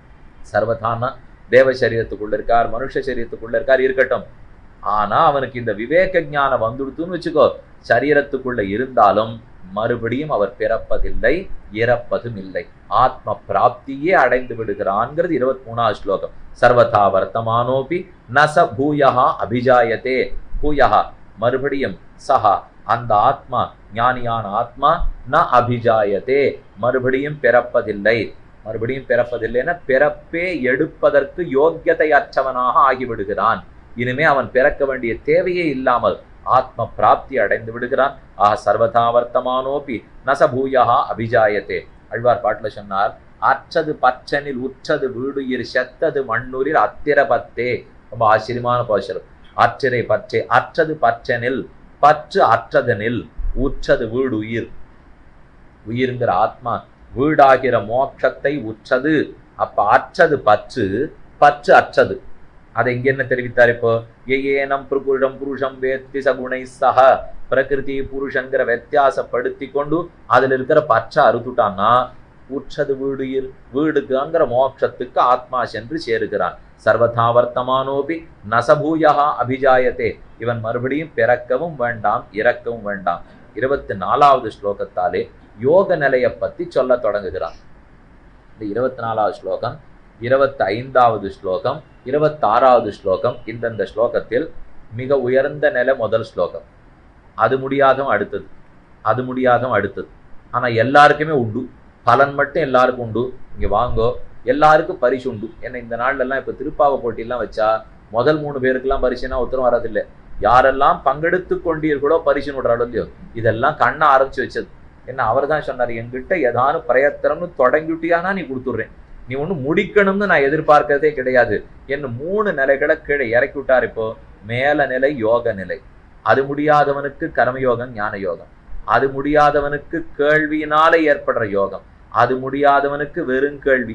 சர்வதானா தேவ சரீரத்துக்குள்ள இருக்கார் மனுஷ சரீரத்துக்குள்ள இருக்கார் இருக்கட்டும் ஆனா அவனுக்கு இந்த விவேக ஞானம் வந்துடுத்துன்னு வச்சுக்கோ சரீரத்துக்குள்ள இருந்தாலும் மறுபடியும் அவர் பிறப்பதில்லை இறப்பதும் இல்லை ஆத்ம பிராப்தியே அடைந்து விடுகிறான்ங்கிறது இருபத்தி மூணாவது ஸ்லோகம் சர்வதா வர்த்தமானோபி நச பூயஹா அபிஜாயத்தே பூயஹா மறுபடியும் சஹா அந்த ஆத்மா ஞானியான ஆத்மா ந அபிஜாயத்தே மறுபடியும் பிறப்பதில்லை மறுபடியும் பிறப்பதில்லைன்னா பிறப்பே எடுப்பதற்கு யோக்கியதை அற்றவனாக ஆகிவிடுகிறான் இனிமே அவன் பிறக்க வேண்டிய தேவையே இல்லாமல் ஆத்ம பிராப்தி அடைந்து விடுகிறான் ஆஹ் சர்வதா வர்த்தமானோபி நசபூயா அபிஜாயத்தே அழ்வார் பாட்டுல சொன்னார் அற்றது பச்சனில் உற்றது வீடுயிர் செத்தது மண்ணுரில் அத்திரபத்தே ரொம்ப ஆச்சரியமான பாசுரம் அற்றிரை பற்றே அற்றது பச்சனில் பற்று அற்றதனில் உற்றது வீடு உயிர் உயிர்ங்கிற ஆத்மா வீடாகிற மோட்சத்தை உற்றது அப்ப அற்றது பற்று பற்று அற்றது அதை இங்க என்ன தெரிவித்தார் இப்போ ஏனம் புருஷம் புருஷம் வேத்தி சகுணை சக பிரகிருதி புருஷங்கிற வித்தியாசப்படுத்தி கொண்டு அதுல இருக்கிற பற்றை அறுத்துட்டான்னா உற்றது வீடுயிர் வீடுக்குங்கிற மோட்சத்துக்கு ஆத்மா சென்று சேருகிறான் சர்வதா வர்த்தமானோபி நசபூயா அபிஜாயத்தே இவன் மறுபடியும் பிறக்கவும் வேண்டாம் இறக்கவும் வேண்டாம் இருபத்தி நாலாவது ஸ்லோகத்தாலே யோக நிலையை பத்தி சொல்ல தொடங்குகிறான் இந்த இருபத்தி நாலாவது ஸ்லோகம் இருபத்தி ஐந்தாவது ஸ்லோகம் இருபத்தாறாவது ஸ்லோகம் இந்தந்த ஸ்லோகத்தில் மிக உயர்ந்த நிலை முதல் ஸ்லோகம் அது முடியாதவன் அடுத்தது அது முடியாதவன் அடுத்தது ஆனா எல்லாருக்குமே உண்டு பலன் மட்டும் எல்லாருக்கும் உண்டு இங்க வாங்கோ எல்லாருக்கும் பரிசு உண்டு ஏன்னா இந்த நாள்ல எல்லாம் இப்ப திருப்பாவ போட்டியெல்லாம் வச்சா முதல் மூணு பேருக்கெல்லாம் பரிசுனா உத்தரம் வர்றதில்லை யாரெல்லாம் பங்கெடுத்து கொண்டீர்களோ பரிசுன்னு விடுறாளோ இல்லையோ இதெல்லாம் கண்ணை ஆரம்பிச்சு வச்சது என்ன அவர் தான் சொன்னார் என்கிட்ட ஏதானும் பிரயத்தனம்னு தொடங்கிட்டியானா நீ கொடுத்துட்றேன் நீ ஒண்ணு முடிக்கணும்னு நான் எதிர்பார்க்கறதே கிடையாது என்ன மூணு நிலைகளை கீழே இறக்கி விட்டார் இப்போ மேல நிலை யோக நிலை அது முடியாதவனுக்கு கர்மயோகம் ஞான யோகம் அது முடியாதவனுக்கு கேள்வியினால ஏற்படுற யோகம் அது முடியாதவனுக்கு வெறும் கேள்வி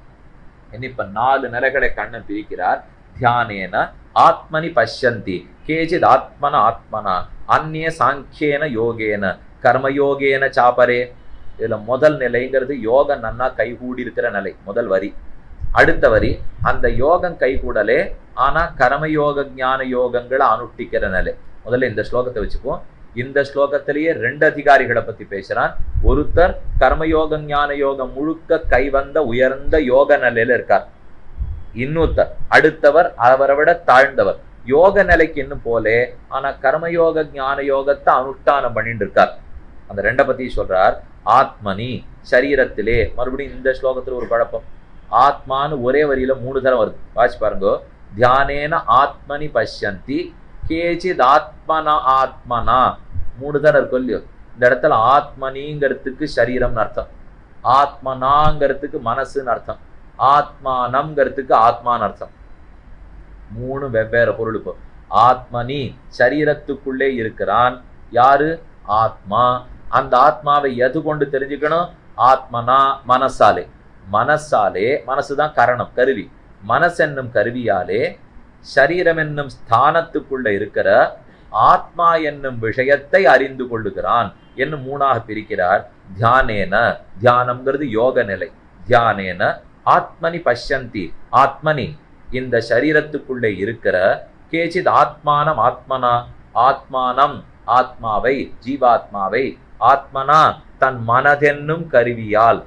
என்ன இப்ப நாலு நிலைகளை கண்ணன் பிரிக்கிறார் தியானேன ஆத்மனி பஷ்யந்தி கேஜித் ஆத்மன ஆத்மனா அந்நிய சாங்கியேன யோகேன கர்மயோகேன சாப்பரே இதுல முதல் நிலைங்கிறது யோகம் நன்னா கைகூடி இருக்கிற நிலை முதல் வரி அடுத்த வரி அந்த யோகம் கைகூடலே ஆனா கர்மயோக ஞான யோகங்களை அனுஷ்டிக்கிற நிலை முதல்ல இந்த ஸ்லோகத்தை வச்சுப்போம் இந்த ஸ்லோகத்திலேயே ரெண்டு அதிகாரிகளை பத்தி பேசுறான் ஒருத்தர் கர்மயோக ஞான யோகம் முழுக்க கைவந்த உயர்ந்த யோக நிலையில இருக்கார் இன்னொருத்தர் அடுத்தவர் அவரை விட தாழ்ந்தவர் யோக நிலைக்கு இன்னும் போலே ஆனா கர்மயோக ஞான யோகத்தை அனுஷ்டானம் பண்ணிட்டு இருக்கார் அந்த ரெண்டை பத்தி சொல்றார் ஆத்மனி சரீரத்திலே மறுபடியும் இந்த ஸ்லோகத்துல ஒரு குழப்பம் ஆத்மான்னு ஒரே வரியில மூணு தரம் வருது வாசி பாருங்க தியானேன ஆத்மனி பஷ்யந்தி கேச்சித் ஆத்மனா ஆத்மனா மூணு தரம் இருக்கும் இல்லையோ இந்த இடத்துல ஆத்மனிங்கிறதுக்கு சரீரம்னு அர்த்தம் ஆத்மனாங்கிறதுக்கு மனசுன்னு அர்த்தம் ஆத்மானம்ங்கிறதுக்கு ஆத்மான்னு அர்த்தம் மூணு வெவ்வேறு பொருள் இப்போ ஆத்மனி சரீரத்துக்குள்ளே இருக்கிறான் யாரு ஆத்மா அந்த ஆத்மாவை எது கொண்டு தெரிஞ்சுக்கணும் ஆத்மனா மனசாலே மனசாலே மனசுதான் கரணம் கருவி மனசென்னும் கருவியாலே சரீரம் என்னும் ஸ்தானத்துக்குள்ள இருக்கிற ஆத்மா என்னும் விஷயத்தை அறிந்து கொள்ளுகிறான் என்று மூணாக பிரிக்கிறார் தியானேன தியானம்ங்கிறது யோக நிலை தியானேன ஆத்மனி பஷ்யந்தி ஆத்மனி இந்த சரீரத்துக்குள்ளே இருக்கிற கேச்சித் ஆத்மானம் ஆத்மனா ஆத்மானம் ஆத்மாவை ஜீவாத்மாவை ஆத்மனா தன் மனதென்னும் கருவியால்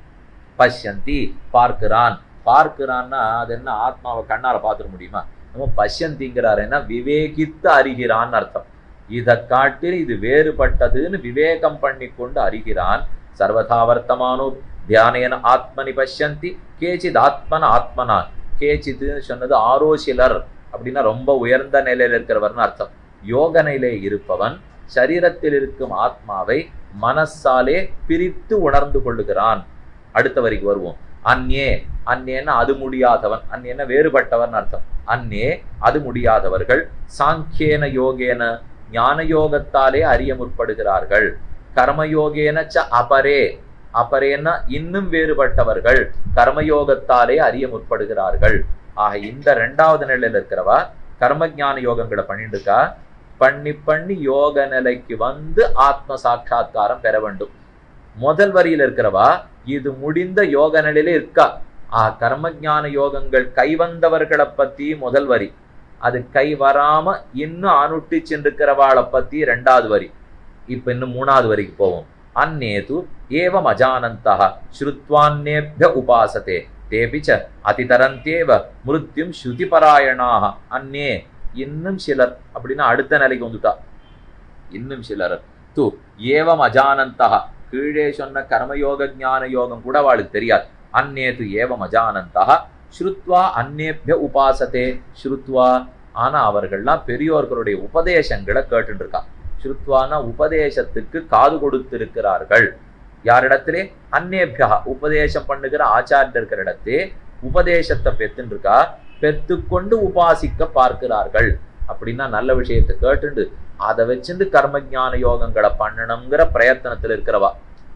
பஷ்யந்தி பார்க்கிறான் பார்க்கிறான்னா அது என்ன ஆத்மாவை கண்ணால பார்த்துட முடியுமா நம்ம பஷ்யந்திங்கிறார் என்ன விவேகித்து அறிகிறான் அர்த்தம் இதை காட்டில் இது வேறுபட்டதுன்னு விவேகம் பண்ணி கொண்டு அறிகிறான் சர்வதா வர்த்தமானோ தியானேன ஆத்மனி பஷ்யந்தி கேச்சித் ஆத்மன ஆத்மனா கேச்சித்துன்னு சொன்னது ஆரோ சிலர் அப்படின்னா ரொம்ப உயர்ந்த நிலையில இருக்கிறவர்னு அர்த்தம் யோக நிலை இருப்பவன் சரீரத்தில் இருக்கும் ஆத்மாவை மனசாலே பிரித்து உணர்ந்து கொள்ளுகிறான் அடுத்த வரைக்கும் வருவோம் அந்நே அந்நேன்னா அது முடியாதவன் அந்நேன வேறுபட்டவன் அர்த்தம் அந்நே அது முடியாதவர்கள் சாங்கியேன யோகேன ஞான யோகத்தாலே அறிய முற்படுகிறார்கள் கர்மயோகேன ச அபரே அபரேன்னா இன்னும் வேறுபட்டவர்கள் கர்மயோகத்தாலே அறிய முற்படுகிறார்கள் ஆக இந்த ரெண்டாவது நிலையில இருக்கிறவா கர்மஜான யோகங்களை பண்ணிட்டு இருக்கா பண்ணி பண்ணி யோக நிலைக்கு வந்து ஆத்ம சாட்சா்காரம் பெற வேண்டும் முதல் வரியில இருக்கிறவா இது முடிந்த யோக நிலையில இருக்கா ஆ கர்மஜான யோகங்கள் கைவந்தவர்களை பத்தி முதல் வரி அது கை வராம இன்னும் அனுட்டி சென்றிருக்கிறவாளை பத்தி ரெண்டாவது வரி இப்ப இன்னும் மூணாவது வரிக்கு போவோம் அந்நேது ஏவம் அஜானந்தா ஸ்ருத்வான்னேபிய உபாசதே தேபி ச அதிதரந்தேவ மிருத்யும் ஸ்ருதி பராயணாக அந்நே இன்னும் சிலர் அப்படின்னா அடுத்த நிலைக்கு வந்துட்டா இன்னும் சிலர் து ஏவம் அஜானந்தா கீழே சொன்ன கர்மயோக ஞான யோகம் கூட அவளுக்கு தெரியாது அந்நேது ஏவம் அஜானந்தா ஸ்ருத்வா அந்நேபிய உபாசதே ஸ்ருத்வா ஆனா அவர்கள்லாம் பெரியோர்களுடைய உபதேசங்களை கேட்டுட்டு இருக்கா ஸ்ருத்வானா உபதேசத்துக்கு காது கொடுத்திருக்கிறார்கள் யாரிடத்திலே அந்நேபியா உபதேசம் பண்ணுகிற ஆச்சாரியர் இருக்கிற இடத்தே உபதேசத்தை பெத்துன்னு இருக்கா பெத்துக்கொண்டு உபாசிக்க பார்க்கிறார்கள் அப்படின்னா நல்ல விஷயத்தை கேட்டுண்டு அதை வச்சிருந்து கர்மஜான யோகங்களை பண்ணணுங்கிற பிரயத்தனத்துல இருக்கிறவா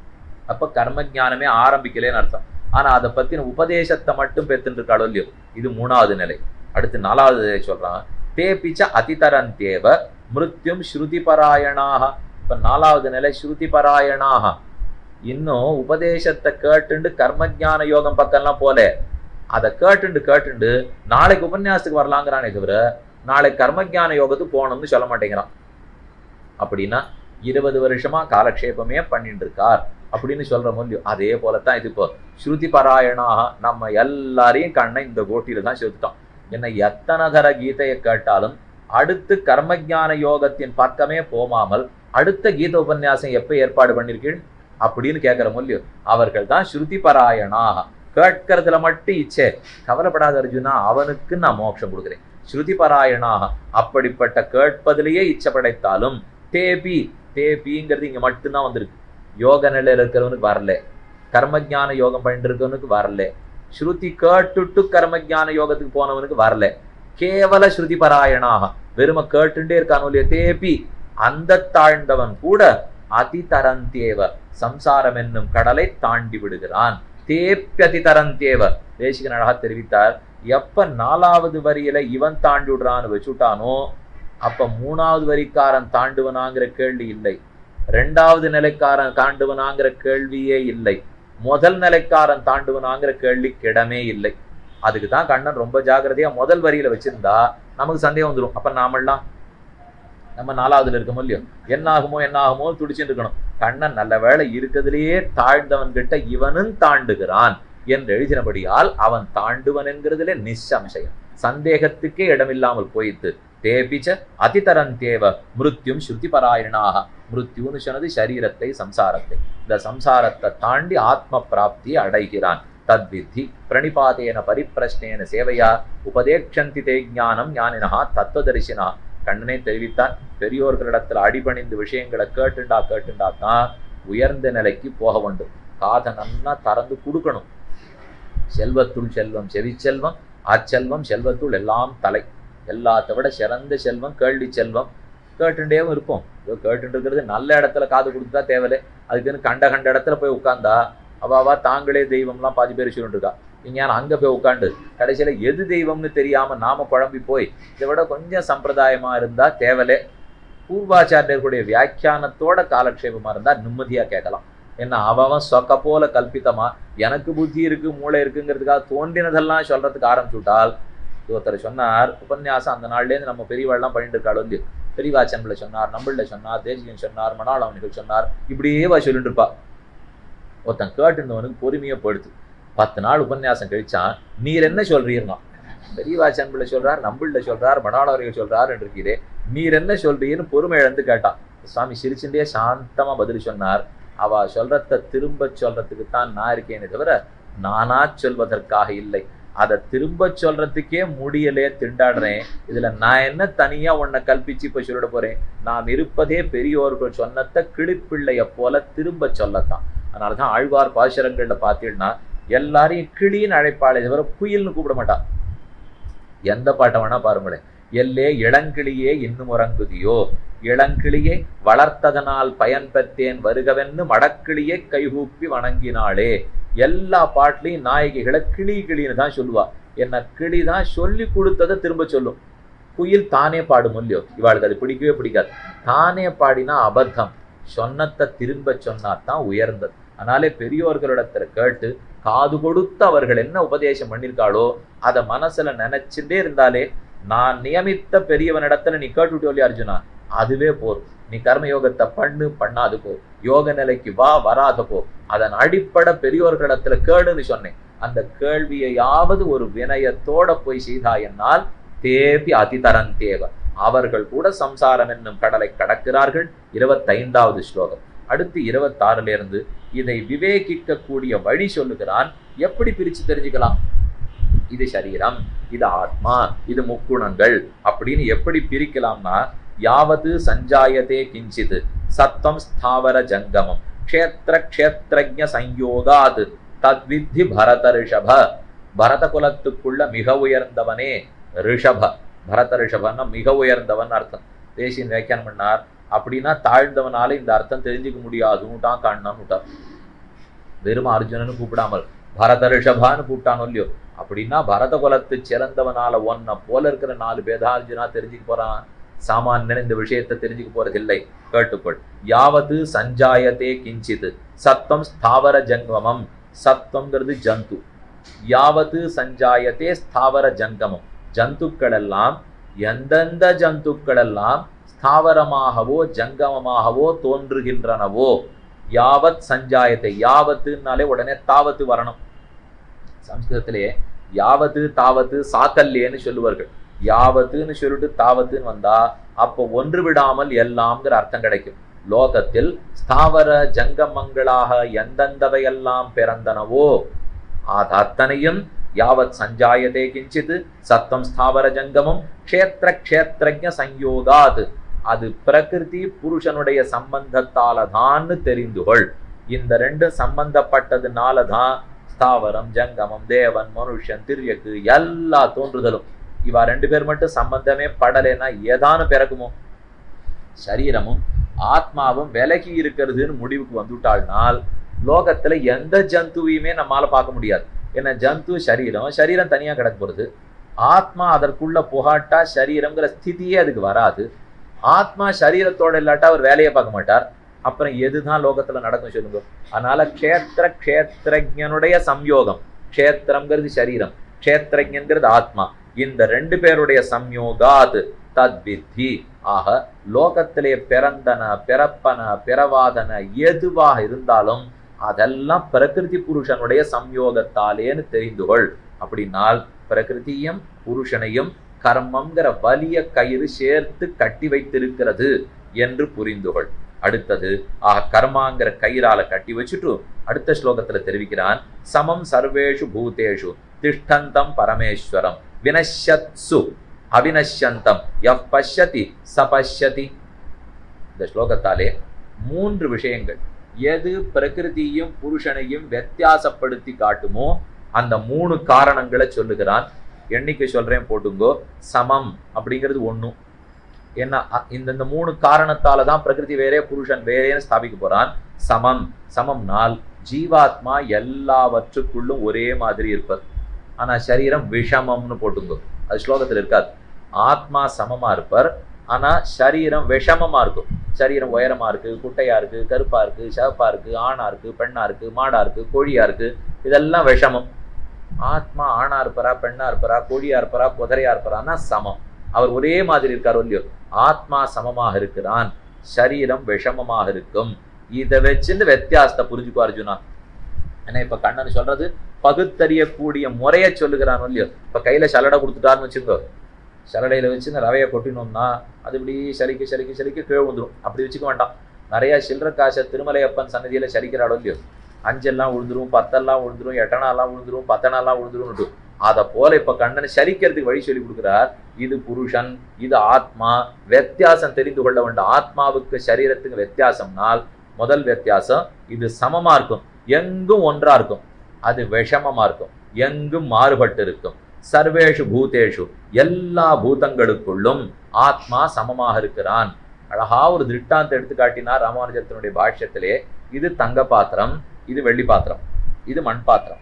அப்ப கர்மஜானமே ஆரம்பிக்கலேன்னு அர்த்தம் ஆனா அதை பத்தின உபதேசத்தை மட்டும் பெத்துட்டு இருக்காளோ இல்லையோ இது மூணாவது நிலை அடுத்து நாலாவது நிலை சொல்றான் தேபிச்ச அதிதரந்தேவ மிருத்யும் ஸ்ருதி பராயணாக இப்ப நாலாவது நிலை ஸ்ருதி பராயணாக இன்னும் உபதேசத்தை கேட்டுண்டு கர்மஜான யோகம் பக்கம்லாம் போல அதை கேட்டுண்டு கேட்டுண்டு நாளைக்கு உபன்யாசத்துக்கு வரலாங்கிறானே தவிர நாளை கர்மஜான யோகத்துக்கு போகணும்னு சொல்ல மாட்டேங்கிறான் அப்படின்னா இருபது வருஷமா காலக்ஷேபமே பண்ணிட்டு இருக்கார் அப்படின்னு சொல்ற முடியும் அதே போலத்தான் இது இப்போ ஸ்ருதி பராயணாக நம்ம எல்லாரையும் கண்ணை இந்த கோட்டியில தான் சேர்த்துட்டோம் என்ன எத்தனை தர கீதையை கேட்டாலும் அடுத்து கர்மஜான யோகத்தின் பக்கமே போகாமல் அடுத்த கீத உபன்யாசம் எப்ப ஏற்பாடு பண்ணிருக்கீள் அப்படின்னு கேட்கிற முடியும் அவர்கள் தான் ஸ்ருதி பராயணாக கேட்கறதுல மட்டும் இச்சே கவலைப்படாத அர்ஜுனா அவனுக்கு நான் மோட்சம் கொடுக்குறேன் ஸ்ருதி பராயணாக அப்படிப்பட்ட கேட்பதிலேயே இச்சை படைத்தாலும் தேபி தேபிங்கிறது இங்க மட்டும்தான் வந்திருக்கு யோக நிலையில இருக்கிறவனுக்கு வரல கர்மஜான யோகம் பண்ணிட்டு இருக்கவனுக்கு வரல ஸ்ருதி கேட்டுட்டு கர்மஜான யோகத்துக்கு போனவனுக்கு வரல கேவல ஸ்ருதி பராயணாக வெறும கேட்டுட்டே இருக்கானோ இல்லையா தேபி அந்த தாழ்ந்தவன் கூட அதி தரந்தேவ சம்சாரம் என்னும் கடலை தாண்டி விடுகிறான் தேப்பியதி தரந்தேவ தேசிகன் அழகா தெரிவித்தார் எப்ப நாலாவது வரியில இவன் தாண்டி விடுறான்னு வச்சுட்டானோ அப்ப மூணாவது வரிக்காரன் தாண்டுவனாங்கிற கேள்வி இல்லை ரெண்டாவது நிலைக்காரன் தாண்டுவனாங்கிற கேள்வியே இல்லை முதல் நிலைக்காரன் தாண்டுவனாங்கிற கேள்விக்கு இடமே இல்லை அதுக்கு தான் கண்ணன் ரொம்ப ஜாக்கிரதையா முதல் வரியில வச்சிருந்தா நமக்கு சந்தேகம் வந்துடும் அப்ப நாமெல்லாம் நம்ம நாலாவதுல இருக்கோமோ இல்லையோ என்ன ஆகுமோ என்ன ஆகுமோ துடிச்சுட்டு இருக்கணும் கண்ணன் நல்ல வேலை இருக்கிறதுலயே தாழ்ந்தவன் கிட்ட இவனும் தாண்டுகிறான் என்று எழுதினபடியால் அவன் தாண்டுவன் என்கிறதுல நிச்சம்சயம் சந்தேகத்துக்கே இடமில்லாமல் போயிட்டு தேபிச்ச அதிதரந்தேவ மிருத்யும் ஸ்ருதி பராயணாக மிருத்யுன்னு சொன்னது சரீரத்தை சம்சாரத்தை இந்த சம்சாரத்தை தாண்டி ஆத்ம பிராப்தி அடைகிறான் தத்வித்தி பிரணிபாதேன பரிப்பிரஷ்னேன சேவையா உபதேக்ஷந்தி தே ஞானம் ஞானினா தத்துவதரிசினா கண்ணனே தெரிவித்தான் பெரியோர்களிடத்துல அடிபணிந்து விஷயங்களை கேட்டுண்டா கேட்டுண்டா தான் உயர்ந்த நிலைக்கு போக வேண்டும் காதை நன்னா திறந்து கொடுக்கணும் செல்வத்துள் செல்வம் செவிச்செல்வம் அச்செல்வம் செல்வத்துள் எல்லாம் தலை எல்லாத்த விட சிறந்த செல்வம் கேள்வி செல்வம் கேட்டுட்டேவும் இருப்போம் ஏதோ கேட்டுட்டு இருக்கிறது நல்ல இடத்துல காது கொடுத்தா தேவையில்லை அதுக்குன்னு கண்ட கண்ட இடத்துல போய் உட்கார்ந்தா அவாவா தாங்களே தெய்வம்லாம் பாதி பேர் சொல்லிட்டு இருக்கா இங்கே அங்க போய் உட்காந்து கடைசியில எது தெய்வம்னு தெரியாம நாம குழம்பி போய் இதை விட கொஞ்சம் சம்பிரதாயமா இருந்தா தேவலே பூர்வாச்சாரியர்களுடைய வியாக்கியானத்தோட காலக்ஷேபமா இருந்தா நிம்மதியா கேட்கலாம் ஏன்னா அவன் சொக்க போல கல்பித்தமா எனக்கு புத்தி இருக்கு மூளை இருக்குங்கிறதுக்காக தோன்றினதெல்லாம் சொல்றதுக்கு ஆரம்பிச்சுட்டால் ஒருத்தர் சொன்னார் உபன்யாசம் அந்த நாள்லேருந்து நம்ம பெரியவாள்லாம் பண்ணிட்டு இருக்காள் வந்து பெரியவாச்சன்ல சொன்னார் நம்மள சொன்னார் தேசிகன் சொன்னார் மணாளவனிகள் சொன்னார் இப்படியே வா சொல்லிட்டு இருப்பா ஒருத்தன் கேட்டுருந்தவனுக்கு பொறுமையை படுத்து பத்து நாள் உபன்யாசம் கழிச்சான் நீர் என்ன சொல்றீர்னா பெரியவாச்சன் பிள்ளை சொல்றார் நம்பிள்ள சொல்றார் மடாளவர்கள் சொல்றார் இருக்கிறே நீர் என்ன சொல்றீன்னு பொறுமை இழந்து கேட்டான் சுவாமி சிரிச்சுட்டே சாந்தமா பதில் சொன்னார் அவ சொல்றத திரும்ப சொல்றதுக்கு தான் நான் இருக்கேனே தவிர நானா சொல்வதற்காக இல்லை அதை திரும்ப சொல்றதுக்கே முடியலே திண்டாடுறேன் இதுல நான் என்ன தனியா உன்னை கல்பிச்சு இப்ப சொல்லிட போறேன் நாம் இருப்பதே பெரியோர்கள் சொன்னத கிளிப்பிள்ளைய போல திரும்ப சொல்லத்தான் அதனாலதான் ஆழ்வார் பாசுரங்கள்ல பார்த்தீங்கன்னா எல்லாரையும் கிளின்னு அழைப்பாளே தவிர குயில்னு கூப்பிட மாட்டான் எந்த பாட்டை வேணா பாருங்களேன் எல்லே இளங்கிளியே இன்னும் உறங்குதியோ இளங்கிளியை வளர்த்ததனால் பயன் பெற்றேன் வருகவென்னு மடக்கிளியை கைகூப்பி வணங்கினாளே எல்லா பாட்டுலையும் நாயகிகளை கிளி கிளின்னு தான் சொல்லுவா என்ன கிளி தான் சொல்லி கொடுத்ததை திரும்ப சொல்லும் குயில் தானே பாடும் இல்லையோ இவாளுக்கு அது பிடிக்கவே பிடிக்காது தானே பாடினா அபத்தம் சொன்னத்தை திரும்ப சொன்னாதான் உயர்ந்தது அதனாலே பெரியோர்களிடத்துல கேட்டு காது கொடுத்து அவர்கள் என்ன உபதேசம் பண்ணிருக்காளோ அதை மனசுல நினைச்சுட்டே இருந்தாலே நான் நியமித்த பெரியவனிடத்துல நீ கேட்டுவிட்டோ இல்லையா அர்ஜுனா அதுவே போதும் நீ கர்மயோகத்தை பண்ணு பண்ணாது போ யோக நிலைக்கு வா வராத போ அதன் அடிப்படை பெரியோர்களிடத்துல கேளுன்னு சொன்னேன் அந்த கேள்வியையாவது ஒரு வினயத்தோட போய் செய்தாயென்னால் தேவி அதிதரன் தேவ அவர்கள் கூட சம்சாரம் என்னும் கடலை கடக்கிறார்கள் இருபத்தைந்தாவது ஸ்லோகம் அடுத்து இருபத்தாறுல இருந்து இதை விவேகிக்க கூடிய வழி சொல்லுகிறான் எப்படி பிரிச்சு தெரிஞ்சுக்கலாம் இது சரீரம் இது ஆத்மா இது முக்குணங்கள் அப்படின்னு எப்படி பிரிக்கலாம்னா யாவது சஞ்சாயத்தே கிஞ்சித் சத்தம் ஸ்தாவர ஜங்கமம் க்ஷேத்திர க்ஷேத்திரஜ சம்யோகாத் தத்வித்தி பரத ரிஷப பரத குலத்துக்குள்ள மிக உயர்ந்தவனே ரிஷப பரத ரிஷபன்னா மிக உயர்ந்தவன் அர்த்தம் தேசியன் வியாக்கியானம் பண்ணார் அப்படின்னா தாழ்ந்தவனால இந்த அர்த்தம் தெரிஞ்சுக்க முடியாதுன்னுட்டான் கண்ணன்னுட்டான் வெறும் அர்ஜுனன்னு கூப்பிடாமல் பரத ரிஷபான்னு கூப்பிட்டானோ இல்லையோ அப்படின்னா பரத குலத்து சிறந்தவனால ஒன்ன போல இருக்கிற நாலு பேதார்ஜுனா தெரிஞ்சுக்க போறான் சாமானியன் இந்த விஷயத்தை தெரிஞ்சுக்க போறதில்லை கேட்டுக்கொள் யாவது சஞ்சாயத்தே கிஞ்சித் சத்தம் ஸ்தாவர ஜங்கமம் சத்தம்ங்கிறது ஜந்து யாவது சஞ்சாயத்தே ஸ்தாவர ஜங்கமம் ஜந்துக்கள் எல்லாம் எந்தெந்த ஜந்துக்கள் எல்லாம் ஸ்தாவரமாகவோ ஜங்கமமாகவோ தோன்றுகின்றனவோ யாவத் சஞ்சாயத்தை யாவத்துனாலே உடனே தாவத்து வரணும் சம்ஸ்கிருதத்திலே யாவது தாவத்து சாக்கல்யேன்னு சொல்லுவார்கள் யாவத்துன்னு சொல்லிட்டு தாவத்துன்னு வந்தா அப்போ ஒன்று விடாமல் எல்லாம்ங்கிற அர்த்தம் கிடைக்கும் லோகத்தில் ஸ்தாவர ஜங்கமங்களாக எந்தெந்தவையெல்லாம் பிறந்தனவோ அது அத்தனையும் யாவத் சஞ்சாயதே கிஞ்சித் சத்தம் ஸ்தாவர ஜங்கமம் க்ஷேத்திர க்ஷேத்திரஜ சம்யோகாத் அது பிரகிருதி புருஷனுடைய சம்பந்தத்தால தான்னு தெரிந்து கொள் இந்த ரெண்டும் சம்பந்தப்பட்டதுனால தான் ஸ்தாவரம் ஜங்கமம் தேவன் மனுஷன் திரியக்கு எல்லா தோன்றுதலும் இவா ரெண்டு பேர் மட்டும் சம்பந்தமே படலைன்னா ஏதானு பிறக்குமோ சரீரமும் ஆத்மாவும் விலகி இருக்கிறதுன்னு முடிவுக்கு வந்துட்டாள்னால் லோகத்துல எந்த ஜந்துவையுமே நம்மால பார்க்க முடியாது ஏன்னா ஜந்து சரீரம் சரீரம் தனியா கிடக்க போறது ஆத்மா அதற்குள்ள புகாட்டா சரீரம்ங்கிற ஸ்திதியே அதுக்கு வராது ஆத்மா சரீரத்தோட இல்லாட்டா அவர் வேலையை பார்க்க மாட்டார் அப்புறம் எதுதான் லோகத்துல நடக்கும் சொல்லுங்க அதனால க்ஷேத்திர க்ஷேத்திரஜனுடைய சம்யோகம் க்ஷேத்திரம்ங்கிறது சரீரம் க்ஷேத்திரஜன்கிறது ஆத்மா இந்த ரெண்டு பேருடைய சம்யோகாத் தத்வித்தி ஆக லோகத்திலே பிறந்தன பிறப்பன பிறவாதன எதுவாக இருந்தாலும் அதெல்லாம் பிரகிருதி புருஷனுடைய சம்யோகத்தாலேன்னு தெரிந்து கொள் அப்படின்னால் பிரகிருதியும் புருஷனையும் கர்மம்ங்கிற வலிய கயிறு சேர்த்து கட்டி வைத்திருக்கிறது என்று புரிந்து கொள் அடுத்தது ஆக கர்மாங்கிற கயிறால கட்டி வச்சுட்டு அடுத்த ஸ்லோகத்துல தெரிவிக்கிறான் சமம் சர்வேஷு பூதேஷு திஷ்டந்தம் பரமேஸ்வரம் வினஷத்சு அவினஷ்யந்தம் எவ் பஷ்யதி சபஷ்யதி இந்த ஸ்லோகத்தாலே மூன்று விஷயங்கள் எது பிரகிருதியும் புருஷனையும் வித்தியாசப்படுத்தி காட்டுமோ அந்த மூணு காரணங்களை சொல்லுகிறான் எண்ணிக்கை சொல்றேன் போட்டுங்கோ சமம் அப்படிங்கிறது ஒண்ணும் என்ன அ- இந்த இந்த மூணு காரணத்தால தான் பிரகிருதி வேறே புருஷன் வேறேன்னு ஸ்தாபிக்க போறான் சமம் சமம்னால் ஜீவாத்மா எல்லாவற்றுக்குள்ளும் ஒரே மாதிரி இருப்பது ஆனா சரீரம் விஷமம்னு போட்டுங்க அது ஸ்லோகத்துல இருக்காது ஆத்மா சமமா இருப்பர் ஆனா சரீரம் விஷமமா இருக்கும் சரீரம் உயரமா இருக்கு குட்டையா இருக்கு கருப்பா இருக்கு சிவப்பா இருக்கு ஆணா இருக்கு பெண்ணா இருக்கு மாடா இருக்கு கோழியா இருக்கு இதெல்லாம் விஷமம் ஆத்மா ஆணா இருப்பரா பெண்ணா இருப்பரா கோழியா இருப்பரா குதிரையா இருப்பரான்னா சமம் அவர் ஒரே மாதிரி இருக்காரோ இல்லையோ ஆத்மா சமமாக இருக்கிறான் சரீரம் விஷமமாக இருக்கும் இதை வச்சுட்டு வித்தியாசத்தை புரிஞ்சுக்கோ அர்ஜுனா ஏன்னா இப்ப கண்ணன் சொல்றது பகுத்தறியக்கூடிய முறையை சொல்லுகிறான் இல்லையோ இப்ப கையில சலடை கொடுத்துட்டாருன்னு வச்சுக்கோ சலடையில வச்சு இந்த ரவையை கொட்டினோம்னா அது இப்படி சலிக்க சலிக்க சலிக்க கீழே வந்துடும் அப்படி வச்சுக்க வேண்டாம் நிறைய சில்லற காசை திருமலையப்பன் சன்னதியில சலிக்கிறாடோ இல்லையோ அஞ்செல்லாம் விழுந்துரும் பத்தெல்லாம் விழுந்துரும் எட்டனாலாம் விழுந்துரும் பத்தனாலாம் விழுந்துரும் அதை போல இப்ப கண்ணன் சலிக்கிறதுக்கு வழி சொல்லி கொடுக்கிறார் இது புருஷன் இது ஆத்மா வித்தியாசம் தெரிந்து கொள்ள வேண்டும் ஆத்மாவுக்கு சரீரத்துக்கு வித்தியாசம்னால் முதல் வித்தியாசம் இது சமமா இருக்கும் எங்கும் ஒன்றா இருக்கும் அது விஷமமா இருக்கும் எங்கும் மாறுபட்டு இருக்கும் சர்வேஷு பூதேஷு எல்லா பூதங்களுக்குள்ளும் ஆத்மா சமமாக இருக்கிறான் அழகா ஒரு திருஷ்டாந்த எடுத்து காட்டினார் ராமானுஜத்தினுடைய பாஷ்யத்திலே இது தங்க பாத்திரம் இது வெள்ளி பாத்திரம் இது மண் பாத்திரம்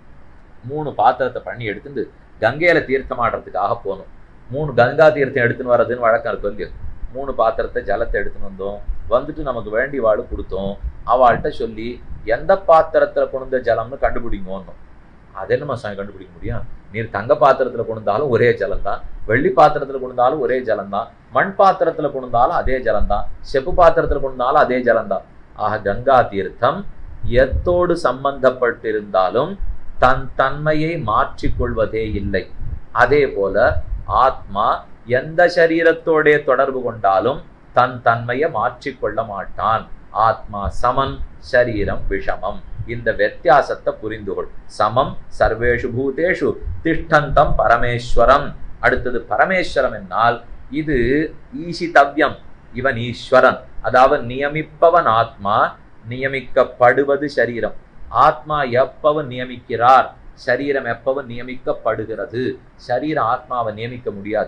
மூணு பாத்திரத்தை பண்ணி எடுத்துட்டு கங்கையில தீர்த்தம் ஆடுறதுக்காக போகணும் மூணு கங்கா தீர்த்தம் எடுத்துன்னு வர்றதுன்னு வழக்கம் இருக்கும் இல்லையோ மூணு பாத்திரத்தை ஜலத்தை எடுத்துன்னு வந்தோம் வந்துட்டு நமக்கு வேண்டி வாழு கொடுத்தோம் அவள்கிட்ட சொல்லி எந்த பாத்திரத்துல கொண்ட ஜலம்னு கண்டுபிடிங்கன்னு அதை நம்ம சாமி கண்டுபிடிக்க முடியும் நீர் தங்க பாத்திரத்துல கொண்டாலும் ஒரே ஜலம் தான் வெள்ளி பாத்திரத்துல கொண்டாலும் ஒரே ஜலம் தான் மண் பாத்திரத்துல கொண்டாலும் அதே ஜலம் தான் செப்பு பாத்திரத்துல கொண்டாலும் அதே ஜலம் தான் ஆக கங்கா தீர்த்தம் எத்தோடு சம்பந்தப்பட்டிருந்தாலும் தன் தன்மையை மாற்றிக்கொள்வதே இல்லை அதே போல ஆத்மா எந்த சரீரத்தோடே தொடர்பு கொண்டாலும் தன் தன்மையை மாற்றிக்கொள்ள மாட்டான் ஆத்மா சமன் சரீரம் விஷமம் இந்த வித்தியாசத்தை புரிந்து கொள் சமம் சர்வேஷு பூதேஷு திஷ்டந்தம் பரமேஸ்வரம் அடுத்தது பரமேஸ்வரம் என்னால் இது ஈசிதவ்யம் இவன் ஈஸ்வரன் அதாவது நியமிப்பவன் ஆத்மா நியமிக்கப்படுவது சரீரம் ஆத்மா எப்பவன் நியமிக்கிறார் சரீரம் எப்பவன் நியமிக்கப்படுகிறது சரீரம் ஆத்மாவை நியமிக்க முடியாது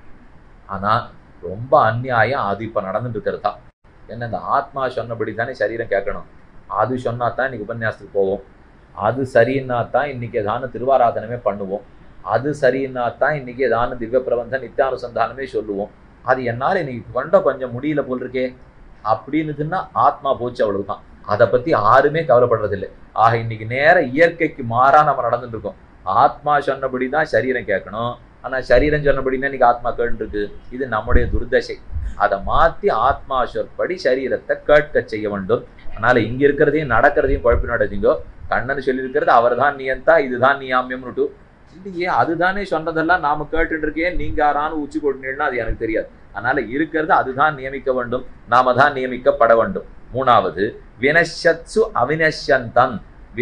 ஆனா ரொம்ப அநியாயம் அது இப்ப நடந்துட்டு இருக்கிறது தான் என்ன இந்த ஆத்மா சொன்னபடி தானே சரீரம் கேட்கணும் அது சொன்னா தான் இன்னைக்கு உபன்யாசத்துக்கு போவோம் அது சரின்னா தான் இன்னைக்கு ஏதான திருவாராதனமே பண்ணுவோம் அது சரின்னா தான் இன்னைக்கு ஏதான திவ்ய பிரபந்தம் நித்தியானுசந்தானமே சொல்லுவோம் அது என்னால் இன்னைக்கு கொண்ட கொஞ்சம் முடியல போல் இருக்கே அப்படின்னுதுன்னா ஆத்மா போச்சு அவ்வளவுதான் அதை பத்தி யாருமே கவலைப்படுறதில்லை ஆக இன்னைக்கு நேர இயற்கைக்கு மாறா நம்ம நடந்துட்டு இருக்கோம் ஆத்மா சொன்னபடி தான் சரீரம் கேட்கணும் ஆனா சரீரம் சொன்னபடினா இன்னைக்கு ஆத்மா கேட்டுருக்கு இது நம்முடைய துர்தசை அதை மாத்தி ஆத்மா சொற்படி சரீரத்தை கேட்க செய்ய வேண்டும் அதனால இங்க இருக்கிறதையும் நடக்கிறதையும் குழப்பி நடந்தீங்கோ கண்ணன் சொல்லியிருக்கிறது அவர் தான் நியந்தா இதுதான் நியாமியம்னுட்டு இல்லையே அதுதானே சொன்னதெல்லாம் நாம கேட்டுட்டு இருக்கேன் நீங்க யாரானு உச்சி கொட்டினீங்கன்னா அது எனக்கு தெரியாது அதனால இருக்கிறது அதுதான் நியமிக்க வேண்டும் நாம தான் நியமிக்கப்பட வேண்டும் மூணாவது வினஷத்சு அவினஷந்தன்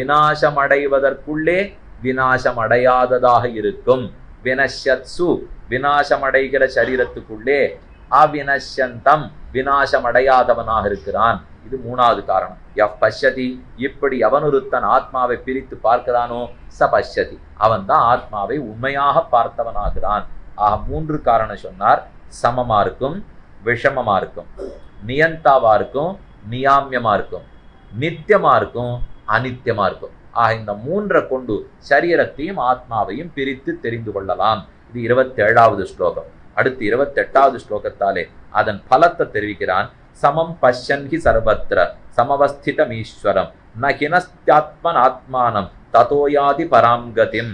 வினாசமடைவதற்குள்ளே வினாசமடையாததாக இருக்கும் வினஷத்சு வினாசமடைகிற சரீரத்துக்குள்ளே அவினஷந்தம் வினாசமடையாதவனாக இருக்கிறான் இது மூணாவது காரணம் எவ் பஷ்யதி இப்படி எவனொருத்தன் ஆத்மாவை பிரித்து பார்க்கிறானோ ச பஷ்யதி அவன் தான் ஆத்மாவை உண்மையாக பார்த்தவனாகிறான் ஆக மூன்று காரணம் சொன்னார் சமமா இருக்கும் விஷமமா இருக்கும் நியந்தாவா இருக்கும் நியாமியமா இருக்கும் நித்தியமா இருக்கும் அனித்தியமா இருக்கும் ஆக இந்த மூன்றை கொண்டு சரீரத்தையும் ஆத்மாவையும் பிரித்து தெரிந்து கொள்ளலாம் இது இருபத்தி ஏழாவது ஸ்லோகம் அடுத்து இருபத்தி எட்டாவது ஸ்லோகத்தாலே அதன் பலத்தை தெரிவிக்கிறான் சமம் பஷ்யன் ஹி சர்வத்திர சமவஸ்திதம் ஈஸ்வரம் ந ஹினஸ்தியாத்மன் ஆத்மானம் ததோயாதி பராங்கதிம்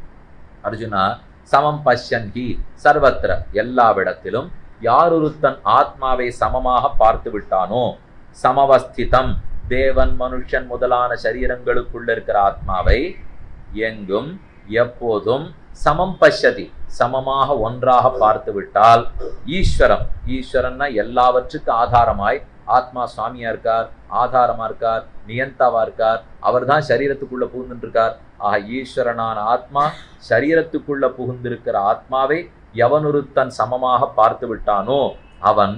அர்ஜுனா சமம் பஷ்யன் ஹி சர்வத்திர எல்லாவிடத்திலும் யாரொருத்தன் ஆத்மாவை சமமாக பார்த்து விட்டானோ சமவஸ்திதம் தேவன் மனுஷன் முதலான சரீரங்களுக்குள்ள இருக்கிற ஆத்மாவை எங்கும் எப்போதும் சமம் பஷ்யதி சமமாக ஒன்றாக பார்த்து விட்டால் ஈஸ்வரம் ஈஸ்வரன்னா எல்லாவற்றுக்கும் ஆதாரமாய் ஆத்மா சுவாமியா இருக்கார் ஆதாரமா இருக்கார் நியந்தாவா இருக்கார் அவர் தான் சரீரத்துக்குள்ள புகுந்துட்டு இருக்கார் ஆக ஈஸ்வரனான ஆத்மா சரீரத்துக்குள்ள புகுந்திருக்கிற ஆத்மாவை எவனொருத்தன் சமமாக பார்த்து விட்டானோ அவன்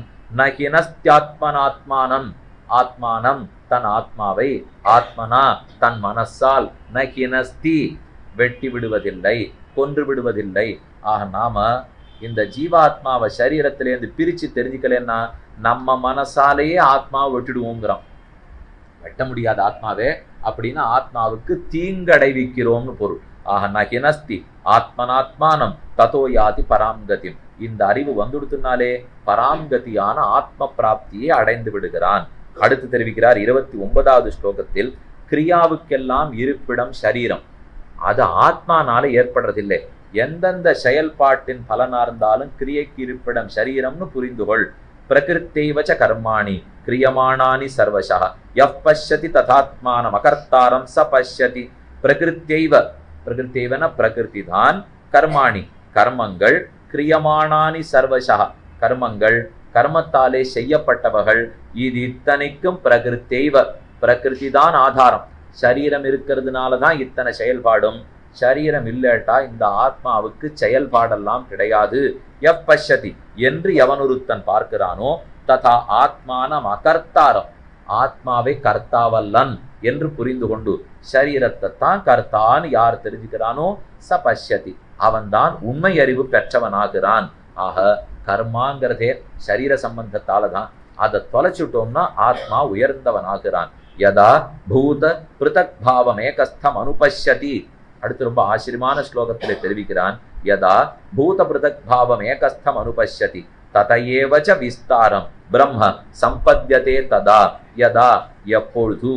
நகினஸ்தியாத்மனாத்மானம் ஆத்மானம் தன் ஆத்மாவை ஆத்மனா தன் மனசால் நகினஸ்தி வெட்டி விடுவதில்லை கொன்று விடுவதில்லை ஆக நாம இந்த ஜீவாத்மாவை சரீரத்திலேருந்து பிரிச்சு தெரிஞ்சுக்கலன்னா நம்ம மனசாலேயே ஆத்மாவை விட்டுடுவோங்கிறோம் வெட்ட முடியாத ஆத்மாவே அப்படின்னா ஆத்மாவுக்கு தீங்கடைவிக்கிறோம்னு பொருள் ஆக நகினஸ்தி ஆத்மனாத்மானம் ததோ யாதி பராம்கதிம் இந்த அறிவு வந்துடுத்துனாலே பராம்கதியான ஆத்ம பிராப்தியை அடைந்து விடுகிறான் அடுத்து தெரிவிக்கிறார் இருபத்தி ஒன்பதாவது ஸ்லோகத்தில் கிரியாவுக்கெல்லாம் இருப்பிடம் சரீரம் அது ஆத்மானால ஏற்படுறதில்லை எந்தெந்த செயல்பாட்டின் பலனா இருந்தாலும் கிரியைக்கு இருப்பிடம் சரீரம்னு புரிந்துகொள் பிரகிருத்தைவச்ச கர்மாணி கிரியமானானி சர்வசா எஃப் பஷ்யதி ததாத்மானம் அகர்த்தாரம் ச பஷ்யதி பிரகிருத்தைவ பிரகிருத்தைவன பிரகிருதி தான் கர்மாணி கர்மங்கள் கிரியமானானி சர்வசா கர்மங்கள் கர்மத்தாலே செய்யப்பட்டவர்கள் இது இத்தனைக்கும் பிரகிருத்தைவ பிரகிருதி தான் ஆதாரம் சரீரம் இருக்கிறதுனால தான் இத்தனை செயல்பாடும் சரீரம் இல்லட்டா இந்த ஆத்மாவுக்கு செயல்பாடெல்லாம் கிடையாது எப் பஷ்யதி என்று எவனொருத்தன் பார்க்கிறானோ ததா ஆத்மானம் அகர்த்தாரம் ஆத்மாவை கர்த்தாவல்லன் என்று புரிந்து கொண்டு சரீரத்தை தான் கர்த்தான்னு யார் தெரிஞ்சுக்கிறானோ ச பஷ்யதி அவன்தான் உண்மை அறிவு பெற்றவனாகிறான் ஆக கர்மாங்கிறதே சரீர சம்பந்தத்தால தான் அதை தொலைச்சுட்டோம்னா ஆத்மா உயர்ந்தவனாகிறான் யதா பூத பிருதக் பாவம் ஏகஸ்தம் அனுபஷ்யதி அடுத்து ரொம்ப ஆச்சரியமான ஸ்லோகத்தில் தெரிவிக்கிறான் யதா பூத பிருதக் பாவம் ஏகஸ்தம் அனுபஷ்யதி ததையேவச்ச விஸ்தாரம் பிரம்ம சம்பத்தியதே ததா யதா எப்பொழுது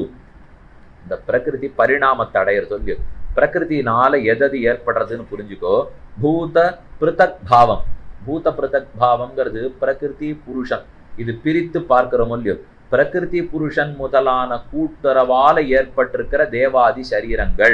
இந்த பிரகிருதி பரிணாமத்தை அடையிற சொல்லி பிரகிருதினால எதது ஏற்படுறதுன்னு புரிஞ்சுக்கோ பூத பிருதக் பாவம் பூத பிருதக் பாவம்ங்கிறது பிரகிருதி புருஷன் இது பிரித்து பார்க்கிறோம் இல்லையோ பிரகிருதி புருஷன் முதலான கூட்டுறவால ஏற்பட்டிருக்கிற தேவாதி சரீரங்கள்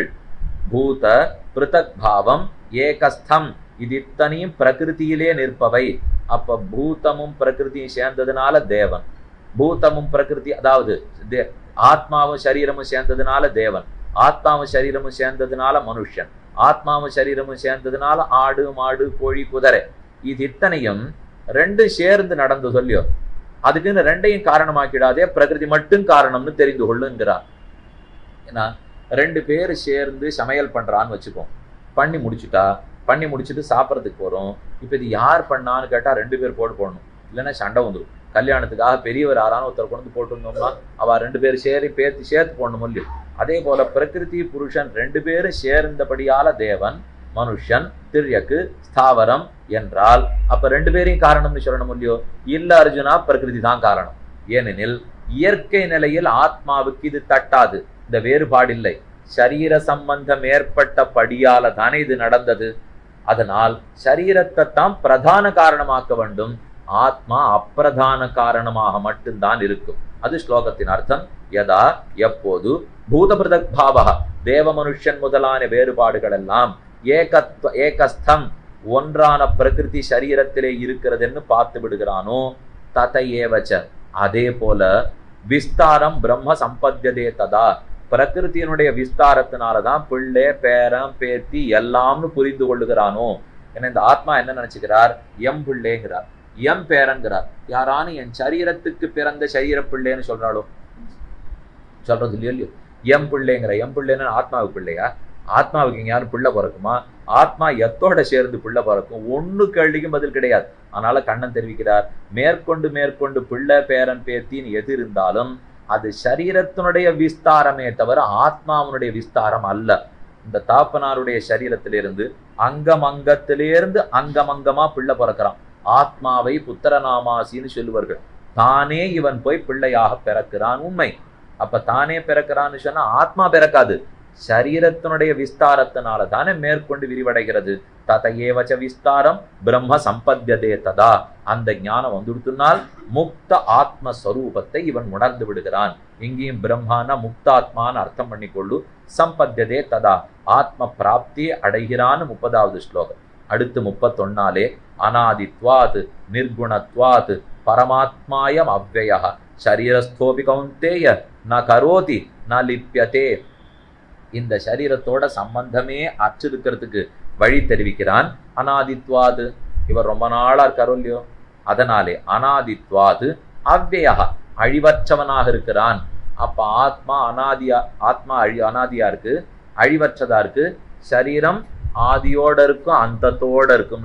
பூத பிருதக் பாவம் ஏகஸ்தம் இது இத்தனையும் பிரகிருதியிலே நிற்பவை அப்ப பூதமும் பிரகிருதியும் சேர்ந்ததுனால தேவன் பூதமும் பிரகிருதி அதாவது தே- ஆத்மாவும் சரீரமும் சேர்ந்ததுனால தேவன் ஆத்மாவும் சரீரமும் சேர்ந்ததுனால மனுஷன் ஆத்மாவும் சரீரமும் சேர்ந்ததுனால ஆடு மாடு கோழி குதிரை இது இத்தனையும் ரெண்டு சேர்ந்து நடந்து சொல்லியோ அதுக்குன்னு ரெண்டையும் காரணமாக்கிடாதே பிரகிருதி மட்டும் காரணம்னு தெரிந்து கொள்ளுங்கிறார் ஏன்னா ரெண்டு பேர் சேர்ந்து சமையல் பண்றான்னு வச்சுப்போம் பண்ணி முடிச்சுட்டா பண்ணி முடிச்சுட்டு சாப்பிட்றதுக்கு போறோம் இப்போ இது யார் பண்ணான்னு கேட்டா ரெண்டு பேர் போட்டு போடணும் இல்லைன்னா சண்டை வந்துடும் கல்யாணத்துக்காக பெரியவர் யாரான ஒருத்தர் கொண்டு வந்து போட்டுருந்தோம்னா அவ ரெண்டு பேர் சேரி பேர்த்து சேர்த்து போடணும் இல்லையோ அதே போல பிரகிருதி புருஷன் ரெண்டு பேரும் சேர்ந்தபடியால தேவன் மனுஷன் திரியக்கு ஸ்தாவரம் என்றால் அப்ப ரெண்டு பேரையும் காரணம்னு சொல்லணும் இல்லையோ இல்ல அர்ஜுனா பிரகிருதி தான் காரணம் ஏனெனில் இயற்கை நிலையில் ஆத்மாவுக்கு இது தட்டாது இந்த வேறுபாடு இல்லை சரீர சம்பந்தம் ஏற்பட்ட படியால தானே இது நடந்தது அதனால் சரீரத்தை தான் பிரதான காரணமாக்க வேண்டும் ஆத்மா அப்பிரதான காரணமாக மட்டும்தான் இருக்கும் அது ஸ்லோகத்தின் அர்த்தம் யதா எப்போது பூதபிருதக் பாவக தேவ மனுஷன் முதலான வேறுபாடுகள் எல்லாம் ஏகத்வ ஏகஸ்தம் ஒன்றான பிரகிருதி சரீரத்திலே இருக்கிறதுன்னு பார்த்து விடுகிறானோ தத ஏவச்ச அதே போல விஸ்தாரம் பிரம்ம சம்பத்தியதே ததா பிரகிருத்தியினுடைய விஸ்தாரத்தினாலதான் பிள்ளை பேரன் பேத்தி எல்லாம்னு புரிந்து கொள்ளுகிறானோ ஏன்னா இந்த ஆத்மா என்ன நினைச்சுக்கிறார் எம் பிள்ளைங்கிறார் எம் பேரன்கிறார் யாரானு என் சரீரத்துக்கு பிறந்த சரீர பிள்ளைன்னு சொல்றாளோ சொல்றது இல்லையோ இல்லையோ எம் பிள்ளைங்கிற எம் பிள்ளைன்னு ஆத்மாவுக்கு பிள்ளையா ஆத்மாவுக்கு எங்கேயாரும் பிள்ளை பிறக்குமா ஆத்மா எத்தோட சேர்ந்து பிள்ளை பிறக்கும் ஒண்ணு கேள்விக்கும் பதில் கிடையாது அதனால கண்ணன் தெரிவிக்கிறார் மேற்கொண்டு மேற்கொண்டு பிள்ளை பேரன் பேத்தின்னு எது இருந்தாலும் அது சரீரத்தினுடைய விஸ்தாரமே தவிர ஆத்மாவினுடைய விஸ்தாரம் அல்ல இந்த தாப்பனாருடைய சரீரத்திலிருந்து அங்கம் அங்கத்திலிருந்து அங்கமங்கமா பிள்ளை பிறக்கிறான் ஆத்மாவை புத்திரநாமாசின்னு சொல்லுவார்கள் தானே இவன் போய் பிள்ளையாக பிறக்கிறான் உண்மை அப்ப தானே பிறக்கிறான்னு சொன்னா ஆத்மா பிறக்காது சரீரத்தினுடைய விஸ்தாரத்தினால தானே மேற்கொண்டு விரிவடைகிறது தத ஏவச்ச விஸ்தாரம் பிரம்ம சம்பத்தியதே ததா அந்த ஞானம் வந்துடுத்துனால் முக்த ஆத்மஸ்வரூபத்தை இவன் உணர்ந்து விடுகிறான் இங்கேயும் பிரம்மான முக்தாத்மான்னு அர்த்தம் பண்ணிக்கொள்ளு சம்பத்தியதே ததா ஆத்ம பிராப்தியை அடைகிறான்னு முப்பதாவது ஸ்லோகம் அடுத்து முப்பத்தொன்னாலே அனாதித்வாத் நிர்குணத்வாத் பரமாத்மாயம் அவ்வய சரீரஸ்தோபி கௌந்தேய ந கரோதி ந லிப்யதே இந்த சரீரத்தோட சம்பந்தமே அச்சிருக்கிறதுக்கு வழி தெரிவிக்கிறான் அனாதித்வாது இவர் ரொம்ப நாளா இருக்காரோ இல்லையோ அதனாலே அனாதித்வாது அவ்வயா அழிவற்றவனாக இருக்கிறான் அப்ப ஆத்மா அனாதியா ஆத்மா அழி அனாதியா இருக்கு அழிவற்றதா இருக்கு சரீரம் ஆதியோட இருக்கும் அந்தத்தோட இருக்கும்னு அர்த்தம்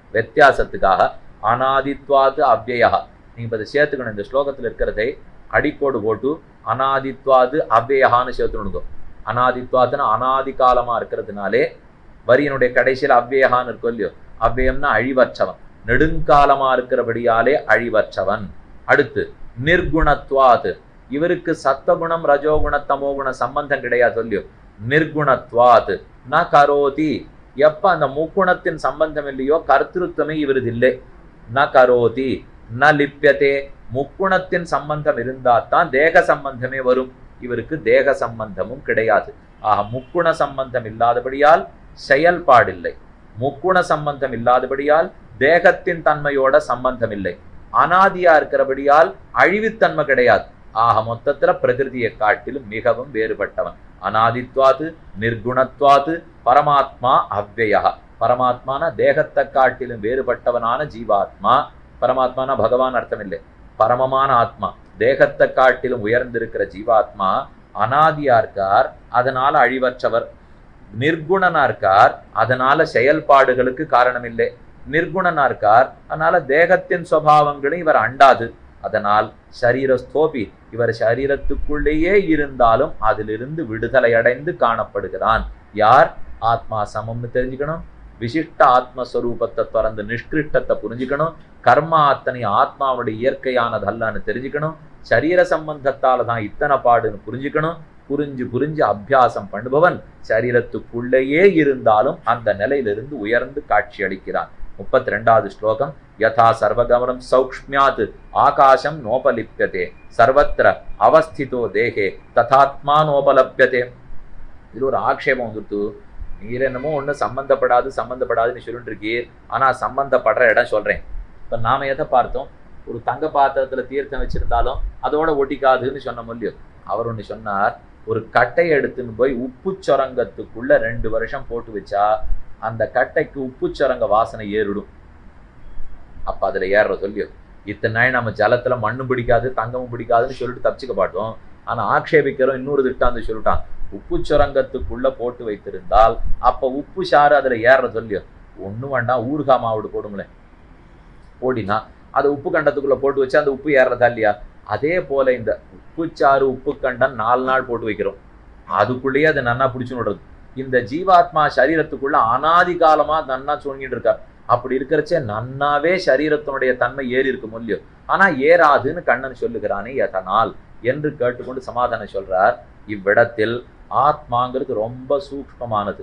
வித்தியாசத்துக்காக அனாதித்வாது அவ்யயா நீங்க இப்ப இதை சேர்த்துக்கணும் இந்த ஸ்லோகத்துல இருக்கிறதை அடிக்கோடு போட்டு அனாதித்வாது அவ்யயான்னு சேர்த்துணுங்க அனாதித்வாதுன்னு அனாதி காலமா இருக்கிறதுனாலே வரியினுடைய கடைசியில் அவ்யயான்னு இருக்கும் இல்லையோ அவ்யயம்னா அழிவற்றவன் நெடுங்காலமா இருக்கிறபடியாலே அழிவற்றவன் அடுத்து நிர்குணத்வாது இவருக்கு சத்தகுணம் ரஜோகுண தமோகுண சம்பந்தம் கிடையாது சொல்லியோ நிர்குணத்வாது ந கரோதி எப்ப அந்த முக்குணத்தின் சம்பந்தம் இல்லையோ கர்த்திருத்தமே இவரது இல்லை ந கரோதி ந லிப்பியதே முக்குணத்தின் சம்பந்தம் இருந்தா தான் தேக சம்பந்தமே வரும் இவருக்கு தேக சம்பந்தமும் கிடையாது ஆக முக்குண சம்பந்தம் இல்லாதபடியால் செயல்பாடில்லை முக்குண சம்பந்தம் இல்லாதபடியால் தேகத்தின் தன்மையோட சம்பந்தம் இல்லை அனாதியா இருக்கிறபடியால் அழிவுத்தன்மை கிடையாது ஆக மொத்தத்துல பிரகிருதியை காட்டிலும் மிகவும் வேறுபட்டவன் அனாதித்வாது நிர்குணத்வாது பரமாத்மா அவ்வயா பரமாத்மான தேகத்தை காட்டிலும் வேறுபட்டவனான ஜீவாத்மா பரமாத்மான பகவான் அர்த்தம் இல்லை பரமமான ஆத்மா தேகத்தை காட்டிலும் உயர்ந்திருக்கிற ஜீவாத்மா அனாதியா இருக்கார் அதனால அழிவற்றவர் நிர்குணனா இருக்கார் அதனால செயல்பாடுகளுக்கு காரணம் இல்லை நிர்குணனா இருக்கார் அதனால தேகத்தின் சுவாவங்களும் இவர் அண்டாது அதனால் சரீரஸ்தோபி இவர் சரீரத்துக்குள்ளேயே இருந்தாலும் அதிலிருந்து விடுதலை அடைந்து காணப்படுகிறான் யார் ஆத்மா சமம்னு தெரிஞ்சுக்கணும் விசிஷ்ட ஆத்மஸ்வரூபத்தை திறந்து நிஷ்கிருஷ்டத்தை புரிஞ்சுக்கணும் கர்மா அத்தனை ஆத்மாவுடைய இயற்கையானதல்லன்னு தெரிஞ்சுக்கணும் சரீர சம்பந்தத்தால தான் இத்தனை பாடுன்னு புரிஞ்சுக்கணும் புரிஞ்சு புரிஞ்சு அபியாசம் பண்ணுபவன் சரீரத்துக்குள்ளேயே இருந்தாலும் அந்த நிலையிலிருந்து உயர்ந்து காட்சி அளிக்கிறான் முப்பத்தி ரெண்டாவது ஸ்லோகம் யதா சர்வகமனம் சௌக்ஷ்மியாத் ஆகாசம் நோபலிப்பியதே சர்வத்திர அவஸ்திதோ தேகே ததாத்மா நோபலப்பியதே இது ஒரு ஆக்ஷேபம் வந்துட்டு நீர் என்னமோ ஒண்ணு சம்பந்தப்படாது சம்பந்தப்படாதுன்னு சொல்லிட்டு இருக்கீர் ஆனா சம்பந்தப்படுற இடம் சொல்றேன் இப்ப நாம எதை பார்த்தோம் ஒரு தங்க பாத்திரத்துல தீர்த்தம் வச்சிருந்தாலும் அதோட ஒட்டிக்காதுன்னு சொன்ன முடியும் அவர் ஒண்ணு சொன்னார் ஒரு கட்டையை எடுத்துன்னு போய் உப்பு சுரங்கத்துக்குள்ள ரெண்டு வருஷம் போட்டு வச்சா அந்த கட்டைக்கு உப்பு சுரங்க வாசனை ஏறிடும் அப்ப அதுல ஏறுற சொல்லியும் இத்தனை நாள் நம்ம ஜலத்துல மண்ணும் பிடிக்காது தங்கமும் பிடிக்காதுன்னு சொல்லிட்டு தப்பிச்சுக்க மாட்டோம் ஆனா ஆக்ஷேபிக்கிறோம் இன்னொரு திட்டாந்து சொல்லிட்டான் உப்பு சுரங்கத்துக்குள்ள போட்டு வைத்திருந்தால் அப்ப உப்பு சாறு அதுல ஏறுற சொல்லியும் ஒண்ணும் வேண்டாம் ஊறுகாய் மாவுடு போடுங்களேன் போடினா அதை உப்பு கண்டத்துக்குள்ள போட்டு வச்சு அந்த உப்பு ஏறுறதா இல்லையா அதே போல இந்த உப்புச்சாறு உப்பு கண்டம் நாலு நாள் போட்டு வைக்கிறோம் அதுக்குள்ளேயே அதை நன்னா பிடிச்சு விடுறது இந்த ஜீவாத்மா சரீரத்துக்குள்ள அனாதி காலமா நன்னா சொல்லிட்டு இருக்கார் அப்படி இருக்கிறச்சே நன்னாவே சரீரத்தினுடைய தன்மை ஏறி இருக்கும் இல்லையோ ஆனா ஏறாதுன்னு கண்ணன் சொல்லுகிறானே எதனால் என்று கேட்டுக்கொண்டு சமாதானம் சொல்றார் இவ்விடத்தில் ஆத்மாங்கிறது ரொம்ப சூக்ஷ்மமானது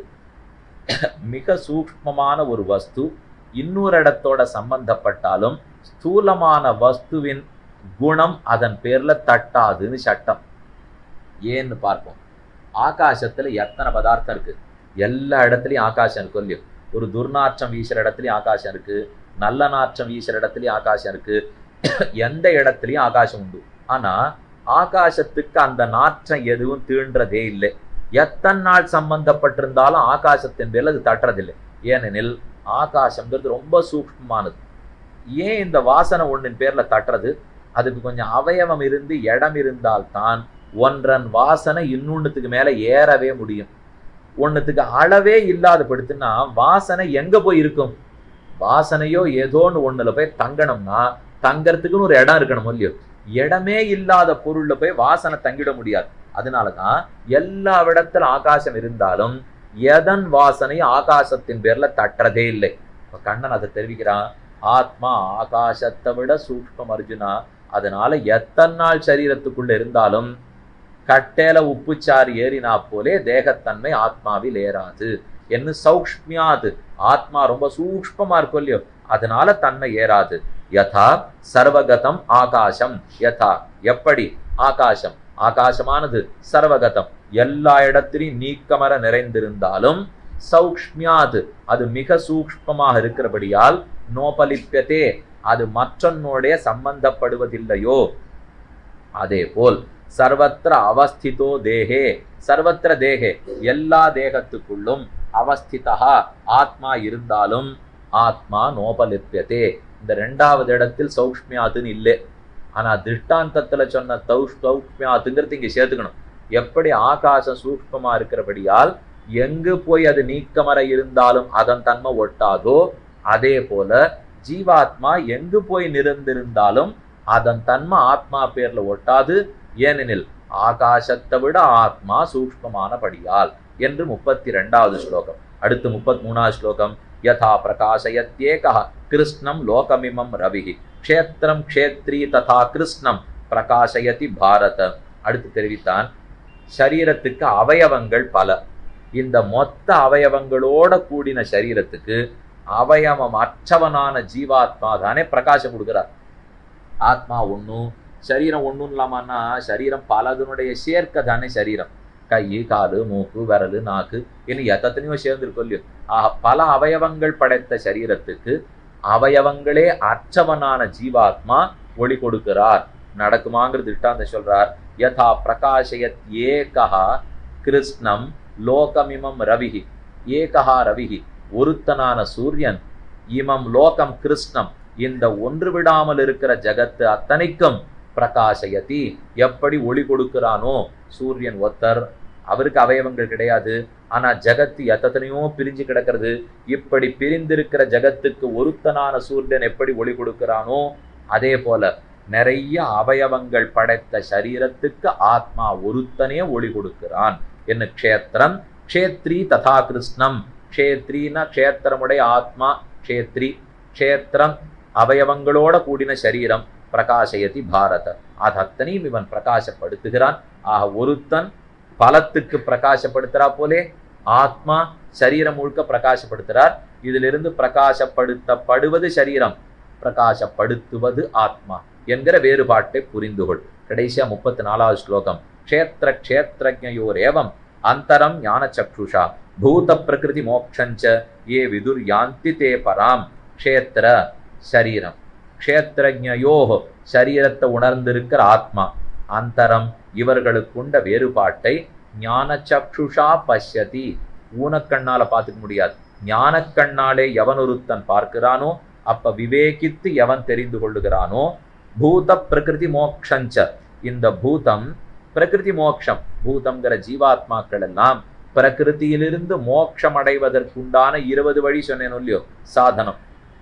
மிக சூக்ஷ்மமான ஒரு வஸ்து இன்னொரு இடத்தோட சம்பந்தப்பட்டாலும் ஸ்தூலமான வஸ்துவின் குணம் அதன் பேர்ல தட்டாதுன்னு சட்டம் ஏன்னு பார்ப்போம் ஆகாசத்துல எத்தனை பதார்த்தம் இருக்கு எல்லா இடத்துலயும் ஆகாசம் இருக்கும் இல்லையோ ஒரு துர்நாற்றம் வீசுற இடத்துலயும் ஆகாசம் இருக்கு நல்ல நாற்றம் வீசுற இடத்துலயும் ஆகாசம் இருக்கு எந்த இடத்துலயும் ஆகாசம் உண்டு ஆனா ஆகாசத்துக்கு அந்த நாற்றம் எதுவும் தீண்டுறதே இல்லை எத்தனை நாள் சம்பந்தப்பட்டிருந்தாலும் ஆகாசத்தின் மேல் அது தட்டுறதில்லை ஏனெனில் ஆகாசம்ங்கிறது ரொம்ப சூக்ஷ்மமானது ஏன் இந்த வாசனை ஒன்றின் பேர்ல தட்டுறது அதுக்கு கொஞ்சம் அவயவம் இருந்து இடம் இருந்தால்தான் ஒன்றன் வாசனை இன்னொன்னுத்துக்கு மேல ஏறவே முடியும் ஒன்னுத்துக்கு அளவே இல்லாத படுத்துனா வாசனை எங்க போய் இருக்கும் வாசனையோ ஏதோன்னு ஒண்ணுல போய் தங்கணும்னா தங்கறதுக்குன்னு ஒரு இடம் இருக்கணும் இல்லையோ இடமே இல்லாத பொருள்ல போய் வாசனை தங்கிட முடியாது அதனாலதான் எல்லா இடத்துல ஆகாசம் இருந்தாலும் எதன் வாசனை ஆகாசத்தின் பேர்ல தட்டுறதே இல்லை இப்ப கண்ணன் அதை தெரிவிக்கிறான் ஆத்மா ஆகாசத்தை விட சூக்ஷ்மம் அர்ஜுனா அதனால எத்தனை நாள் சரீரத்துக்குள்ள இருந்தாலும் கட்டேல உப்புச்சாறு ஏறினா போலே தேகத்தன்மை ஆத்மாவில் ஏறாது என்ன சௌக்ஷ்மியாது ஆத்மா ரொம்ப சூக்ஷ்மமா இருக்கும் இல்லையோ அதனால தன்மை ஏறாது யதா சர்வகதம் ஆகாசம் யதா எப்படி ஆகாசம் ஆகாசமானது சர்வகதம் எல்லா இடத்திலையும் நீக்கமர நிறைந்திருந்தாலும் சௌக்ஷ்மியாது அது மிக சூக்ஷ்மமாக இருக்கிறபடியால் நோபலிப்பியதே அது மற்றொன்னோடைய சம்பந்தப்படுவதில்லையோ அதே போல் சர்வத்திர அவஸ்திதோ தேகே சர்வத்திர தேகே எல்லா தேகத்துக்குள்ளும் அவஸ்திதா ஆத்மா இருந்தாலும் ஆத்மா நோபலிப்பியதே இந்த ரெண்டாவது இடத்தில் சௌக்ஷ்மியாதுன்னு இல்லை ஆனா திருஷ்டாந்தத்துல சொன்ன தௌஷ் சௌக்மியாத்துங்கிறது இங்க சேர்த்துக்கணும் எப்படி ஆகாசம் சூக்ஷ்மமா இருக்கிறபடியால் எங்கு போய் அது நீக்கமர இருந்தாலும் அதன் தன்மை ஒட்டாதோ அதே போல ஜீவாத்மா எங்கு போய் நிறைந்திருந்தாலும் அதன் தன்மை ஆத்மா பேர்ல ஒட்டாது ஏனெனில் ஆகாசத்தை விட ஆத்மா சூக்ஷ்மமானபடியால் என்று முப்பத்தி ரெண்டாவது ஸ்லோகம் அடுத்து முப்பத்தி மூணாவது ஸ்லோகம் யதா பிரகாசயத்யேகா கிருஷ்ணம் லோகமிமம் ரவிஹி க்ஷேத்திரம் க்ஷேத்ரி ததா கிருஷ்ணம் பிரகாசயதி பாரத அடுத்து தெரிவித்தான் சரீரத்துக்கு அவயவங்கள் பல இந்த மொத்த அவயவங்களோட கூடின சரீரத்துக்கு அவயவம் அற்றவனான ஜீவாத்மா தானே பிரகாசம் கொடுக்கிறார் ஆத்மா ஒன்றும் சரீரம் ஒன்றும் இல்லாமன்னா சரீரம் பலதனுடைய சேர்க்க தானே சரீரம் கை காலு மூக்கு விரல் நாக்கு இன்னும் எத்தனையோ சேர்ந்துருக்கும் இல்லையோ ஆக பல அவயவங்கள் படைத்த சரீரத்துக்கு அவயவங்களே அற்றவனான ஜீவாத்மா ஒளி கொடுக்கிறார் நடக்குமாங்கிறது திட்டாந்த சொல்றார் யதா பிரகாஷயத் ஏகா கிருஷ்ணம் லோகமிமம் ரவிஹி ஏகா ரவிஹி ஒருத்தனான சூரியன் இமம் லோகம் கிருஷ்ணம் இந்த ஒன்று விடாமல் இருக்கிற ஜகத்து அத்தனைக்கும் பிரகாசயதி எப்படி ஒளி கொடுக்கிறானோ சூரியன் ஒத்தர் அவருக்கு அவயவங்கள் கிடையாது ஆனா ஜகத்து எத்தனையோ பிரிஞ்சு கிடக்கிறது இப்படி பிரிந்திருக்கிற ஜகத்துக்கு ஒருத்தனான சூரியன் எப்படி ஒளி கொடுக்கிறானோ அதே போல நிறைய அவயவங்கள் படைத்த சரீரத்துக்கு ஆத்மா ஒருத்தனே ஒளி கொடுக்கிறான் என்ன க்ஷேத்திரம் க்ஷேத்ரி ததா கிருஷ்ணம் க்ஷேத்ரினா க்ஷேத்திரமுடைய ஆத்மா க்ஷேத்ரி க்ஷேத்திரம் அவயவங்களோட கூடின சரீரம் பிரகாசயதி பாரத அது அத்தனையும் இவன் பிரகாசப்படுத்துகிறான் ஆக ஒருத்தன் பலத்துக்கு பிரகாசப்படுத்துறா போலே ஆத்மா சரீரம் முழுக்க பிரகாசப்படுத்துறார் இதிலிருந்து பிரகாசப்படுத்தப்படுவது சரீரம் பிரகாசப்படுத்துவது ஆத்மா என்கிற வேறுபாட்டை புரிந்து கொள் கடைசியா முப்பத்தி நாலாவது ஸ்லோகம் க்ஷேத்திர க்ஷேத்திரஜயோர் ஏவம் அந்தரம் ஞான சக்ஷுஷா பூத பிரகிருதி மோக்ஷஞ்ச ஏ விதுர் யாந்தி தே பராம் க்ஷேத்திர சரீரம் க்ஷேத்திரஜயோ சரீரத்தை உணர்ந்திருக்கிற ஆத்மா அந்தரம் இவர்களுக்குண்ட வேறுபாட்டை ஞான சக்ஷுஷா பஷ்யதி ஊனக்கண்ணால பார்த்துக்க முடியாது ஞானக்கண்ணாலே எவன் ஒருத்தன் பார்க்கிறானோ அப்ப விவேகித்து எவன் தெரிந்து கொள்ளுகிறானோ பூத பிரகிருதி மோக்ஷஞ்ச இந்த பூதம் பிரகிருதி மோக்ஷம் பூதம்ங்கிற ஜீவாத்மாக்கள் எல்லாம் பிரகிருதியிலிருந்து மோட்சம் அடைவதற்குண்டான இருபது வழி சொன்னேன் இல்லையோ சாதனம்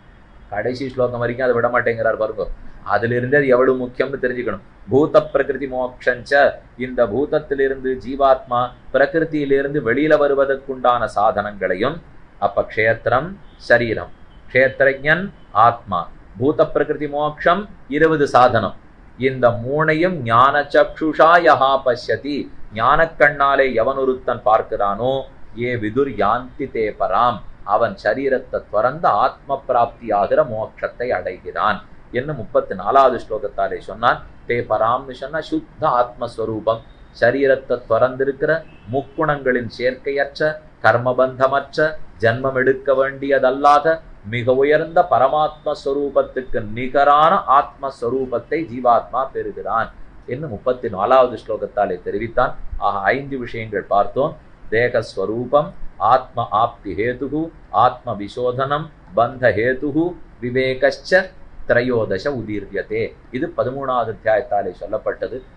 கடைசி ஸ்லோகம் வரைக்கும் அதை விட மாட்டேங்கிறார் பாருங்க அதுல இருந்து அது எவ்வளவு முக்கியம்னு தெரிஞ்சுக்கணும் பூத பிரகிருதி மோக்ஷஞ்ச இந்த பூதத்திலிருந்து ஜீவாத்மா பிரகிருதியிலிருந்து வெளியில வருவதற்குண்டான சாதனங்களையும் அப்ப க்ஷேத்திரம் சரீரம் க்ஷேத்திரஜன் ஆத்மா பூத பிரகிருதி மோக்ஷம் இருபது சாதனம் இந்த மூணையும் ஞான சக்ஷுஷா யஹா பஷ்யதி ஞானக்கண்ணாலே எவன் ஒருத்தன் பார்க்கிறானோ ஏ விதுர் யாந்தி தே பராம் அவன் சரீரத்தை துறந்து ஆத்ம பிராப்தி ஆகிற மோட்சத்தை அடைகிறான் என்ன முப்பத்தி நாலாவது ஸ்லோகத்தாலே சொன்னான் தே பராம்னு சொன்னா சுத்த ஆத்மஸ்வரூபம் சரீரத்தை துறந்திருக்கிற முக்குணங்களின் சேர்க்கையற்ற கர்மபந்தமற்ற ஜன்மம் எடுக்க வேண்டியதல்லாத மிக உயர்ந்த பரமாத்ம ஸ்வரூபத்துக்கு நிகரான ஆத்மஸ்வரூபத்தை ஜீவாத்மா பெறுகிறான் என்று முப்பத்தி நாலாவது ஸ்லோகத்தாலே தெரிவித்தான் ஆக ஐந்து விஷயங்கள் பார்த்தோம் தேகஸ்வரூபம் ஆத்ம ஆப்தி ஹேது ஆத்ம விசோதனம் பந்த ஹேது விவேகச்ச திரையோதச உதீர்யதே இது பதிமூணாவது அத்தியாயத்தாலே சொல்லப்பட்டது